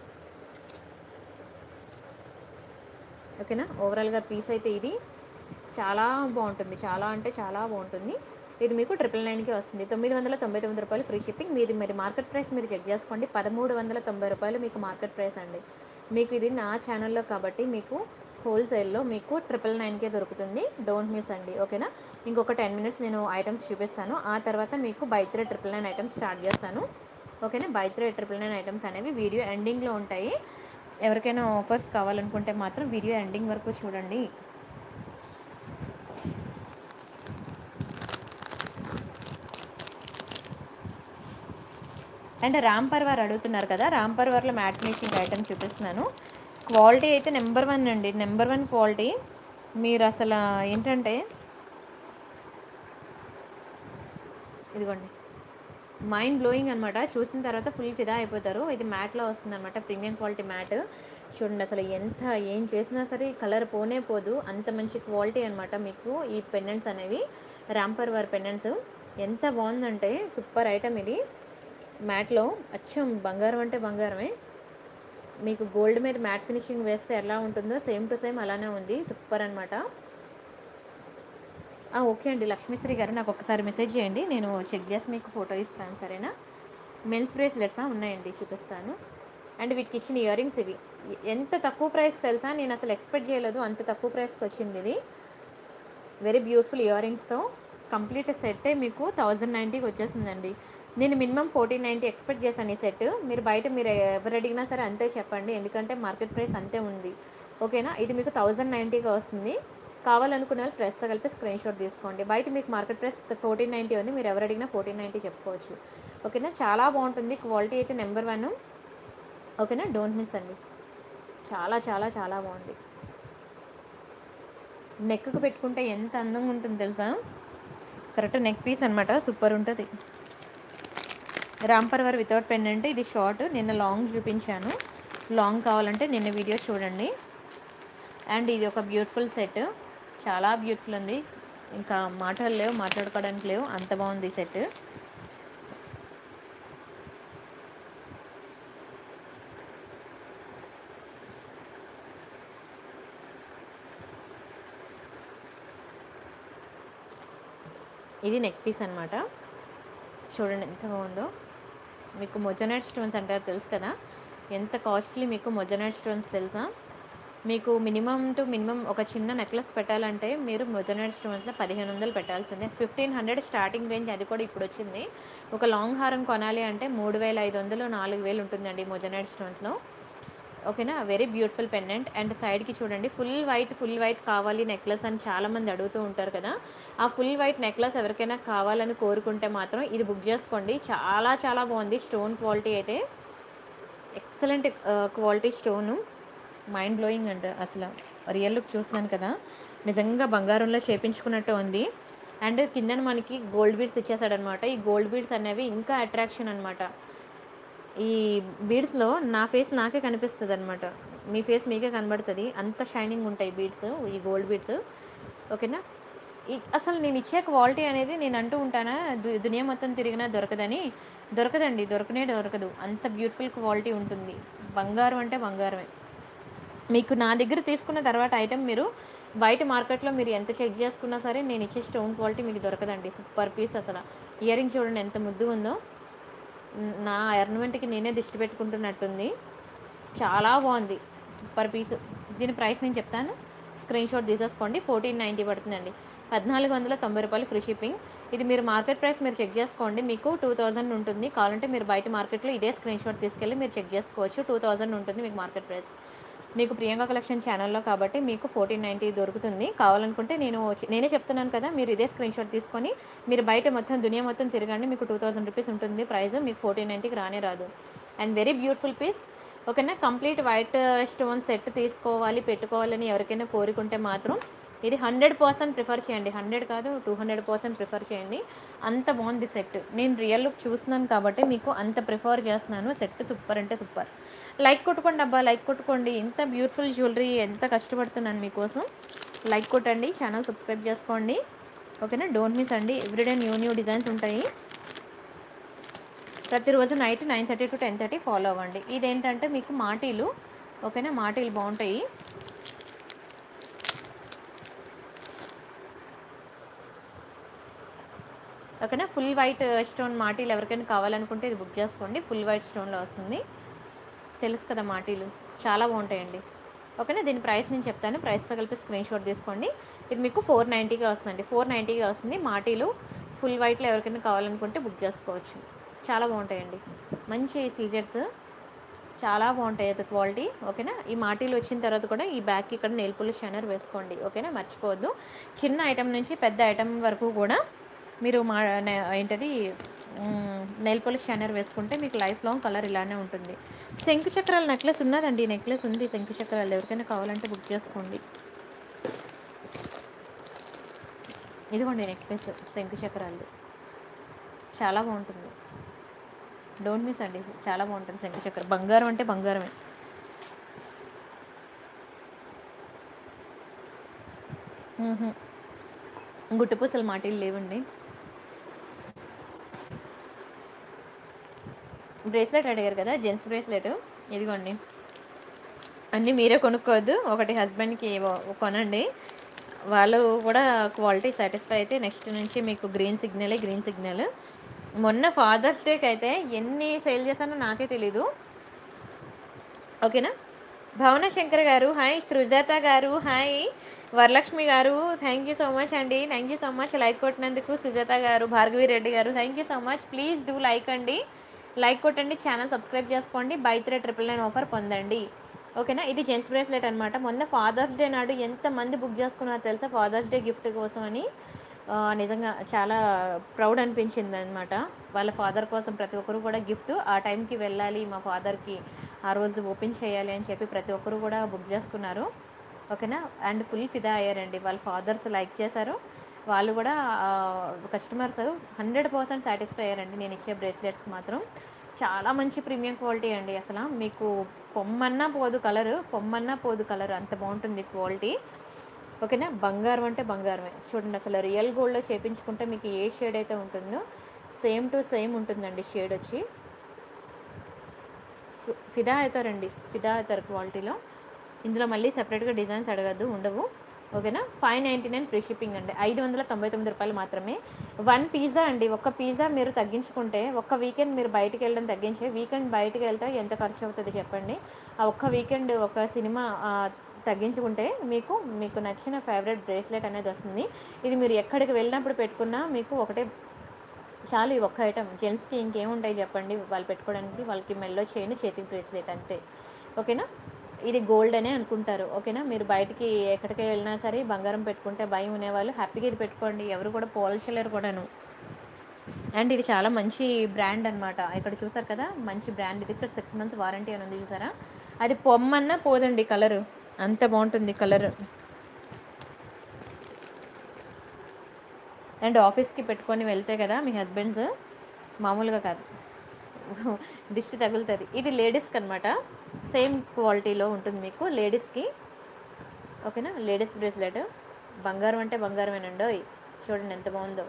ఓకేనా ఓవరాల్గా పీస్ అయితే ఇది చాలా బాగుంటుంది చాలా అంటే చాలా బాగుంటుంది ఇది మీకు ట్రిపుల్ నైన్కి వస్తుంది తొమ్మిది వందల తొంభై తొమ్మిది రూపాయలు ఫ్రీ షిప్పింగ్ మీది మరి మార్కెట్ ప్రైస్ మీరు చెక్ చేసుకోండి పదమూడు వందల తొంభై రూపాయలు మీకు మార్కెట్ ప్రైస్ అండి మీకు ఇది నా ఛానల్లో కాబట్టి మీకు హోల్సేల్లో మీకు ట్రిపుల్ నైన్కే దొరుకుతుంది డోంట్ మిస్ అండి ఓకేనా ఇంకొక టెన్ మినిట్స్ నేను ఐటమ్స్ చూపిస్తాను ఆ తర్వాత మీకు by three triple nine items start చేస్తాను ఓకేనా buy three triple nine items అనేవి వీడియో ఎండింగ్లో ఉంటాయి ఎవరికైనా ఆఫర్స్ కావాలనుకుంటే మాత్రం వీడియో ఎండింగ్ వరకు చూడండి అండ్ రాంపర్ వారు అడుగుతున్నారు కదా రాంపర్ వారిలో మ్యాట్ ఫినిషింగ్ ఐటమ్ చూపిస్తున్నాను క్వాలిటీ అయితే నెంబర్ వన్ అండి నెంబర్ వన్ క్వాలిటీ మీరు అసలు ఏంటంటే ఇదిగోండి మైండ్ బ్లోయింగ్ అనమాట చూసిన తర్వాత ఫుల్ ఫిదా అయిపోతారు ఇది మ్యాట్లో వస్తుంది అనమాట ప్రీమియం క్వాలిటీ మ్యాట్ చూడండి అసలు ఎంత ఏం చేసినా సరే కలర్ పోనే పోదు అంత మంచి క్వాలిటీ అనమాట మీకు ఈ పెండెంట్స్ అనేవి ర్యాంపర్ వార్ పెండెంట్స్ ఎంత బాగుందంటే సూపర్ ఐటమ్ ఇది మ్యాట్లో అచ్చం బంగారం అంటే బంగారమే మీకు గోల్డ్ మీద మ్యాట్ ఫినిషింగ్ వేస్తే ఎలా ఉంటుందో సేమ్ టు సేమ్ అలానే ఉంది సూపర్ అనమాట ఓకే అండి లక్ష్మీశ్రీ గారు నాకు ఒకసారి మెసేజ్ చేయండి నేను చెక్ చేసి మీకు ఫోటో ఇస్తాను సరేనా మెన్స్ బ్రేస్లెట్స్ ఉన్నాయండి చూపిస్తాను అండ్ వీటికి ఇచ్చిన ఇయర్ రింగ్స్ ఇవి ఎంత తక్కువ ప్రైస్ తెలుసా నేను అసలు ఎక్స్పెక్ట్ చేయలేదు అంత తక్కువ ప్రైస్కి వచ్చింది ఇది వెరీ బ్యూటిఫుల్ ఇయర్ రింగ్స్తో కంప్లీట్ సెట్టే మీకు థౌజండ్ నైంటీకి వచ్చేసిందండి నేను మినిమం ఫోర్టీన్ నైంటీ ఎక్స్పెక్ట్ చేశాను ఈ సెట్ మీరు బయట మీరు ఎవరు అడిగినా సరే అంతే చెప్పండి ఎందుకంటే మార్కెట్ ప్రైస్ అంతే ఉంది ఓకేనా ఇది మీకు థౌజండ్ నైంటీగా వస్తుంది కావాలనుకునే వాళ్ళు ప్రైస్తో కలిపి స్క్రీన్ షాట్ తీసుకోండి బయట మీకు మార్కెట్ ప్రైస్ ఫోర్టీన్ నైంటీ ఉంది మీరు ఎవరు అడిగినా ఫోర్టీన్ నైంటీ చెప్పుకోవచ్చు ఓకేనా చాలా బాగుంటుంది క్వాలిటీ అయితే నెంబర్ వన్ ఓకేనా డోంట్ మిస్ అండి చాలా చాలా చాలా బాగుంది నెక్కు పెట్టుకుంటే ఎంత అందంగా ఉంటుంది తెలుసా కరెక్ట్ నెక్ పీస్ అనమాట సూపర్ ఉంటుంది రాంపర్ వర్ వితౌట్ పెండెంట్ ఇది షార్ట్ నిన్న లాంగ్ చూపించాను లాంగ్ కావాలంటే నిన్న వీడియో చూడండి అండ్ ఇది ఒక బ్యూటిఫుల్ సెట్ చాలా బ్యూటిఫుల్ ఉంది ఇంకా మాటలు లేవు మాట్లాడుకోవడానికి లేవు అంత బాగుంది ఈ సెట్ ఇది నెక్ పీస్ అనమాట చూడండి ఎంత బాగుందో మీకు మొజనైట్ స్టోన్స్ అంటారు తెలుసు కదా ఎంత కాస్ట్లీ మీకు మొజనైట్ స్టోన్స్ తెలుసా మీకు మినిమం టు మినిమం ఒక చిన్న నెక్లెస్ పెట్టాలంటే మీరు మొజనైట్ స్టోన్స్లో పదిహేను వందలు పెట్టాల్సిందే ఫిఫ్టీన్ హండ్రెడ్ స్టార్టింగ్ రేంజ్ అది కూడా ఇప్పుడు వచ్చింది ఒక లాంగ్ హారం కొనాలి అంటే మూడు వేల ఐదు వందలు నాలుగు వేలు ఉంటుందండి మొజనైట్ స్టోన్స్లో ఓకేనా వెరీ బ్యూటిఫుల్ పెండెంట్ అండ్ సైడ్కి చూడండి ఫుల్ వైట్ ఫుల్ వైట్ కావాలి నెక్లెస్ అని చాలామంది అడుగుతూ ఉంటారు కదా ఆ ఫుల్ వైట్ నెక్లెస్ ఎవరికైనా కావాలని కోరుకుంటే మాత్రం ఇది బుక్ చేసుకోండి చాలా చాలా బాగుంది స్టోన్ క్వాలిటీ అయితే excellent quality stone mind blowing అంట అసలు రియల్ లుక్ చూస్తున్నాను కదా నిజంగా బంగారంలో చేపించుకున్నట్టు ఉంది అండ్ కిందన మనకి గోల్డ్ బీడ్స్ ఇచ్చేసాడనమాట ఈ గోల్డ్ బీడ్స్ అనేవి ఇంకా అట్రాక్షన్ అనమాట ఈ బీడ్స్లో నా ఫేస్ నాకే కనిపిస్తుంది అనమాట మీ ఫేస్ మీకే కనబడుతుంది అంత షైనింగ్ ఉంటాయి బీడ్స్ ఈ గోల్డ్ బీడ్స్ ఓకేనా ఈ అసలు నేను ఇచ్చే క్వాలిటీ అనేది నేను అంటూ ఉంటానా దు- దునియా మొత్తం తిరిగినా దొరకదని దొరకదండి దొరకనే దొరకదు అంత బ్యూటిఫుల్ క్వాలిటీ ఉంటుంది బంగారం అంటే బంగారమే మీకు నా దగ్గర తీసుకున్న తర్వాత ఐటెం మీరు బయట మార్కెట్లో మీరు ఎంత చెక్ చేసుకున్నా సరే నేను ఇచ్చే స్టోన్ క్వాలిటీ మీకు దొరకదండి సూపర్ పీస్ అసలు ఇయర్ రింగ్ చూడండి ఎంత ముద్దు ఉందో న- నా ఆర్నమెంట్కి నేనే దిష్టి పెట్టుకుంటున్నట్టుంది చాలా బాగుంది సూపర్ పీస్ దీని ప్రైస్ నేను చెప్తాను స్క్రీన్ షాట్ తీసేసుకోండి ఫోర్టీన్ నైంటీ పడుతుందండి పద్నాలుగు వందల తొంభై రూపాయలు ఫ్రీ షిప్పింగ్ ఇది మీరు మార్కెట్ ప్రైస్ మీరు చెక్ చేసుకోండి మీకు టూ థౌజండ్ ఉంటుంది కావాలంటే మీరు బయట మార్కెట్లో ఇదే స్క్రీన్ షాట్ తీసుకెళ్ళి మీరు చెక్ చేసుకోవచ్చు టూ థౌజండ్ ఉంటుంది మీకు మార్కెట్ ప్రైస్ మీకు ప్రియాంక కలెక్షన్ ఛానల్లో కాబట్టి మీకు ఫోర్టీన్ నైంటీ దొరుకుతుంది కావాలనుకుంటే నేను నేనే చెప్తున్నాను కదా మీరు ఇదే స్క్రీన్ షాట్ తీసుకొని మీరు బయట మొత్తం దునియా మొత్తం తిరగండి మీకు టూ థౌసండ్ రూపీస్ ఉంటుంది ప్రైస్ మీకు ఫోర్టీన్ నైంటీకి రానే రాదు అండ్ వెరీ బ్యూటిఫుల్ పీస్ ఓకేనా కంప్లీట్ వైట్ స్టోన్ సెట్ తీసుకోవాలి పెట్టుకోవాలని ఎవరికైనా కోరుకుంటే మాత్రం ఇది హండ్రెడ్ పర్సెంట్ ప్రిఫర్ చేయండి హండ్రెడ్ కాదు టూ హండ్రెడ్ పర్సెంట్ ప్రిఫర్ చేయండి అంత బాగుంది సెట్ నేను రియల్ లుక్ చూస్తున్నాను కాబట్టి మీకు అంత ప్రిఫర్ చేస్తున్నాను సెట్ సూపర్ అంటే సూపర్ లైక్ కొట్టుకోండి అబ్బా లైక్ కొట్టుకోండి ఎంత బ్యూటిఫుల్ జ్యువెలరీ ఎంత కష్టపడుతున్నాను మీకోసం లైక్ కొట్టండి ఛానల్ సబ్స్క్రైబ్ చేసుకోండి ఓకేనా డోంట్ మిస్ అండి ఎవ్రీడే న్యూ న్యూ డిజైన్స్ ఉంటాయి ప్రతిరోజు night nine thirty to ten thirty follow అవ్వండి ఇదేంటంటే మీకు మాటీలు ఓకేనా మాటీలు బాగుంటాయి ఓకేనా ఫుల్ వైట్ స్టోన్ మాటీలు ఎవరికైనా కావాలనుకుంటే ఇది బుక్ చేసుకోండి ఫుల్ వైట్ స్టోన్లో వస్తుంది తెలుసు కదా మాటీలు చాలా బాగుంటాయండి ఓకేనా దీని ప్రైస్ నేను చెప్తాను ప్రైస్తో కలిపి స్క్రీన్ షాట్ తీసుకోండి ఇది మీకు ఫోర్ నైంటీగా వస్తుందండి ఫోర్ నైంటీగా వస్తుంది మాటీలు ఫుల్ వైట్లో ఎవరికైనా కావాలనుకుంటే బుక్ చేసుకోవచ్చు చాలా బాగుంటాయండి మంచి సీజర్స్ చాలా బాగుంటాయి అది క్వాలిటీ ఓకేనా ఈ మాటీలు వచ్చిన తర్వాత కూడా ఈ బ్యాగ్కి ఇక్కడ నెయిల్ పోలిష్ షైనర్ వేసుకోండి ఓకేనా మర్చిపోవద్దు చిన్న ఐటెం నుంచి పెద్ద ఐటెం వరకు కూడా మీరు మా నే- ఏంటది నెయిల్ పాలిష్ షైనర్ వేసుకుంటే మీకు లైఫ్ లాంగ్ కలర్ ఇలానే ఉంటుంది శంకు చక్రాల నెక్లెస్ ఉన్నదండి నెక్లెస్ ఉంది శంకు చక్రాలు ఎవరికైనా కావాలంటే బుక్ చేసుకోండి ఇదిగోండి నెక్లెస్ శంకు చక్రాలు చాలా బాగుంటుంది డోంట్ మిస్ అండి చాలా బాగుంటుంది శంకు చక్రం బంగారం అంటే బంగారమే మ్మ్హ. గుట్టుపూసలు మాటలు లేవండి బ్రేస్లెట్ అడిగారు కదా జెంట్స్ బ్రేస్లెట్ ఇదిగోండి అన్నీ మీరే కొనుక్కోవద్దు ఒకటి హస్బెండ్కి కొనండి వాళ్ళు కూడా క్వాలిటీ సాటిస్ఫై అయితే నెక్స్ట్ నుంచి మీకు గ్రీన్ సిగ్నలే గ్రీన్ సిగ్నల్ మొన్న ఫాదర్స్ డేకి అయితే ఎన్ని సేల్ చేశానో నాకే తెలీదు ఓకేనా భవన శంకర్ గారు హాయ్ సృజాత గారు hi Varalakshmi garu thank you so much అండి thank you so much like కొట్టినందుకు Sujatha garu Bhargavi Reddy garu thank you so much please do like అండి లైక్ కొట్టండి ఛానల్ సబ్స్క్రైబ్ చేసుకోండి buy three triple nine offer పొందండి ఓకేనా ఇది జెంట్స్ బ్రేస్లెట్ అనమాట మొన్న ఫాదర్స్ డే నాడు ఎంతమంది బుక్ చేసుకున్నారో తెలుసా ఫాదర్స్ డే గిఫ్ట్ కోసం అని ఆ, నిజంగా చాలా ప్రౌడ్ అనిపించింది అనమాట వాళ్ళ ఫాదర్ కోసం ప్రతి ఒక్కరు కూడా గిఫ్ట్ ఆ టైంకి వెళ్ళాలి మా ఫాదర్కి ఆ రోజు ఓపెన్ చేయాలి అని చెప్పి ప్రతి ఒక్కరు కూడా బుక్ చేసుకున్నారు ఓకేనా అండ్ ఫుల్ ఫిదా అయ్యారండి వాళ్ళ ఫాదర్స్ లైక్ చేశారు వాళ్ళు కూడా కస్టమర్స్ హండ్రెడ్ పర్సెంట్ సాటిస్ఫై అయ్యారండి నేను ఇచ్చే బ్రేస్లెట్స్ మాత్రం చాలా మంచి ప్రీమియం క్వాలిటీ అండి అసలు మీకు పొమ్మన్నా పోదు కలర్ పొమ్మన్నా పోదు కలర్ అంత బాగుంటుంది క్వాలిటీ ఓకేనా బంగారం అంటే బంగారమే చూడండి అసలు రియల్ గోల్డ్లో చేపించుకుంటే మీకు ఏ షేడ్ అయితే ఉంటుందో సేమ్ టు సేమ్ ఉంటుందండి షేడ్ వచ్చి ఫి- ఫిదా అవుతారండి ఫిదా అవుతారు క్వాలిటీలో ఇందులో మళ్ళీ సెపరేట్గా డిజైన్స్ అడగద్దు ఉండవు ఓకేనా five ninety nine free shipping అండి ఐదు వందల తొంభై తొమ్మిది రూపాయలు మాత్రమే వన్ పిజ్జా అండి ఒక్క పిజ్జా మీరు తగ్గించుకుంటే ఒక్క వీకెండ్ మీరు బయటికి వెళ్ళడం తగ్గించి వీకెండ్ బయటికి వెళ్తే ఎంత ఖర్చు అవుతుంది చెప్పండి ఆ ఒక్క వీకెండ్ ఒక సినిమా ఆ, తగ్గించుకుంటే మీకు మీకు నచ్చిన ఫేవరెట్ బ్రేస్లెట్ అనేది వస్తుంది ఇది మీరు ఎక్కడికి వెళ్ళినప్పుడు పెట్టుకున్నా మీకు ఒకటే చాలు ఈ ఒక్క ఐటమ్ జెంట్స్కి ఇంకేముంటాయి చెప్పండి వాళ్ళు పెట్టుకోవడానికి వాళ్ళకి మెల్లో చేయని చేతికి బ్రేస్లెట్ అంతే ఓకేనా ఇది గోల్డ్ అనే అనుకుంటారు ఓకేనా మీరు బయటికి ఎక్కడికి వెళ్ళినా సరే బంగారం పెట్టుకుంటే భయం ఉండేవాళ్ళు హ్యాపీగా ఇది పెట్టుకోండి ఎవరు కూడా పోల్చలేరు కూడాను అండ్ ఇది చాలా మంచి బ్రాండ్ అనమాట ఇక్కడ చూసారు కదా మంచి బ్రాండ్ ఇది ఇక్కడ సిక్స్ మంత్స్ వారంటీ అని ఉంది చూసారా అది పొమ్మన్నా పోదండి కలర్ అంత బాగుంటుంది కలర్ అండ్ ఆఫీస్కి పెట్టుకొని వెళ్తే కదా మీ హస్బెండ్స్ మామూలుగా కాదు దిష్టి తగులుతుంది ఇది లేడీస్కి అనమాట సేమ్ క్వాలిటీలో ఉంటుంది మీకు లేడీస్కి ఓకేనా లేడీస్ బ్రేస్లెట్ బంగారం అంటే బంగారమేనండో చూడండి ఎంత బాగుందో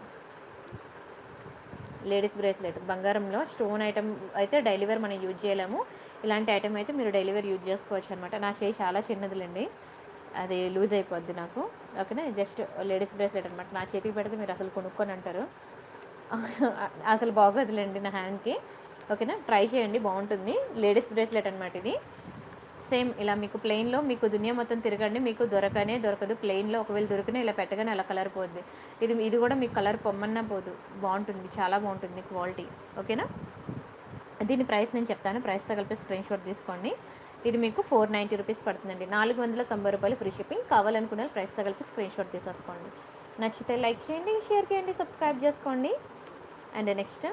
లేడీస్ బ్రేస్లెట్ బంగారంలో స్టోన్ ఐటమ్ అయితే డైలీ వేర్ మనం యూజ్ చేయలేము ఇలాంటి ఐటమ్ అయితే మీరు డైలీ వేర్ యూజ్ చేసుకోవచ్చు అనమాట నా చేయి చాలా చిన్నదిలేండి అది లూజ్ అయిపోద్ది నాకు ఓకేనా జస్ట్ లేడీస్ బ్రేస్లెట్ అనమాట నా చేతికి పెడితే మీరు అసలు కొనుక్కొని అంటారు అసలు బాగోదులేండి నా హ్యాండ్కి ఓకేనా ట్రై చేయండి బాగుంటుంది లేడీస్ బ్రేస్లెట్ అనమాట ఇది సేమ్ ఇలా మీకు ప్లెయిన్లో మీకు దునియా మొత్తం తిరగండి మీకు దొరకనే దొరకదు ప్లెయిన్లో ఒకవేళ దొరికినా ఇలా పెట్టగానే అలా కలర్ పోద్ది ఇది ఇది కూడా మీకు కలర్ పొమ్మన్నా పోదు బాగుంటుంది చాలా బాగుంటుంది క్వాలిటీ ఓకేనా దీని ప్రైస్ నేను చెప్తాను ప్రైస్తో కలిపి స్క్రీన్ షాట్ తీసుకోండి ఇది మీకు ఫోర్ నైంటీ రూపీస్ పడుతుందండి నాలుగు వందల తొంభై రూపాయలు ఫ్రీ షిప్పింగ్ కావాలనుకునే వాళ్ళు ప్రైస్తో కలిపి స్క్రీన్ షాట్ తీసేసుకోండి నచ్చితే లైక్ చేయండి షేర్ చేయండి సబ్స్క్రైబ్ చేసుకోండి అండ్ నెక్స్ట్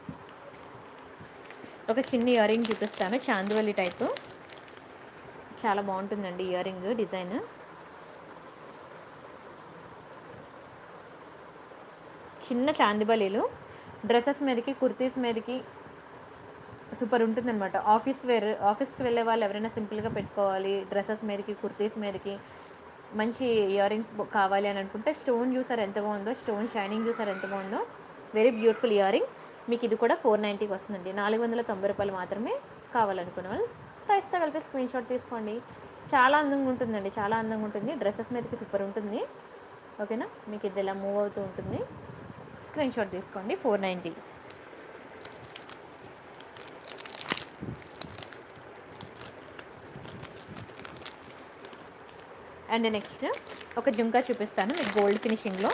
ఒక చిన్న ఇయర్ రింగ్ చూపిస్తాను చాందువల్లి టైపు చాలా బాగుంటుందండి ఇయర్ రింగ్ డిజైన్ చిన్న చాందిబలీలు డ్రెస్సెస్ మీదకి కుర్తీస్ మీదకి సూపర్ ఉంటుందన్నమాట ఆఫీస్ వేర్ ఆఫీస్కి వెళ్ళే వాళ్ళు ఎవరైనా సింపుల్గా పెట్టుకోవాలి డ్రెస్సెస్ మీదకి కుర్తీస్ మీదకి మంచి ఇయర్ రింగ్స్ కావాలి అని అనుకుంటే స్టోన్ చూసారు ఎంత బాగుందో స్టోన్ షైనింగ్ చూసారు ఎంత బాగుందో వెరీ బ్యూటిఫుల్ ఇయర్ రింగ్ మీకు ఇది కూడా ఫోర్ నైంటీకి వస్తుందండి నాలుగు వందల తొంభై రూపాయలు మాత్రమే కావాలనుకునే వాళ్ళు ప్రైస్తో కలిపి స్క్రీన్ షాట్ తీసుకోండి చాలా అందంగా ఉంటుందండి చాలా అందంగా ఉంటుంది డ్రెస్సెస్ మీదకి సూపర్ ఉంటుంది ఓకేనా మీకు ఇది ఇలా మూవ్ అవుతూ ఉంటుంది స్క్రీన్ షాట్ తీసుకోండి ఫోర్ నైంటీ అండ్ నెక్స్ట్ ఒక జుంకా చూపిస్తాను మీకు గోల్డ్ ఫినిషింగ్లో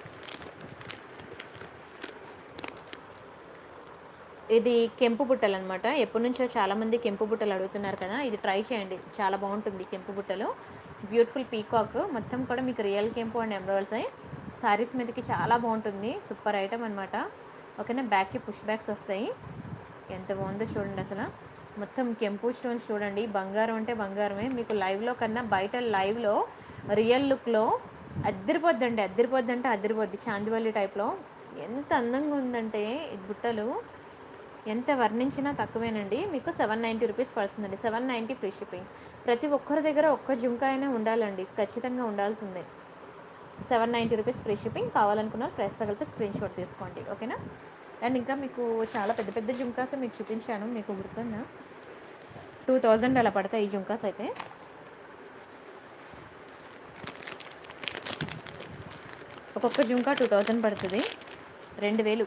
ఇది కెంపు బుట్టలు అనమాట ఎప్పటి నుంచో చాలామంది కెంపు బుట్టలు అడుగుతున్నారు కదా ఇది ట్రై చేయండి చాలా బాగుంటుంది కెంపు బుట్టలు బ్యూటిఫుల్ పీకాక్ మొత్తం కూడా మీకు రియల్ కెంపు అండ్ ఎమరాల్స్ శారీస్ మీదకి చాలా బాగుంటుంది సూపర్ ఐటమ్ అనమాట ఓకేనా బ్యాక్కి పుష్ బ్యాక్స్ వస్తాయి ఎంత బాగుందో చూడండి అసలు మొత్తం కెంపు స్టోన్స్ చూడండి బంగారం అంటే బంగారమే మీకు లైవ్లో కన్నా బయట లైవ్లో రియల్ లుక్లో అద్దరిపోద్దండి అద్దరిపోద్ది అంటే అద్దరిపోద్ది చాందివల్లి టైప్లో ఎంత అందంగా ఉందంటే ఈ బుట్టలు ఎంత వర్ణించినా తక్కువేనండి మీకు సెవెన్ నైంటీ రూపీస్ పడుతుందండి సెవెన్ నైంటీ ఫ్రీ షిప్పింగ్ ప్రతి ఒక్కరి దగ్గర ఒక్క జుంకా అయినా ఉండాలండి ఖచ్చితంగా ఉండాల్సిందే seven ninety rupees free shipping కావాలనుకున్న ప్రైస్ తగిలితే స్క్రీన్ షాట్ తీసుకోండి ఓకేనా అండ్ ఇంకా మీకు చాలా పెద్ద పెద్ద జుంకాస్ మీకు చూపించాను మీకు గుర్తుందా టూ థౌజండ్ అలా పడతాయి ఈ జుంకాస్ అయితే ఒక్కొక్క జుంకా టూ థౌజండ్ పడుతుంది రెండు వేలు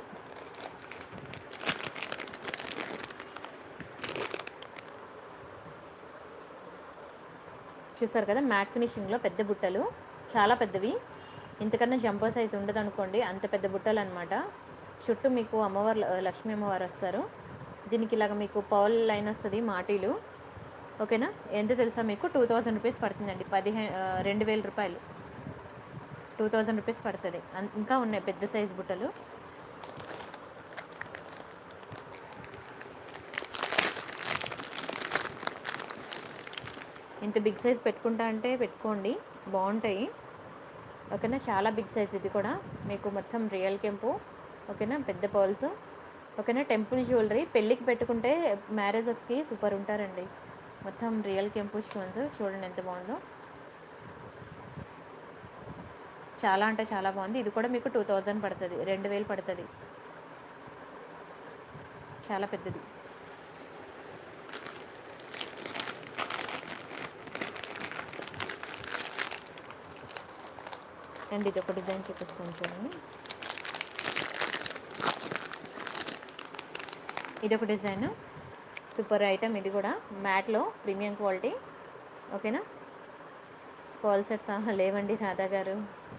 చూసారు కదా మ్యాట్ ఫినిషింగ్లో పెద్ద బుట్టలు చాలా పెద్దవి ఇంతకన్నా జంపో సైజ్ ఉండదు అనుకోండి అంత పెద్ద బుట్టలు అనమాట చుట్టూ మీకు అమ్మవారు లక్ష్మీ అమ్మవారు వస్తారు దీనికి ఇలాగ మీకు పౌల్ లైన్ వస్తుంది మాటీలు ఓకేనా ఎంత తెలుసా మీకు టూ థౌజండ్ రూపీస్ పడుతుందండి పదిహేను రెండు వేల రూపాయలు టూ థౌజండ్ రూపీస్ పడుతుంది అన్- ఇంకా ఉన్నాయి పెద్ద సైజ్ బుట్టలు ఇంత బిగ్ సైజ్ పెట్టుకుంటా అంటే పెట్టుకోండి బాగుంటాయి ఓకేనా చాలా బిగ్ సైజ్ ఇది కూడా మీకు మొత్తం రియల్ కెంపు ఓకేనా పెద్ద పర్ల్స్ ఓకేనా టెంపుల్ జ్యువెలరీ పెళ్ళికి పెట్టుకుంటే మ్యారేజెస్కి సూపర్ ఉంటారండి మొత్తం రియల్ కెంపు స్టోన్స్ చూడండి ఎంత బాగుందో చాలా అంటే చాలా బాగుంది ఇది కూడా మీకు టూ థౌజండ్ పడుతుంది రెండు వేలు పడుతుంది చాలా పెద్దది అండ్ ఇది ఒక డిజైన్ చూపిస్తాను చూడండి ఇది ఒక డిజైన్ సూపర్ ఐటమ్ ఇది కూడా మ్యాట్లో ప్రీమియం క్వాలిటీ ఓకేనా కాల్ సెట్స్ ఆహా, లేవండి రాధా గారు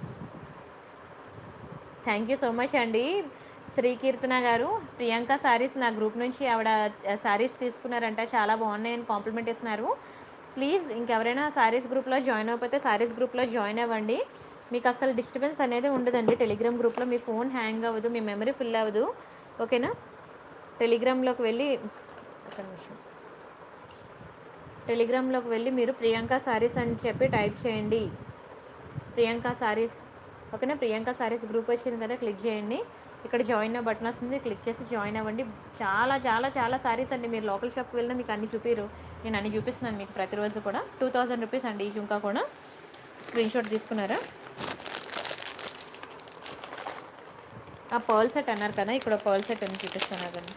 థ్యాంక్ యూ సో మచ్ అండి శ్రీ కీర్తన గారు ప్రియాంక సారీస్ నా గ్రూప్ నుంచి ఆవిడ సారీస్ తీసుకున్నారంట చాలా బాగున్నాయని కాంప్లిమెంట్ ఇస్తున్నారు ప్లీజ్ ఇంకెవరైనా సారీస్ గ్రూప్లో జాయిన్ అవ్వకపోతే సారీస్ గ్రూప్లో జాయిన్ అవ్వండి మీకు అసలు డిస్టర్బెన్స్ అనేది ఉండదండి టెలిగ్రామ్ గ్రూప్లో మీ ఫోన్ హ్యాంగ్ అవ్వదు మీ మెమరీ ఫిల్ అవ్వదు ఓకేనా టెలిగ్రామ్లోకి వెళ్ళి ఒక నిమిషం టెలిగ్రామ్లోకి వెళ్ళి మీరు ప్రియాంక సారీస్ అని చెప్పి టైప్ చేయండి ప్రియాంక సారీస్ ఓకేనా ప్రియాంక సారీస్ గ్రూప్ వచ్చింది కదా క్లిక్ చేయండి ఇక్కడ జాయిన్ అవ్వ బటన్ వస్తుంది క్లిక్ చేసి జాయిన్ అవ్వండి చాలా చాలా చాలా సారీస్ అండి మీరు లోకల్ షాప్కి వెళ్ళినా మీకు అన్ని చూపిరు నేను అన్ని చూపిస్తున్నాను మీకు ప్రతిరోజు కూడా టూ థౌజండ్ రూపీస్ అండి ఈ జుంకా కూడా స్క్రీన్ షాట్ తీసుకున్నారా ఆ పర్ల్ సెట్ అన్నారు కదా ఇక్కడ పర్ల్ సెట్ అని చూపిస్తాను కదా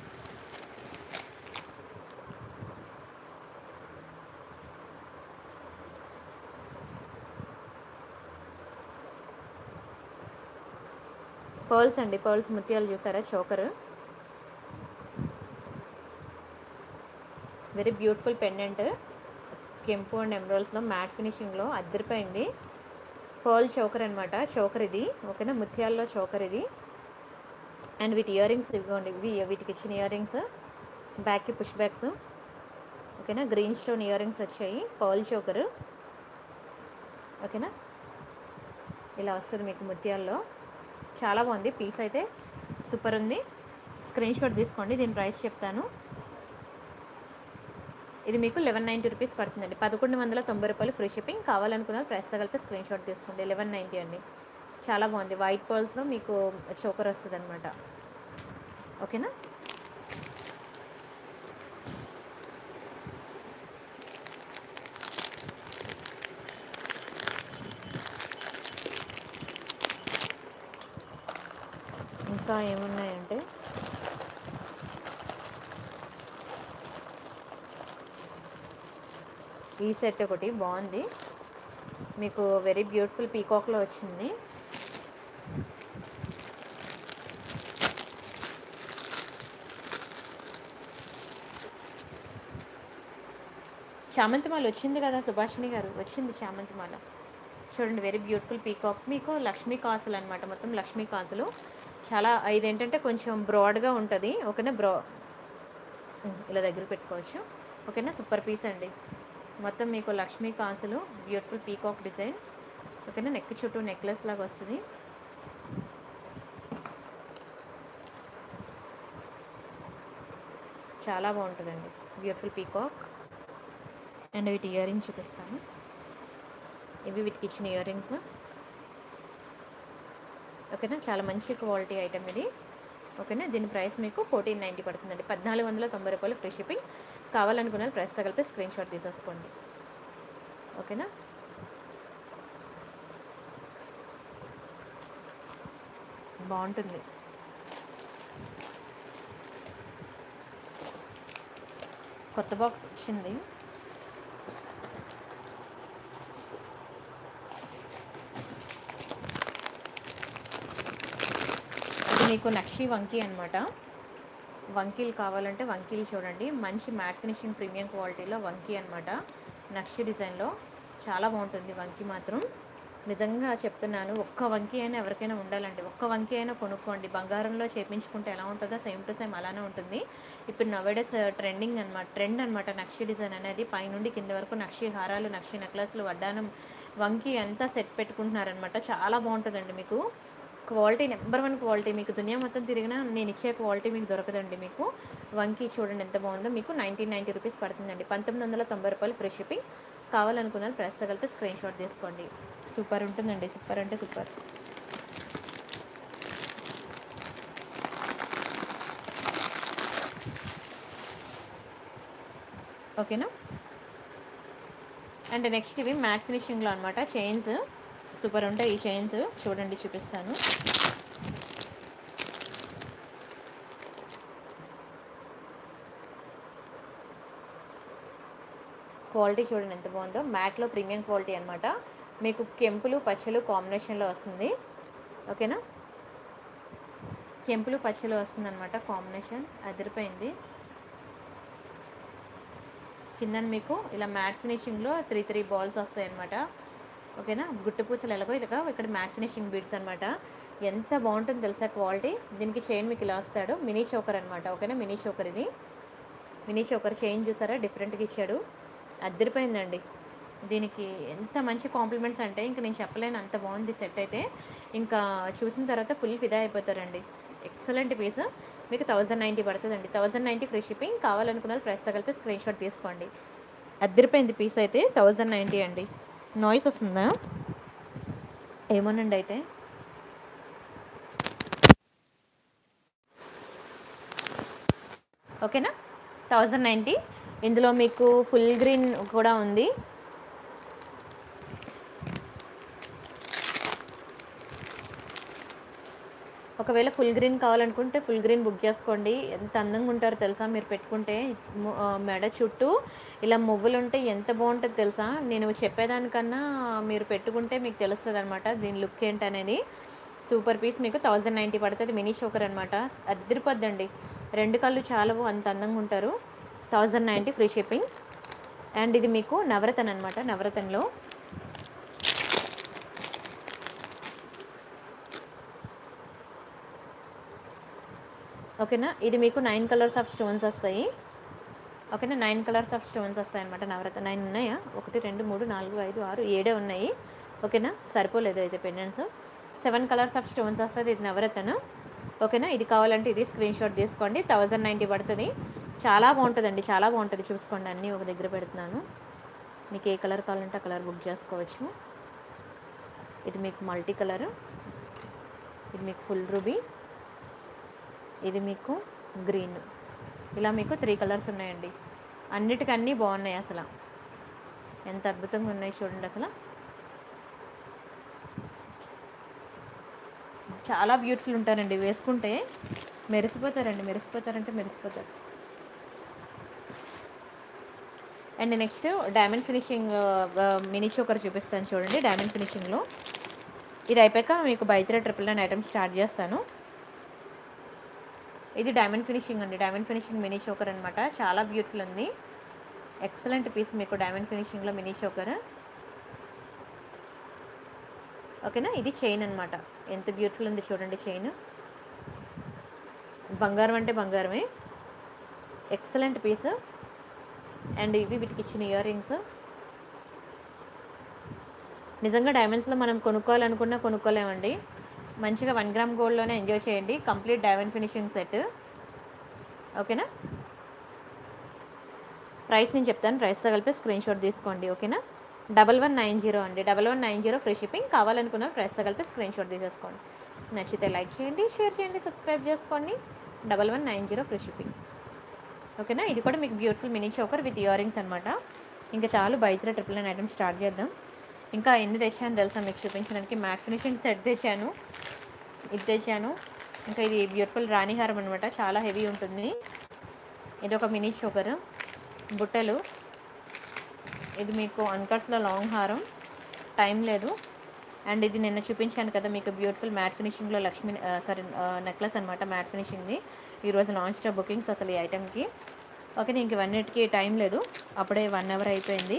పర్ల్స్ అండి పర్ల్స్ ముత్యాలు చూసారా చోకర్ వెరీ బ్యూటిఫుల్ పెండెంట్ కెంపు అండ్ ఎమరాల్స్లో మ్యాట్ ఫినిషింగ్లో అద్దరిపోయింది పర్ల్ చోకర్ అనమాట చోకర్ ఇది ఓకేనా ముత్యాల్లో చోకర్ ఇది అండ్ వీటి ఇయర్ రింగ్స్ ఇవ్వండి ఇవి వీటికి ఇచ్చిన ఇయర్ రింగ్స్ బ్యాక్కి పుష్ బ్యాక్స్ ఓకేనా గ్రీన్ స్టోన్ ఇయర్ రింగ్స్ వచ్చాయి పర్ల్ చోకర్ ఓకేనా ఇలా వస్తుంది మీకు ముత్యాల్లో చాలా బాగుంది పీస్ అయితే సూపర్ ఉంది స్క్రీన్ షాట్ తీసుకోండి దీని ప్రైస్ చెప్తాను ఇది మీకు లెవెన్ నైంటీ రూపీస్ పడుతుందండి పదకొండు వందల తొంభై రూపాయలు ఫ్రీ షిప్పింగ్ కావాలనుకున్న ప్రైస్ తగిలితే స్క్రీన్ షాట్ తీసుకోండి లెవెన్ నైంటీ అండి చాలా బాగుంది వైట్ పర్ల్స్లో మీకు చోకర్ వస్తుంది అనమాట ఓకేనా ఇంకా ఏమున్నాయంటే ఈ సెట్ ఒకటి బాగుంది మీకు వెరీ బ్యూటిఫుల్ పీకాక్లో వచ్చింది చామంతిమాల వచ్చింది కదా సుభాషిణి గారు వచ్చింది చామంతిమాల చూడండి వెరీ బ్యూటిఫుల్ పీకాక్ మీకు లక్ష్మీ కాసులు అనమాట మొత్తం లక్ష్మీ కాసులు చాలా ఇది ఏంటంటే కొంచెం బ్రాడ్గా ఉంటుంది ఓకేనా బ్రా ఉమ్, ఇలా దగ్గర పెట్టుకోవచ్చు ఓకేనా సూపర్ పీస్ అండి మొత్తం మీకు లక్ష్మీ కాసులు బ్యూటిఫుల్ పీకాక్ డిజైన్ ఓకేనా నెక్ చుట్టూ నెక్లెస్ లాగా వస్తుంది చాలా బాగుంటుందండి బ్యూటిఫుల్ పీకాక్ అండ్ వీటి ఇయర్ రింగ్స్ చూపిస్తాను ఇవి వీటికి ఇచ్చిన ఇయర్ రింగ్స్ ఓకేనా చాలా మంచి క్వాలిటీ ఐటమ్ ఇది ఓకేనా దీని ప్రైస్ మీకు ఫోర్టీన్ నైంటీ పడుతుందండి పద్నాలుగు వందల తొంభై రూపాయలు ఫ్రీ షిప్పింగ్ కావాలనుకున్న ప్రైస్ తగిలితే స్క్రీన్ షాట్ తీసేసుకోండి ఓకేనా బాగుంటుంది కొత్త బాక్స్ వచ్చింది ఇది మీకు నక్షి వంకీ అనమాట వంకీలు కావాలంటే వంకీలు చూడండి మంచి మ్యాట్ ఫినిషింగ్ ప్రీమియం క్వాలిటీలో వంకీ అనమాట నక్షి డిజైన్లో చాలా బాగుంటుంది వంకీ మాత్రం నిజంగా చెప్తున్నాను ఒక్క వంకీ అయినా ఎవరికైనా ఉండాలండి ఒక్క వంకీ అయినా కొనుక్కోండి బంగారంలో చేపించుకుంటే ఎలా ఉంటుందో సేమ్ టు సేమ్ అలానే ఉంటుంది ఇప్పుడు నవేడేస్ ట్రెండింగ్ అనమాట ట్రెండ్ అనమాట నక్షి డిజైన్ అనేది పైనుండి కింద వరకు నక్షి హారాలు నక్షి నెక్లెస్లు వడ్డానం వంకీ అంతా సెట్ పెట్టుకుంటున్నారనమాట చాలా బాగుంటుందండి మీకు క్వాలిటీ నెంబర్ వన్ క్వాలిటీ మీకు దునియా మొత్తం తిరిగినా నేను ఇచ్చే క్వాలిటీ మీకు దొరకదండి మీకు వంకి చూడండి ఎంత బాగుందో మీకు నైన్టీన్ నైంటీ రూపీస్ పడుతుందండి పంతొమ్మిది వందల తొంభై రూపాయలు ఫ్రీ షిప్పింగ్ కావాలనుకున్న ప్రెస్ తగిలితే స్క్రీన్ షాట్ తీసుకోండి సూపర్ ఉంటుందండి సూపర్ అంటే సూపర్ ఓకేనా అండ్ నెక్స్ట్ ఇవి మ్యాట్ ఫినిషింగ్లో అనమాట చైన్స్ సూపర్ ఉంటాయి ఈ చైన్స్ చూడండి చూపిస్తాను క్వాలిటీ చూడండి ఎంత బాగుందో మ్యాట్లో ప్రీమియం క్వాలిటీ అనమాట మీకు కెంపులు పచ్చలు కాంబినేషన్లో వస్తుంది ఓకేనా కెంపులు పచ్చలు వస్తుంది అనమాట కాంబినేషన్ అదిరిపోయింది కింద మీకు ఇలా మ్యాట్ ఫినిషింగ్లో త్రీ త్రీ బాల్స్ వస్తాయి అనమాట ఓకేనా గుట్టు పూసలు ఎలాగో ఇలాగ ఇక్కడ మ్యాట్ ఫినిషింగ్ బీడ్స్ అనమాట ఎంత బాగుంటుందో తెలుసా క్వాలిటీ దీనికి చైన్ మీకు ఇలా వస్తాడు మినీ చోకర్ అనమాట ఓకేనా మినీ చోకర్ ఇది మినీ చోకర్ చైన్ చూసారా డిఫరెంట్గా ఇచ్చాడు అద్దరిపోయిందండి దీనికి ఎంత మంచి కాంప్లిమెంట్స్ అంటే ఇంకా నేను చెప్పలేను అంత బాగుంది సెట్ అయితే ఇంకా చూసిన తర్వాత ఫుల్ ఫిదా అయిపోతారండి ఎక్సలెంట్ పీస్ మీకు థౌజండ్ నైంటీ పడుతుందండి థౌజండ్ నైంటీ ఫ్రీ షిప్పింగ్ కావాలనుకున్న ప్రైస్ తగిలితే స్క్రీన్ షాట్ తీసుకోండి అద్దరిపోయింది పీస్ అయితే థౌజండ్ నైంటీ అండి నాయిస్ వస్తుందా ఏమోనండి అయితే ఓకేనా థౌజండ్ నైంటీ ఇందులో మీకు ఫుల్ గ్రీన్ కూడా ఉంది ఒకవేళ ఫుల్ గ్రీన్ కావాలనుకుంటే ఫుల్ గ్రీన్ బుక్ చేసుకోండి ఎంత అందంగా ఉంటారో తెలుసా మీరు పెట్టుకుంటే ము- ఆ, మెడ చుట్టూ ఇలా మువ్వులు ఉంటే ఎంత బాగుంటుందో తెలుసా నేను చెప్పేదానికన్నా మీరు పెట్టుకుంటే మీకు తెలుస్తుంది అనమాట దీని లుక్ ఏంటనేది సూపర్ పీస్ మీకు థౌజండ్ నైంటీ పడుతుంది మినీ చోకర్ అనమాట అద్దరిపోద్దండి రెండు కళ్ళు చాలవు అంత అందంగా ఉంటారు thousand ninety free shipping and ఇది మీకు నవరతన్ అనమాట నవరతన్లో ఓకేనా ఇది మీకు నైన్ కలర్స్ ఆఫ్ స్టోన్స్ వస్తాయి ఓకేనా నైన్ కలర్స్ ఆఫ్ స్టోన్స్ వస్తాయి అనమాట నవరత్న నైన్ ఉన్నాయా ఒకటి రెండు మూడు నాలుగు ఐదు ఆరు ఏడే ఉన్నాయి ఓకేనా సరిపోలేదు అయితే pendants seven colours of stones వస్తుంది ఇది నవరత్న ఓకేనా ఇది కావాలంటే ఇది స్క్రీన్ షాట్ తీసుకోండి థౌజండ్ నైంటీ పడుతుంది చాలా బాగుంటుందండి చాలా బాగుంటుంది చూసుకోండి అన్నీ ఒక దగ్గర పెడుతున్నాను మీకు ఏ కలర్ కావాలంటే ఆ కలర్ బుక్ చేసుకోవచ్చు ఇది మీకు మల్టీ కలర్ ఇది మీకు ఫుల్ రూబీ ఇది మీకు గ్రీన్ ఇలా మీకు త్రీ కలర్స్ ఉన్నాయండి అన్నిటికన్నీ బాగున్నాయి అసలు ఎంత అద్భుతంగా ఉన్నాయి చూడండి అసలు చాలా బ్యూటిఫుల్ ఉంటారండి వేసుకుంటే మెరిసిపోతారండి మెరిసిపోతారంటే మెరిసిపోతారు and next diamond finishing mini choker చూపిస్తాను చూడండి డైమండ్ ఫినిషింగ్లో ఇది అయిపోయాక మీకు buy three triple nine item start చేస్తాను ఇది డైమండ్ ఫినిషింగ్ అండి డైమండ్ ఫినిషింగ్ మినీ చోకర్ అనమాట చాలా బ్యూటిఫుల్ ఉంది ఎక్సలెంట్ పీస్ మీకు డైమండ్ ఫినిషింగ్లో మినీ చోకర్ ఓకేనా ఇది చైన్ అనమాట ఎంత బ్యూటిఫుల్ ఉంది చూడండి చైన్ బంగారం అంటే బంగారమే ఎక్సలెంట్ పీస్ అండ్ ఇవి వీటికి ఇచ్చిన ఇయర్ రింగ్స్ నిజంగా డైమండ్స్లో మనం కొనుక్కోవాలనుకున్నా కొనుక్కోలేమండి మంచిగా వన్ గ్రామ్ గోల్డ్లోనే ఎంజాయ్ చేయండి కంప్లీట్ డైమండ్ ఫినిషింగ్ సెట్ ఓకేనా ప్రైస్ నేను చెప్తాను ప్రైస్తో కలిపి స్క్రీన్ షాట్ తీసుకోండి ఓకేనా డబల్ వన్ నైన్ జీరో అండి double one nine zero free shipping కావాలనుకున్న ప్రైస్తో కలిపి స్క్రీన్ షాట్ తీసేసుకోండి నచ్చితే లైక్ చేయండి షేర్ చేయండి సబ్స్క్రైబ్ చేసుకోండి double one nine zero free shipping ఓకేనా ఇది కూడా మీకు beautiful mini choker with earrings అనమాట ఇంకా చాలు బయట ట్రిపుల్ నైన్ ఐటమ్ స్టార్ట్ చేద్దాం ఇంకా ఎన్ని తెచ్చాను తెలుసా మీకు చూపించడానికి మ్యాట్ ఫినిషింగ్ సెట్ తెచ్చాను ఇది తెచ్చాను ఇంకా ఇది బ్యూటిఫుల్ రాణిహారం అనమాట చాలా హెవీ ఉంటుంది ఇది ఒక మినీ చోకర్ బుట్టలు ఇది మీకు అన్కట్స్లో లాంగ్ హారం టైం లేదు అండ్ ఇది నిన్న చూపించాను కదా మీకు బ్యూటిఫుల్ మ్యాట్ ఫినిషింగ్లో లక్ష్మి సారీ నెక్లెస్ అనమాట మ్యాట్ ఫినిషింగ్ది ఈరోజు నాన్ స్టాప్ బుకింగ్స్ అసలు ఈ ఐటెంకి ఓకే ఇంక ఇవన్నిటికీ టైం లేదు అప్పుడే వన్ అవర్ అయిపోయింది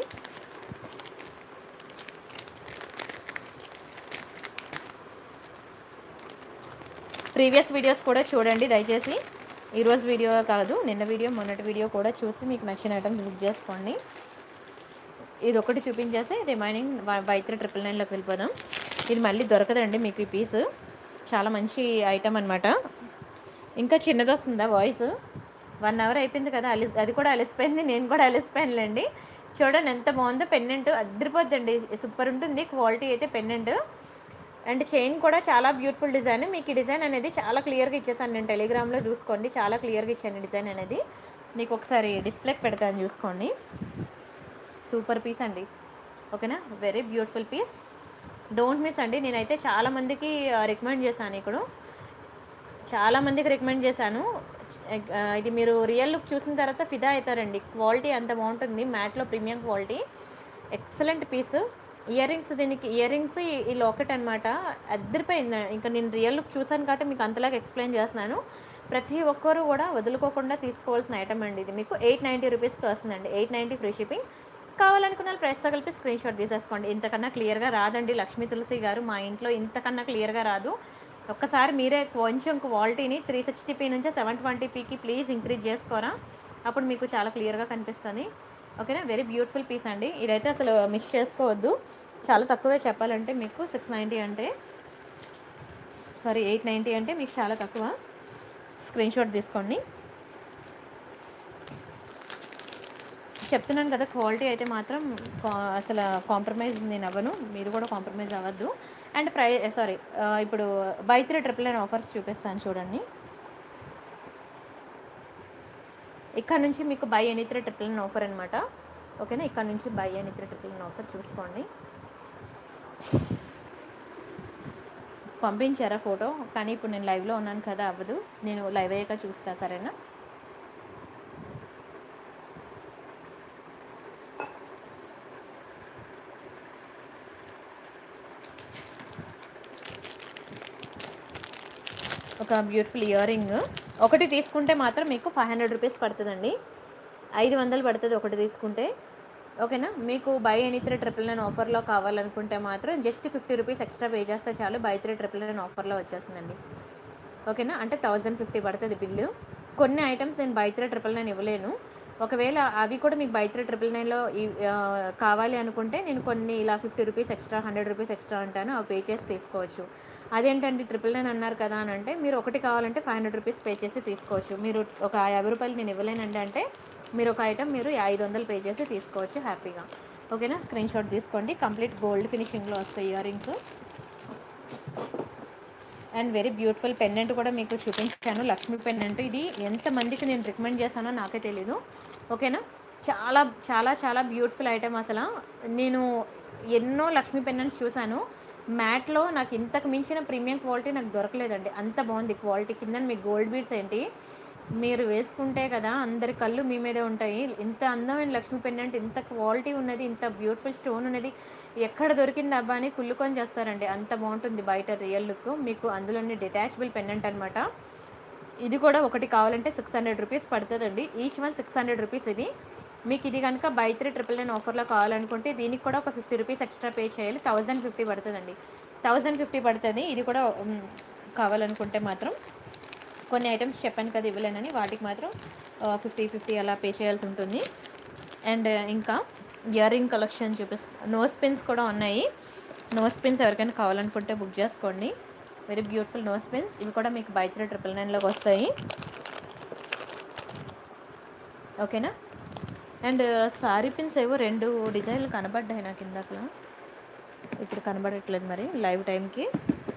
ప్రీవియస్ వీడియోస్ కూడా చూడండి దయచేసి ఈరోజు వీడియో కాదు నిన్న వీడియో మొన్నటి వీడియో కూడా చూసి మీకు నచ్చిన ఐటమ్స్ బుక్ చేసుకోండి ఇది ఒకటి చూపించేసి రిమైనింగ్ వై త్రీ ట్రిపుల్ నైన్లోకి వెళ్ళిపోదాం ఇది మళ్ళీ దొరకదండి మీకు ఈ పీస్ చాలా మంచి ఐటమ్ అనమాట ఇంకా చిన్నది వస్తుందా వాయిస్ వన్ అవర్ అయిపోయింది కదా అలి అది కూడా అలసిపోయింది నేను కూడా అలసిపోయానులేండి చూడండి ఎంత బాగుందో పెన్నెంట్ అదిరిపోద్దండి సూపర్ ఉంటుంది క్వాలిటీ అయితే పెన్నెంట్ అండ్ చైన్ కూడా చాలా బ్యూటిఫుల్ డిజైన్ మీకు ఈ డిజైన్ అనేది చాలా క్లియర్గా ఇచ్చేసాను నేను టెలిగ్రామ్లో చూసుకోండి చాలా క్లియర్గా ఇచ్చాను డిజైన్ అనేది మీకు ఒకసారి డిస్ప్లేకి పెడతాను చూసుకోండి సూపర్ పీస్ అండి ఓకేనా very beautiful piece don't miss అండి నేనైతే చాలా మందికి రికమెండ్ చేశాను ఇక్కడ చాలా మందికి రికమెండ్ చేశాను ఆ, ఇది మీరు రియల్ లుక్ చూసిన తర్వాత ఫిదా అవుతారండి క్వాలిటీ అంత బాగుంటుంది మ్యాట్లో premium quality excellent piece earrings దీనికి ఇయర్ రింగ్స్ ఈ లాకెట్ అనమాట అద్దరిపోయింది ఇంకా నేను రియల్ లుక్ చూసాను కాబట్టి మీకు అంతలాగా ఎక్స్ప్లెయిన్ చేస్తున్నాను ప్రతి ఒక్కరు కూడా వదులుకోకుండా తీసుకోవాల్సిన ఐటమ్ అండి ఇది మీకు ఎయిట్ నైంటీ రూపీస్కి వస్తుందండి ఎయిట్ నైంటీ ఫ్రీ షిప్పింగ్ కావాలనుకున్న వాళ్ళు ప్రైస్తో కలిపి స్క్రీన్ షాట్ తీసేసుకోండి ఇంతకన్నా క్లియర్గా రాదండి లక్ష్మీ తులసి గారు మా ఇంట్లో ఇంతకన్నా క్లియర్గా రాదు ఒక్కసారి మీరే కొంచెం క్వాలిటీని త్రీ సిక్స్టీ పీ నుంచి సెవెన్ ట్వంటీ పీకి ప్లీజ్ ఇంక్రీజ్ చేసుకోరా అప్పుడు మీకు చాలా క్లియర్గా కనిపిస్తుంది ఓకేనా వెరీ బ్యూటిఫుల్ పీస్ అండి ఇదైతే అసలు మిస్ చేసుకోవద్దు చాలా తక్కువే చెప్పాలంటే మీకు సిక్స్ నైంటీ అంటే సారీ ఎయిట్ నైంటీ అంటే మీకు చాలా తక్కువ స్క్రీన్ షాట్ తీసుకోండి చెప్తున్నాను కదా క్వాలిటీ అయితే మాత్రం కా- అసలు కాంప్రమైజ్ నేను అవ్వను మీరు కూడా కాంప్రమైజ్ అవ్వద్దు అండ్ ప్రై సారీ ఇప్పుడు buy three triple nine offers చూపిస్తాను చూడండి ఇక్కడ నుంచి మీకు buy any three triple nine offer అనమాట ఓకేనా ఇక్కడ నుంచి buy any three triple nine offer చూసుకోండి పంపించారా ఫోటో కానీ ఇప్పుడు నేను లైవ్లో ఉన్నాను కదా అవ్వదు నేను లైవ్ అయ్యాక చూస్తా సరేనా ఒక బ్యూటిఫుల్ ఇయర్ రింగ్ ఒకటి తీసుకుంటే మాత్రం మీకు ఫైవ్ హండ్రెడ్ రూపీస్ పడుతుందండి ఐదు వందలు పడుతుంది ఒకటి తీసుకుంటే ఓకేనా మీకు buy any three triple nine ఆఫర్లో కావాలనుకుంటే మాత్రం just fifty rupees extra pay చేస్తే చాలు బై త్రీ ట్రిపుల్ నైన్ ఆఫర్లో వచ్చేస్తుందండి ఓకేనా అంటే థౌజండ్ ఫిఫ్టీ పడుతుంది బిల్లు కొన్ని ఐటమ్స్ నేను బై త్రీ ట్రిపుల్ నైన్ ఇవ్వలేను ఒకవేళ అవి కూడా మీకు బై త్రీ ట్రిపుల్ నైన్లో కావాలి అనుకుంటే నేను కొన్ని ఇలా fifty rupees extra hundred rupees extra అంటాను అవి పే చేసి తీసుకోవచ్చు అదేంటంటే ట్రిపుల్ నైన్ అన్నారు కదా అని అంటే మీరు ఒకటి కావాలంటే ఫైవ్ హండ్రెడ్ రూపీస్ పే చేసి తీసుకోవచ్చు మీరు ఒక యాభై రూపాయలు నేను ఇవ్వలేనండి అంటే మీరు ఒక ఐటమ్ మీరు ఐదు వందలు పే చేసి తీసుకోవచ్చు హ్యాపీగా ఓకేనా స్క్రీన్ షాట్ తీసుకోండి కంప్లీట్ గోల్డ్ ఫినిషింగ్లో వస్తాయి earrings and very beautiful pendant కూడా మీకు చూపించాను లక్ష్మీ పెండెంట్ ఇది ఎంతమందికి నేను రికమెండ్ చేశానో నాకే తెలీదు ఓకేనా చాలా చాలా చాలా బ్యూటిఫుల్ ఐటమ్ అసలు నేను ఎన్నో లక్ష్మీ పెండెంట్స్ చూశాను మ్యాట్లో నాకు ఇంతకు మించిన ప్రీమియం క్వాలిటీ నాకు దొరకలేదండి అంత బాగుంది క్వాలిటీ కింద మీకు గోల్డ్ బీడ్స్ ఏంటి మీరు వేసుకుంటే కదా అందరి కళ్ళు మీ మీదే ఉంటాయి ఇంత అందమైన లక్ష్మీ పెండెంట్ ఇంత క్వాలిటీ ఉన్నది ఇంత బ్యూటిఫుల్ స్టోన్ ఉన్నది ఎక్కడ దొరికింది అబ్బా అని కుళ్ళుకొని చేస్తారండి అంత బాగుంటుంది బయట రియల్ లుక్ మీకు అందులోని డిటాచబుల్ పెండెంట్ అనమాట ఇది కూడా ఒకటి కావాలంటే సిక్స్ హండ్రెడ్ రూపీస్ పడుతుందండి each one six hundred rupees ఇది మీకు ఇది కనుక బై త్రీ ట్రిపుల్ నైన్ ఆఫర్లో కావాలనుకుంటే దీనికి కూడా ఒక ఫిఫ్టీ రూపీస్ ఎక్స్ట్రా పే చేయాలి థౌజండ్ ఫిఫ్టీ పడుతుందండి థౌజండ్ ఫిఫ్టీ పడుతుంది ఇది కూడా మ్, కావాలనుకుంటే మాత్రం కొన్ని ఐటమ్స్ చెప్పాను కదా ఇవ్వలేనని వాటికి మాత్రం ఫిఫ్టీ ఫిఫ్టీ అలా పే చేయాల్సి ఉంటుంది అండ్ ఇంకా ఇయర్ రింగ్ కలెక్షన్ చూపిస్తా నోస్ పిన్స్ కూడా ఉన్నాయి నోస్ పిన్స్ ఎవరికైనా కావాలనుకుంటే బుక్ చేసుకోండి వెరీ బ్యూటిఫుల్ నోస్ పిన్స్ ఇవి కూడా మీకు బై త్రీ ట్రిపుల్ నైన్లోకి వస్తాయి ఓకేనా అండ్ సారీ పిన్స్ ఏవో రెండు డిజైన్లు కనబడ్డాయి నాకు ఇందాక ఇప్పుడు కనబడట్లేదు మరి లైవ్ టైంకి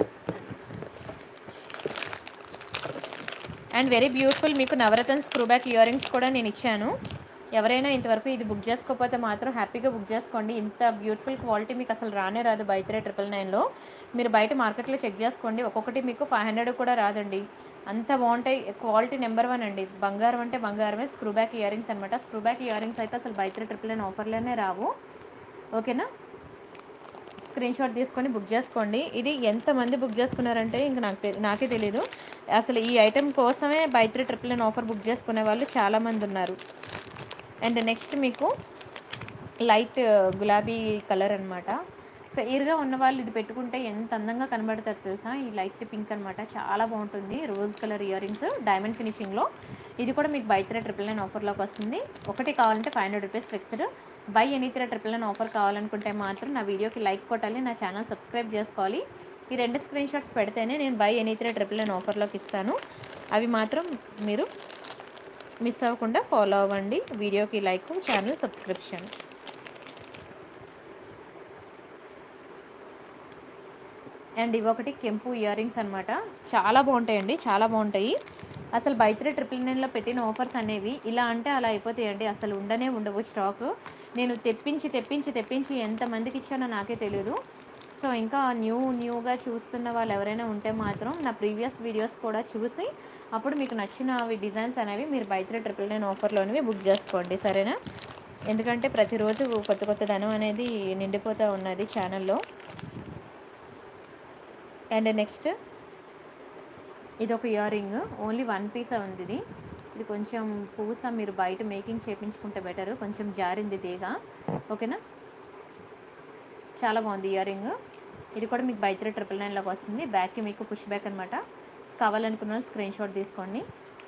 అండ్ వెరీ బ్యూటిఫుల్ మీకు Navratna screw back earrings కూడా నేను ఇచ్చాను ఎవరైనా ఇంతవరకు ఇది బుక్ చేసుకోకపోతే మాత్రం హ్యాపీగా బుక్ చేసుకోండి ఇంత బ్యూటిఫుల్ క్వాలిటీ మీకు అసలు రానే రాదు బయట ట్రిపుల్ నైన్లో మీరు బయట మార్కెట్లో చెక్ చేసుకోండి ఒక్కొక్కటి మీకు ఫైవ్ హండ్రెడ్ కూడా రాదండి అంత బాగుంటాయి క్వాలిటీ నెంబర్ వన్ అండి బంగారం అంటే బంగారమే స్క్రూ బ్యాక్ ఇయర్ రింగ్స్ అనమాట స్క్రూ బ్యాక్ ఇయర్ రింగ్స్ అయితే అసలు బయట ట్రిపుల్ నైన్ ఆఫర్లోనే రావు ఓకేనా స్క్రీన్ షాట్ తీసుకొని బుక్ చేసుకోండి ఇది ఎంతమంది బుక్ చేసుకున్నారంటే ఇంకా నాకు తె- నాకే తెలియదు అసలు ఈ ఐటెం కోసమే buy three triple nine offer book చేసుకునే వాళ్ళు చాలామంది ఉన్నారు అండ్ నెక్స్ట్ మీకు లైట్ గులాబీ కలర్ అనమాట ఫెయిర్గా ఉన్న వాళ్ళు ఇది పెట్టుకుంటే ఎంత అందంగా కనబడుతుంది తెలుసా ఈ లైట్ పింక్ అనమాట చాలా బాగుంటుంది rose colour earrings diamond ఫినిషింగ్లో ఇది కూడా మీకు బై త్రీ ట్రిపుల్ నైన్ ఆఫర్లోకి వస్తుంది ఒకటి కావాలంటే five hundred rupees fixed buy any three triple nine offer కావాలనుకుంటే మాత్రం నా వీడియోకి లైక్ కొట్టాలి నా ఛానల్ సబ్స్క్రైబ్ చేసుకోవాలి ఈ రెండు స్క్రీన్ షాట్స్ పెడితేనే నేను buy any three triple nine ఆఫర్లోకి ఇస్తాను అవి మాత్రం మీరు మిస్ అవ్వకుండా ఫాలో అవ్వండి వీడియోకి లైక్ ఛానల్ సబ్స్క్రిప్షన్ అండ్ ఇవి ఒకటి కెంపు ఇయర్ రింగ్స్ అనమాట చాలా బాగుంటాయండి చాలా బాగుంటాయి అసలు బై త్రీ ట్రిపుల్ నైన్లో పెట్టిన ఆఫర్స్ అనేవి ఇలా అంటే అలా అయిపోతాయండి అసలు ఉండనే ఉండవు స్టాక్ నేను తెప్పించి తెప్పించి తెప్పించి ఎంతమందికి ఇచ్చానో నాకే తెలియదు సో ఇంకా న్యూ న్యూగా చూస్తున్న వాళ్ళు ఎవరైనా ఉంటే మాత్రం నా ప్రీవియస్ వీడియోస్ కూడా చూసి అప్పుడు మీకు నచ్చిన అవి డిజైన్స్ అనేవి మీరు బై త్రీ ట్రిపుల్ నైన్ ఆఫర్లోనివి బుక్ చేసుకోండి సరేనా ఎందుకంటే ప్రతిరోజు కొత్త కొత్త ధనం అనేది నిండిపోతూ ఉన్నది ఛానల్లో అండ్ నెక్స్ట్ ఇది ఒక earring only one piece ఉంది ఇది ఇది కొంచెం పూస మీరు బయట మేకింగ్ చేయించుకుంటే బెటర్ కొంచెం జారింది తీగ ఓకేనా చాలా బాగుంది ఇయర్ రింగ్ ఇది కూడా మీకు బై త్రీ ట్రిపుల్ నైన్లోకి వస్తుంది బ్యాక్కి మీకు పుష్ బ్యాక్ అనమాట కావాలనుకున్న వాళ్ళు స్క్రీన్ షాట్ తీసుకోండి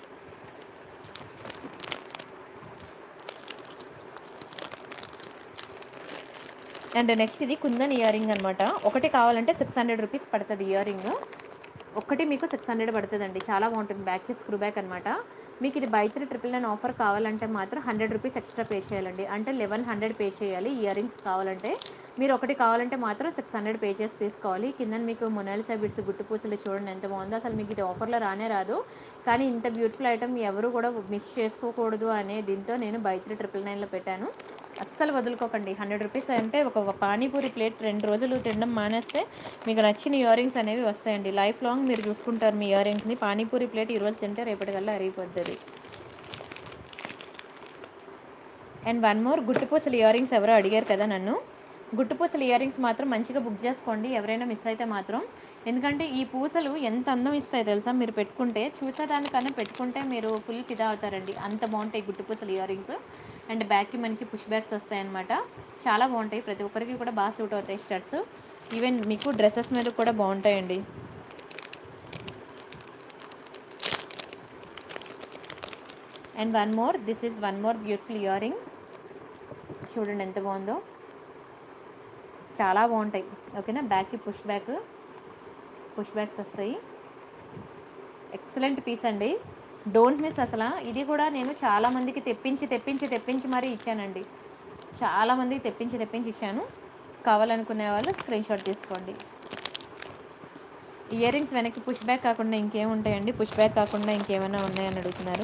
అండ్ నెక్స్ట్ ఇది కుందన్ ఇయర్ రింగ్ అనమాట ఒకటి కావాలంటే సిక్స్ హండ్రెడ్ రూపీస్ పడుతుంది ఇయర్ రింగ్ ఒక్కటి మీకు సిక్స్ హండ్రెడ్ పడుతుందండి చాలా బాగుంటుంది బ్యాక్కి స్క్రూ బ్యాక్ అనమాట మీకు ఇది buy three triple nine offer కావాలంటే మాత్రం హండ్రెడ్ రూపీస్ ఎక్స్ట్రా పే చేయాలండి అంటే లెవెన్ హండ్రెడ్ పే చేయాలి ఇయర్ రింగ్స్ కావాలంటే మీరు ఒకటి కావాలంటే మాత్రం సిక్స్ హండ్రెడ్ పే చేసి తీసుకోవాలి కింద మీకు మొనాలిసా బిడ్స్ గుట్టు పూసలు చూడండి ఎంత బాగుందో అసలు మీకు ఇది ఆఫర్లో రానే రాదు కానీ ఇంత బ్యూటిఫుల్ ఐటమ్ ఎవరు కూడా మిస్ చేసుకోకూడదు అనే దీంతో నేను బై త్రీ ట్రిపుల్ నైన్లో పెట్టాను అస్సలు వదులుకోకండి హండ్రెడ్ రూపీస్ అంటే ఒక పానీపూరి ప్లేట్ రెండు రోజులు తినడం మానేస్తే మీకు నచ్చిన ఇయర్ రింగ్స్ అనేవి వస్తాయండి లైఫ్ లాంగ్ మీరు చూసుకుంటారు మీ ఇయర్ రింగ్స్ని పానీపూరి ప్లేట్ ఈరోజు తింటే రేపటికల్లా అరిగిపోతుంది అండ్ వన్ మోర్ గుట్టుపూసలు ఇయర్ రింగ్స్ ఎవరో అడిగారు కదా నన్ను గుట్టుపూసలు ఇయర్ రింగ్స్ మాత్రం మంచిగా బుక్ చేసుకోండి ఎవరైనా మిస్ అయితే మాత్రం ఎందుకంటే ఈ పూసలు ఎంత అందం ఇస్తాయి తెలుసా మీరు పెట్టుకుంటే చూసేదానికన్నా పెట్టుకుంటే మీరు ఫుల్ ఫిదా అవుతారండి అంత బాగుంటాయి గుట్టుపూసలు ఇయర్ రింగ్స్ అండ్ బ్యాక్కి మనకి పుష్ బ్యాక్స్ వస్తాయి అనమాట చాలా బాగుంటాయి ప్రతి ఒక్కరికి కూడా బాగా సూట్ అవుతాయి స్టడ్స్ ఈవెన్ మీకు డ్రెస్సెస్ మీద కూడా బాగుంటాయండి and one more this is one more beautiful ear ring చూడండి ఎంత బాగుందో చాలా బాగుంటాయి ఓకేనా బ్యాక్కి పుష్ బ్యాక్ పుష్ బ్యాక్స్ వస్తాయి ఎక్సలెంట్ పీస్ అండి డోంట్ మిస్ అసలు ఇది కూడా నేను చాలా మందికి తెప్పించి తెప్పించి తెప్పించి మరీ ఇచ్చానండి చాలా మందికి తెప్పించి తెప్పించి ఇచ్చాను కావాలనుకునే వాళ్ళు స్క్రీన్ షాట్ తీసుకోండి ఇయర్ రింగ్స్ వెనక్కి పుష్ బ్యాక్ కాకుండా ఇంకేం ఉంటాయండి పుష్ బ్యాక్ కాకుండా ఇంకేమైనా ఉన్నాయని అడుగుతున్నారు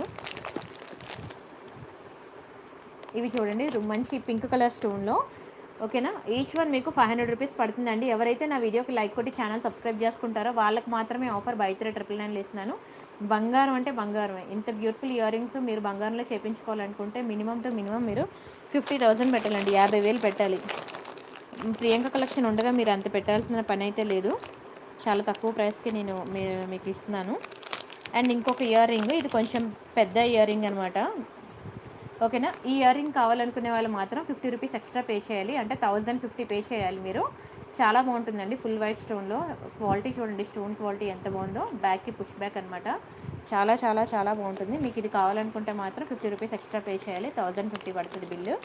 ఇవి చూడండి రు- మంచి పింక్ కలర్ స్టోన్లో ఓకేనా ఈచ్ వన్ మీకు ఫైవ్ హండ్రెడ్ రూపీస్ పడుతుందండి ఎవరైతే నా వీడియోకి లైక్ కొట్టి ఛానల్ సబ్స్క్రైబ్ చేసుకుంటారో వాళ్ళకి మాత్రమే ఆఫర్ బై త్రీ ట్రిపుల్ నైన్లు ఇస్తున్నాను బంగారం అంటే బంగారమే ఇంత బ్యూటిఫుల్ ఇయర్ రింగ్స్ మీరు బంగారంలో చేయించుకోవాలనుకుంటే మినిమం టు మినిమం మీరు ఫిఫ్టీ థౌసండ్ పెట్టాలండి యాభై వేలు పెట్టాలి ప్రియాంక కలెక్షన్ ఉండగా మీరు అంత పెట్టాల్సిన పని అయితే లేదు చాలా తక్కువ ప్రైస్కి నేను మీ- మీకు ఇస్తున్నాను అండ్ ఇంకొక ఇయర్ రింగ్ ఇది కొంచెం పెద్ద ఇయర్ రింగ్ అనమాట ఓకేనా ఈ ఇయర్ రింగ్ కావాలనుకునే వాళ్ళు మాత్రం ఫిఫ్టీ రూపీస్ ఎక్స్ట్రా పే చేయాలి అంటే థౌజండ్ ఫిఫ్టీ పే చేయాలి మీరు చాలా బాగుంటుందండి ఫుల్ వైట్ స్టోన్లో క్వాలిటీ చూడండి స్టోన్ క్వాలిటీ ఎంత బాగుందో బ్యాక్కి పుష్ బ్యాక్ అనమాట చాలా చాలా చాలా బాగుంటుంది మీకు ఇది కావాలనుకుంటే మాత్రం ఫిఫ్టీ రూపీస్ ఎక్స్ట్రా పే చేయాలి థౌజండ్ ఫిఫ్టీ పడుతుంది bill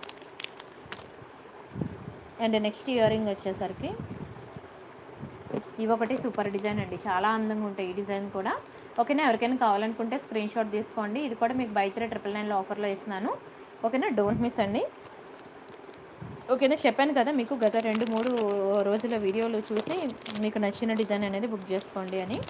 and next earring వచ్చేసరికి ఇవి ఒకటి సూపర్ డిజైన్ అండి చాలా అందంగా ఉంటాయి ఈ డిజైన్ కూడా ఓకేనా ఎవరికైనా కావాలనుకుంటే స్క్రీన్ షాట్ తీసుకోండి ఇది కూడా మీకు బై త్రీ ట్రిపుల్ నైన్లో ఆఫర్లో ఇస్తున్నాను ఓకేనా డోంట్ మిస్ అండి ఓకేనా చెప్పాను కదా మీకు గత రెండు మూడు రోజుల వీడియోలు చూసి మీకు నచ్చిన డిజైన్ అనేది బుక్ చేసుకోండి అని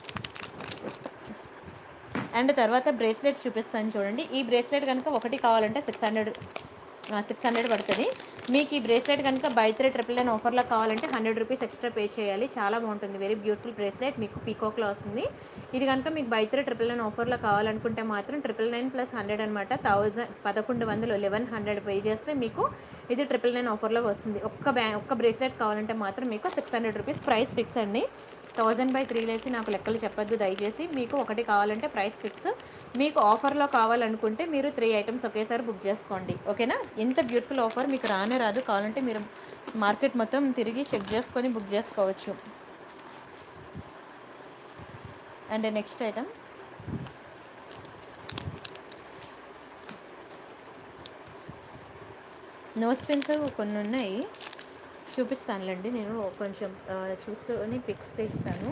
అండ్ తర్వాత బ్రేస్లెట్ చూపిస్తాను చూడండి ఈ బ్రేస్లెట్ కనుక ఒకటి కావాలంటే సిక్స్ హండ్రెడ్ సిక్స్ హండ్రెడ్ పడుతుంది మీకు ఈ బ్రేస్లెట్ కనుక బై త్రీ ట్రిపుల్ నైన్ ఆఫర్లో కావాలంటే హండ్రెడ్ రూపీస్ ఎక్స్ట్రా పే చేయాలి చాలా బాగుంటుంది వెరీ బ్యూటిఫుల్ బ్రేస్లెట్ మీకు పీకాక్లో వస్తుంది ఇది కనుక మీకు బై త్రీ ట్రిపుల్ నైన్ ఆఫర్లో కావాలనుకుంటే మాత్రం ట్రిపుల్ నైన్ ప్లస్ హండ్రెడ్ అనమాట థౌజండ్ పదకొండు వందలు లెవెన్ హండ్రెడ్ పే చేస్తే మీకు ఇది ట్రిపుల్ నైన్ ఆఫర్లో వస్తుంది ఒక్క బ్యా ఒక్క బ్రేస్లెట్ కావాలంటే మాత్రం మీకు six hundred rupees price fix అండి థౌజండ్ బై త్రీ లేసి నాకు లెక్కలు చెప్పొద్దు దయచేసి మీకు ఒకటి కావాలంటే ప్రైస్ ఫిక్స్ మీకు ఆఫర్లో కావాలనుకుంటే మీరు త్రీ ఐటమ్స్ ఒకేసారి బుక్ చేసుకోండి ఓకేనా ఇంత బ్యూటిఫుల్ ఆఫర్ మీకు రానే రాదు కావాలంటే మీరు మార్కెట్ మొత్తం తిరిగి చెక్ చేసుకొని బుక్ చేసుకోవచ్చు and next item nose pins కొన్ని ఉన్నాయి చూపిస్తానులేండి నేను కొంచెం ఆ, చూసుకొని పిక్స్ తీస్తాను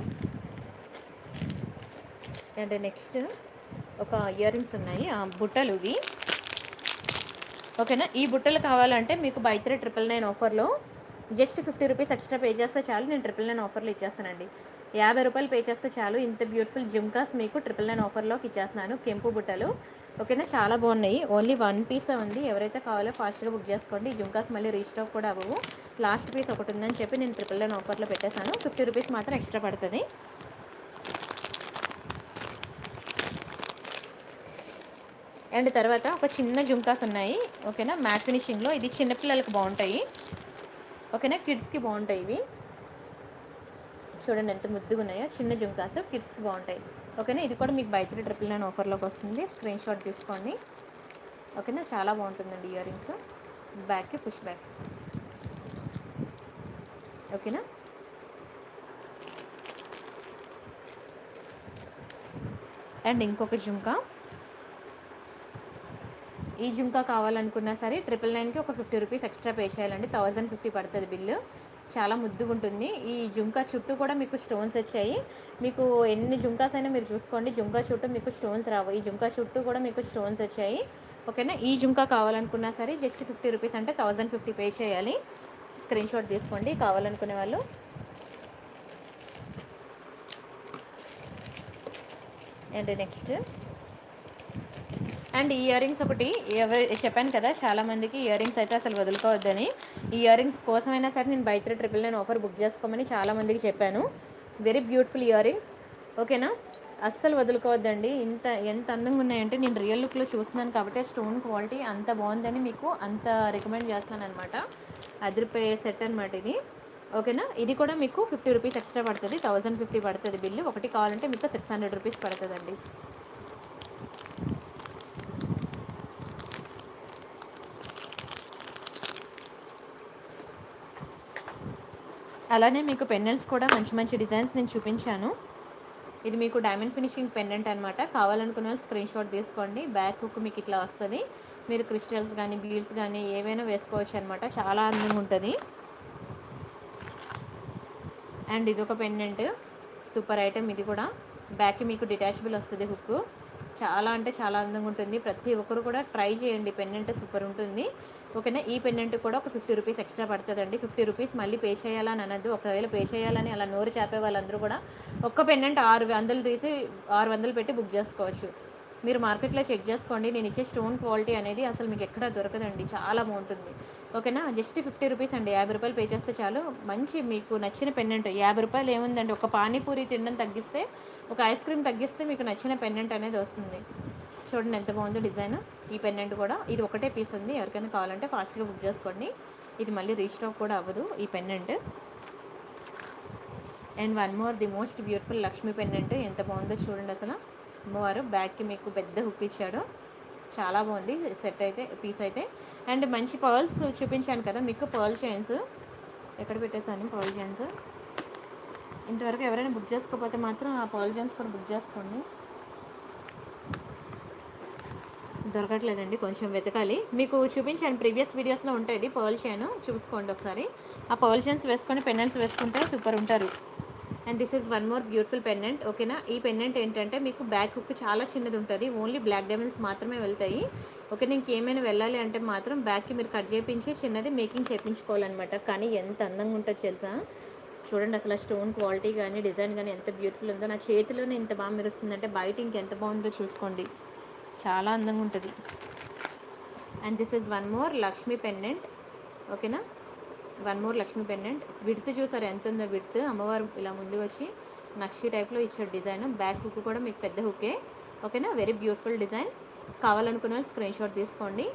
అండ్ నెక్స్ట్ ఒక ఇయర్ రింగ్స్ ఉన్నాయి ఆ బుట్టలు ఇవి ఓకేనా ఈ బుట్టలు కావాలంటే మీకు బై త్రీ ట్రిపుల్ నైన్ ఆఫర్లో just fifty rupees extra pay చేస్తే చాలు నేను ట్రిపుల్ నైన్ ఆఫర్లో ఇచ్చేస్తానండి యాభై రూపాయలు పే చేస్తే చాలు ఇంత బ్యూటిఫుల్ జిమ్కాస్ మీకు ట్రిపుల్ నైన్ ఆఫర్లోకి ఇచ్చేస్తున్నాను కెంపు బుట్టలు ఓకేనా చాలా బాగున్నాయి ఓన్లీ వన్ పీస్ ఉంది ఎవరైతే కావాలో ఫాస్ట్గా బుక్ చేసుకోండి ఈ జుమ్కాస్ మళ్ళీ రీస్టాక్ కూడా అవ్వవు లాస్ట్ పీస్ ఒకటి ఉందని చెప్పి నేను ట్రిపుల్ నైన్ ఆఫర్లో పెట్టేశాను ఫిఫ్టీ రూపీస్ మాత్రం ఎక్స్ట్రా పడుతుంది అండ్ తర్వాత ఒక చిన్న జుంకాస్ ఉన్నాయి ఓకేనా మ్యాట్ ఫినిషింగ్లో ఇది చిన్నపిల్లలకు బాగుంటాయి ఓకేనా కిడ్స్కి బాగుంటాయి ఇవి చూడండి ఎంత ముద్దుగా ఉన్నాయో చిన్న జుంకాస్ కిడ్స్కి బాగుంటాయి ఓకేనా ఇది కూడా మీకు బై త్రీ ట్రిపుల్ నైన్ ఆఫర్లోకి వస్తుంది స్క్రీన్ షాట్ తీసుకోండి ఓకేనా చాలా బాగుంటుందండి ఇయర్ రింగ్స్ బ్యాక్కి పుష్ బ్యాక్స్ ఓకేనా అండ్ ఇంకొక జుంకా ఈ జుంకా కావాలనుకున్నా సరే ట్రిపుల్ నైన్కి ఒక ఫిఫ్టీ రూపీస్ ఎక్స్ట్రా పే చేయాలండి థౌజండ్ ఫిఫ్టీ పడుతుంది బిల్లు చాలా ముద్దుగా ఉంటుంది ఈ జుంకా చుట్టూ కూడా మీకు స్టోన్స్ వచ్చాయి మీకు ఎన్ని జుంకాస్ అయినా మీరు చూసుకోండి జుంకా చుట్టూ మీకు స్టోన్స్ రావు ఈ జుంకా చుట్టూ కూడా మీకు స్టోన్స్ వచ్చాయి ఓకేనా ఈ జుంకా కావాలనుకున్నా సరే జస్ట్ ఫిఫ్టీ రూపీస్ అంటే థౌజండ్ ఫిఫ్టీ పే చేయాలి స్క్రీన్ షాట్ తీసుకోండి కావాలనుకునే వాళ్ళు అండ్ నెక్స్ట్ అండ్ ఈ ఇయర్ రింగ్స్ ఒకటి ఎవరు చెప్పాను కదా చాలా మందికి ఇయర్ రింగ్స్ అయితే అసలు వదులుకోవద్దని ఈ ఇయర్ రింగ్స్ కోసమైనా సరే నేను buy three triple nine offer book చేసుకోమని చాలా మందికి చెప్పాను వెరీ బ్యూటిఫుల్ ఇయర్ రింగ్స్ ఓకేనా అస్సలు వదులుకోవద్దండి ఇంత ఎంత అందంగా ఉన్నాయంటే నేను రియల్ లుక్లో చూస్తున్నాను కాబట్టి స్టోన్ క్వాలిటీ అంత బాగుందని మీకు అంత రికమెండ్ చేస్తున్నాను అనమాట అదిరిపోయే సెట్ అనమాట ఇది ఓకేనా ఇది కూడా మీకు ఫిఫ్టీ రూపీస్ ఎక్స్ట్రా పడుతుంది థౌజండ్ ఫిఫ్టీ పడుతుంది బిల్లు ఒకటి కావాలంటే మీకు సిక్స్ హండ్రెడ్ రూపీస్ పడుతుందండి అలానే మీకు పెన్నెల్స్ కూడా మంచి మంచి డిజైన్స్ నేను చూపించాను ఇది మీకు డైమండ్ ఫినిషింగ్ పెండెంట్ అనమాట కావాలనుకున్న వాళ్ళు స్క్రీన్ షాట్ తీసుకోండి బ్యాక్ హుక్ మీకు ఇట్లా వస్తుంది మీరు క్రిస్టల్స్ కానీ బీడ్స్ కానీ ఏవైనా వేసుకోవచ్చు అనమాట చాలా అందంగా ఉంటుంది అండ్ ఇది ఒక పెండెంట్ సూపర్ ఐటెం ఇది కూడా బ్యాక్ మీకు డిటాచబుల్ వస్తుంది హుక్ చాలా అంటే చాలా అందంగా ఉంటుంది ప్రతి ఒక్కరు కూడా ట్రై చేయండి పెండెంట్ సూపర్ ఉంటుంది ఓకేనా ఈ పెండెంట్ కూడా ఒక ఫిఫ్టీ రూపీస్ ఎక్స్ట్రా పడుతుందండి ఫిఫ్టీ రూపీస్ మళ్ళీ పే చేయాలని అనద్దు ఒకవేళ పే చేయాలని అలా నోరు చేపే వాళ్ళందరూ కూడా ఒక్క పెండెంట్ ఆరు వందలు తీసి ఆరు వందలు పెట్టి బుక్ చేసుకోవచ్చు మీరు మార్కెట్లో చెక్ చేసుకోండి నేను ఇచ్చే స్టోన్ క్వాలిటీ అనేది అసలు మీకు ఎక్కడా దొరకదండి చాలా బాగుంటుంది ఓకేనా జస్ట్ ఫిఫ్టీ రూపీస్ అండి యాభై రూపాయలు పే చేస్తే చాలు మంచి మీకు నచ్చిన పెండెంట్ యాభై రూపాయలు ఏముందండి ఒక పానీపూరి తినడం తగ్గిస్తే ఒక ఐస్ క్రీమ్ తగ్గిస్తే మీకు నచ్చిన పెండెంట్ అనేది వస్తుంది చూడండి ఎంత బాగుందో డిజైన్ ఈ పెండెంట్ కూడా ఇది ఒకటే పీస్ ఉంది ఎవరికైనా కావాలంటే ఫాస్ట్గా బుక్ చేసుకోండి ఇది మళ్ళీ రీస్టాక్ కూడా అవ్వదు ఈ pendant and one more the most beautiful Lakshmi pendant ఎంత బాగుందో చూడండి అసలు అమ్మవారు బ్యాక్కి మీకు పెద్ద హుక్ ఇచ్చాడు చాలా బాగుంది సెట్ అయితే పీస్ అయితే అండ్ మంచి పర్ల్స్ చూపించాను కదా మీకు పర్ల్ చైన్స్ ఎక్కడ పెట్టేశాను పర్ల్ చైన్స్ ఇంతవరకు ఎవరైనా బుక్ చేసుకోకపోతే మాత్రం ఆ పర్ల్ చైన్స్ కూడా బుక్ చేసుకోండి దొరకట్లేదండి కొంచెం వెతకాలి మీకు చూపించాను ప్రీవియస్ వీడియోస్లో ఉంటుంది పర్ల్ చైన్ చూసుకోండి ఒకసారి ఆ పర్ల్ చైన్స్ వేసుకొని పెన్నెల్స్ వేసుకుంటే సూపర్ ఉంటారు and this is one more beautiful pendant ఓకేనా ఈ పెండెంట్ ఏంటంటే మీకు బ్యాక్ హుక్ చాలా చిన్నది ఉంటుంది ఓన్లీ బ్లాక్ డైమండ్స్ మాత్రమే వెళ్తాయి ఓకే ఇంకేమైనా వెళ్ళాలి అంటే మాత్రం బ్యాక్కి మీరు కట్ చేయించి చిన్నది మేకింగ్ చేయించుకోవాలన్నమాట కానీ ఎంత అందంగా ఉంటుందో తెలుసా చూడండి అసలు స్టోన్ క్వాలిటీ కానీ డిజైన్ కానీ ఎంత బ్యూటిఫుల్ ఉందో నా చేతిలోనే ఎంత బాగా మెరుస్తుందంటే బయట ఇంకెంత బాగుందో చూసుకోండి చాలా అందంగా ఉంటుంది and this is one more Lakshmi pendant ఓకేనా one more Lakshmi pendant width చూసారు ఎంత ఉందో విడ్త్ అమ్మవారు ఇలా ముందు వచ్చి నక్షి టైప్లో ఇచ్చాడు డిజైన్ బ్యాక్ హుక్ కూడా మీకు పెద్ద హుకే ఓకేనా వెరీ బ్యూటిఫుల్ డిజైన్ కావాలనుకున్న వాళ్ళు స్క్రీన్ షాట్ తీసుకోండి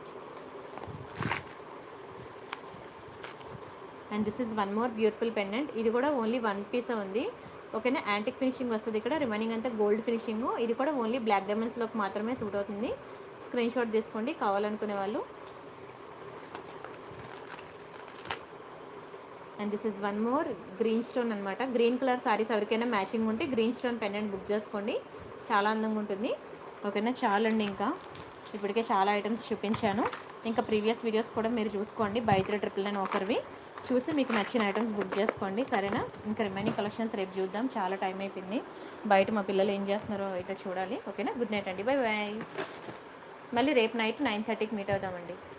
and this is one more beautiful pendant ఇది కూడా ఓన్లీ వన్ పీస్ ఉంది ఓకేనా యాంటిక్ ఫినిషింగ్ వస్తుంది ఇక్కడ రిమైనింగ్ అంతా గోల్డ్ ఫినిషింగ్ ఇది కూడా ఓన్లీ బ్లాక్ డైమండ్స్లోకి మాత్రమే సూట్ అవుతుంది స్క్రీన్ షాట్ తీసుకోండి కావాలనుకునే వాళ్ళు and this is one more green stone అనమాట గ్రీన్ కలర్ సారీస్ ఎవరికైనా మ్యాచింగ్ ఉంటే గ్రీన్ స్టోన్ పెండెంట్ బుక్ చేసుకోండి చాలా అందంగా ఉంటుంది ఓకేనా చాలండి ఇంకా ఇప్పటికే చాలా ఐటమ్స్ చూపించాను ఇంకా ప్రీవియస్ వీడియోస్ కూడా మీరు చూసుకోండి బై త్రీ ట్రిపుల్ నైన్ ఆఫర్వి చూసి మీకు నచ్చిన ఐటమ్స్ బుక్ చేసుకోండి సరేనా ఇంకా రిమైనింగ్ కలెక్షన్స్ రేపు చూద్దాం చాలా టైం అయిపోయింది బయట మా పిల్లలు ఏం చేస్తున్నారో అయితే చూడాలి ఓకేనా గుడ్ నైట్ అండి బై బాయ్ మళ్ళీ రేపు నైట్ నైన్ థర్టీకి మీట్ అవుదామండి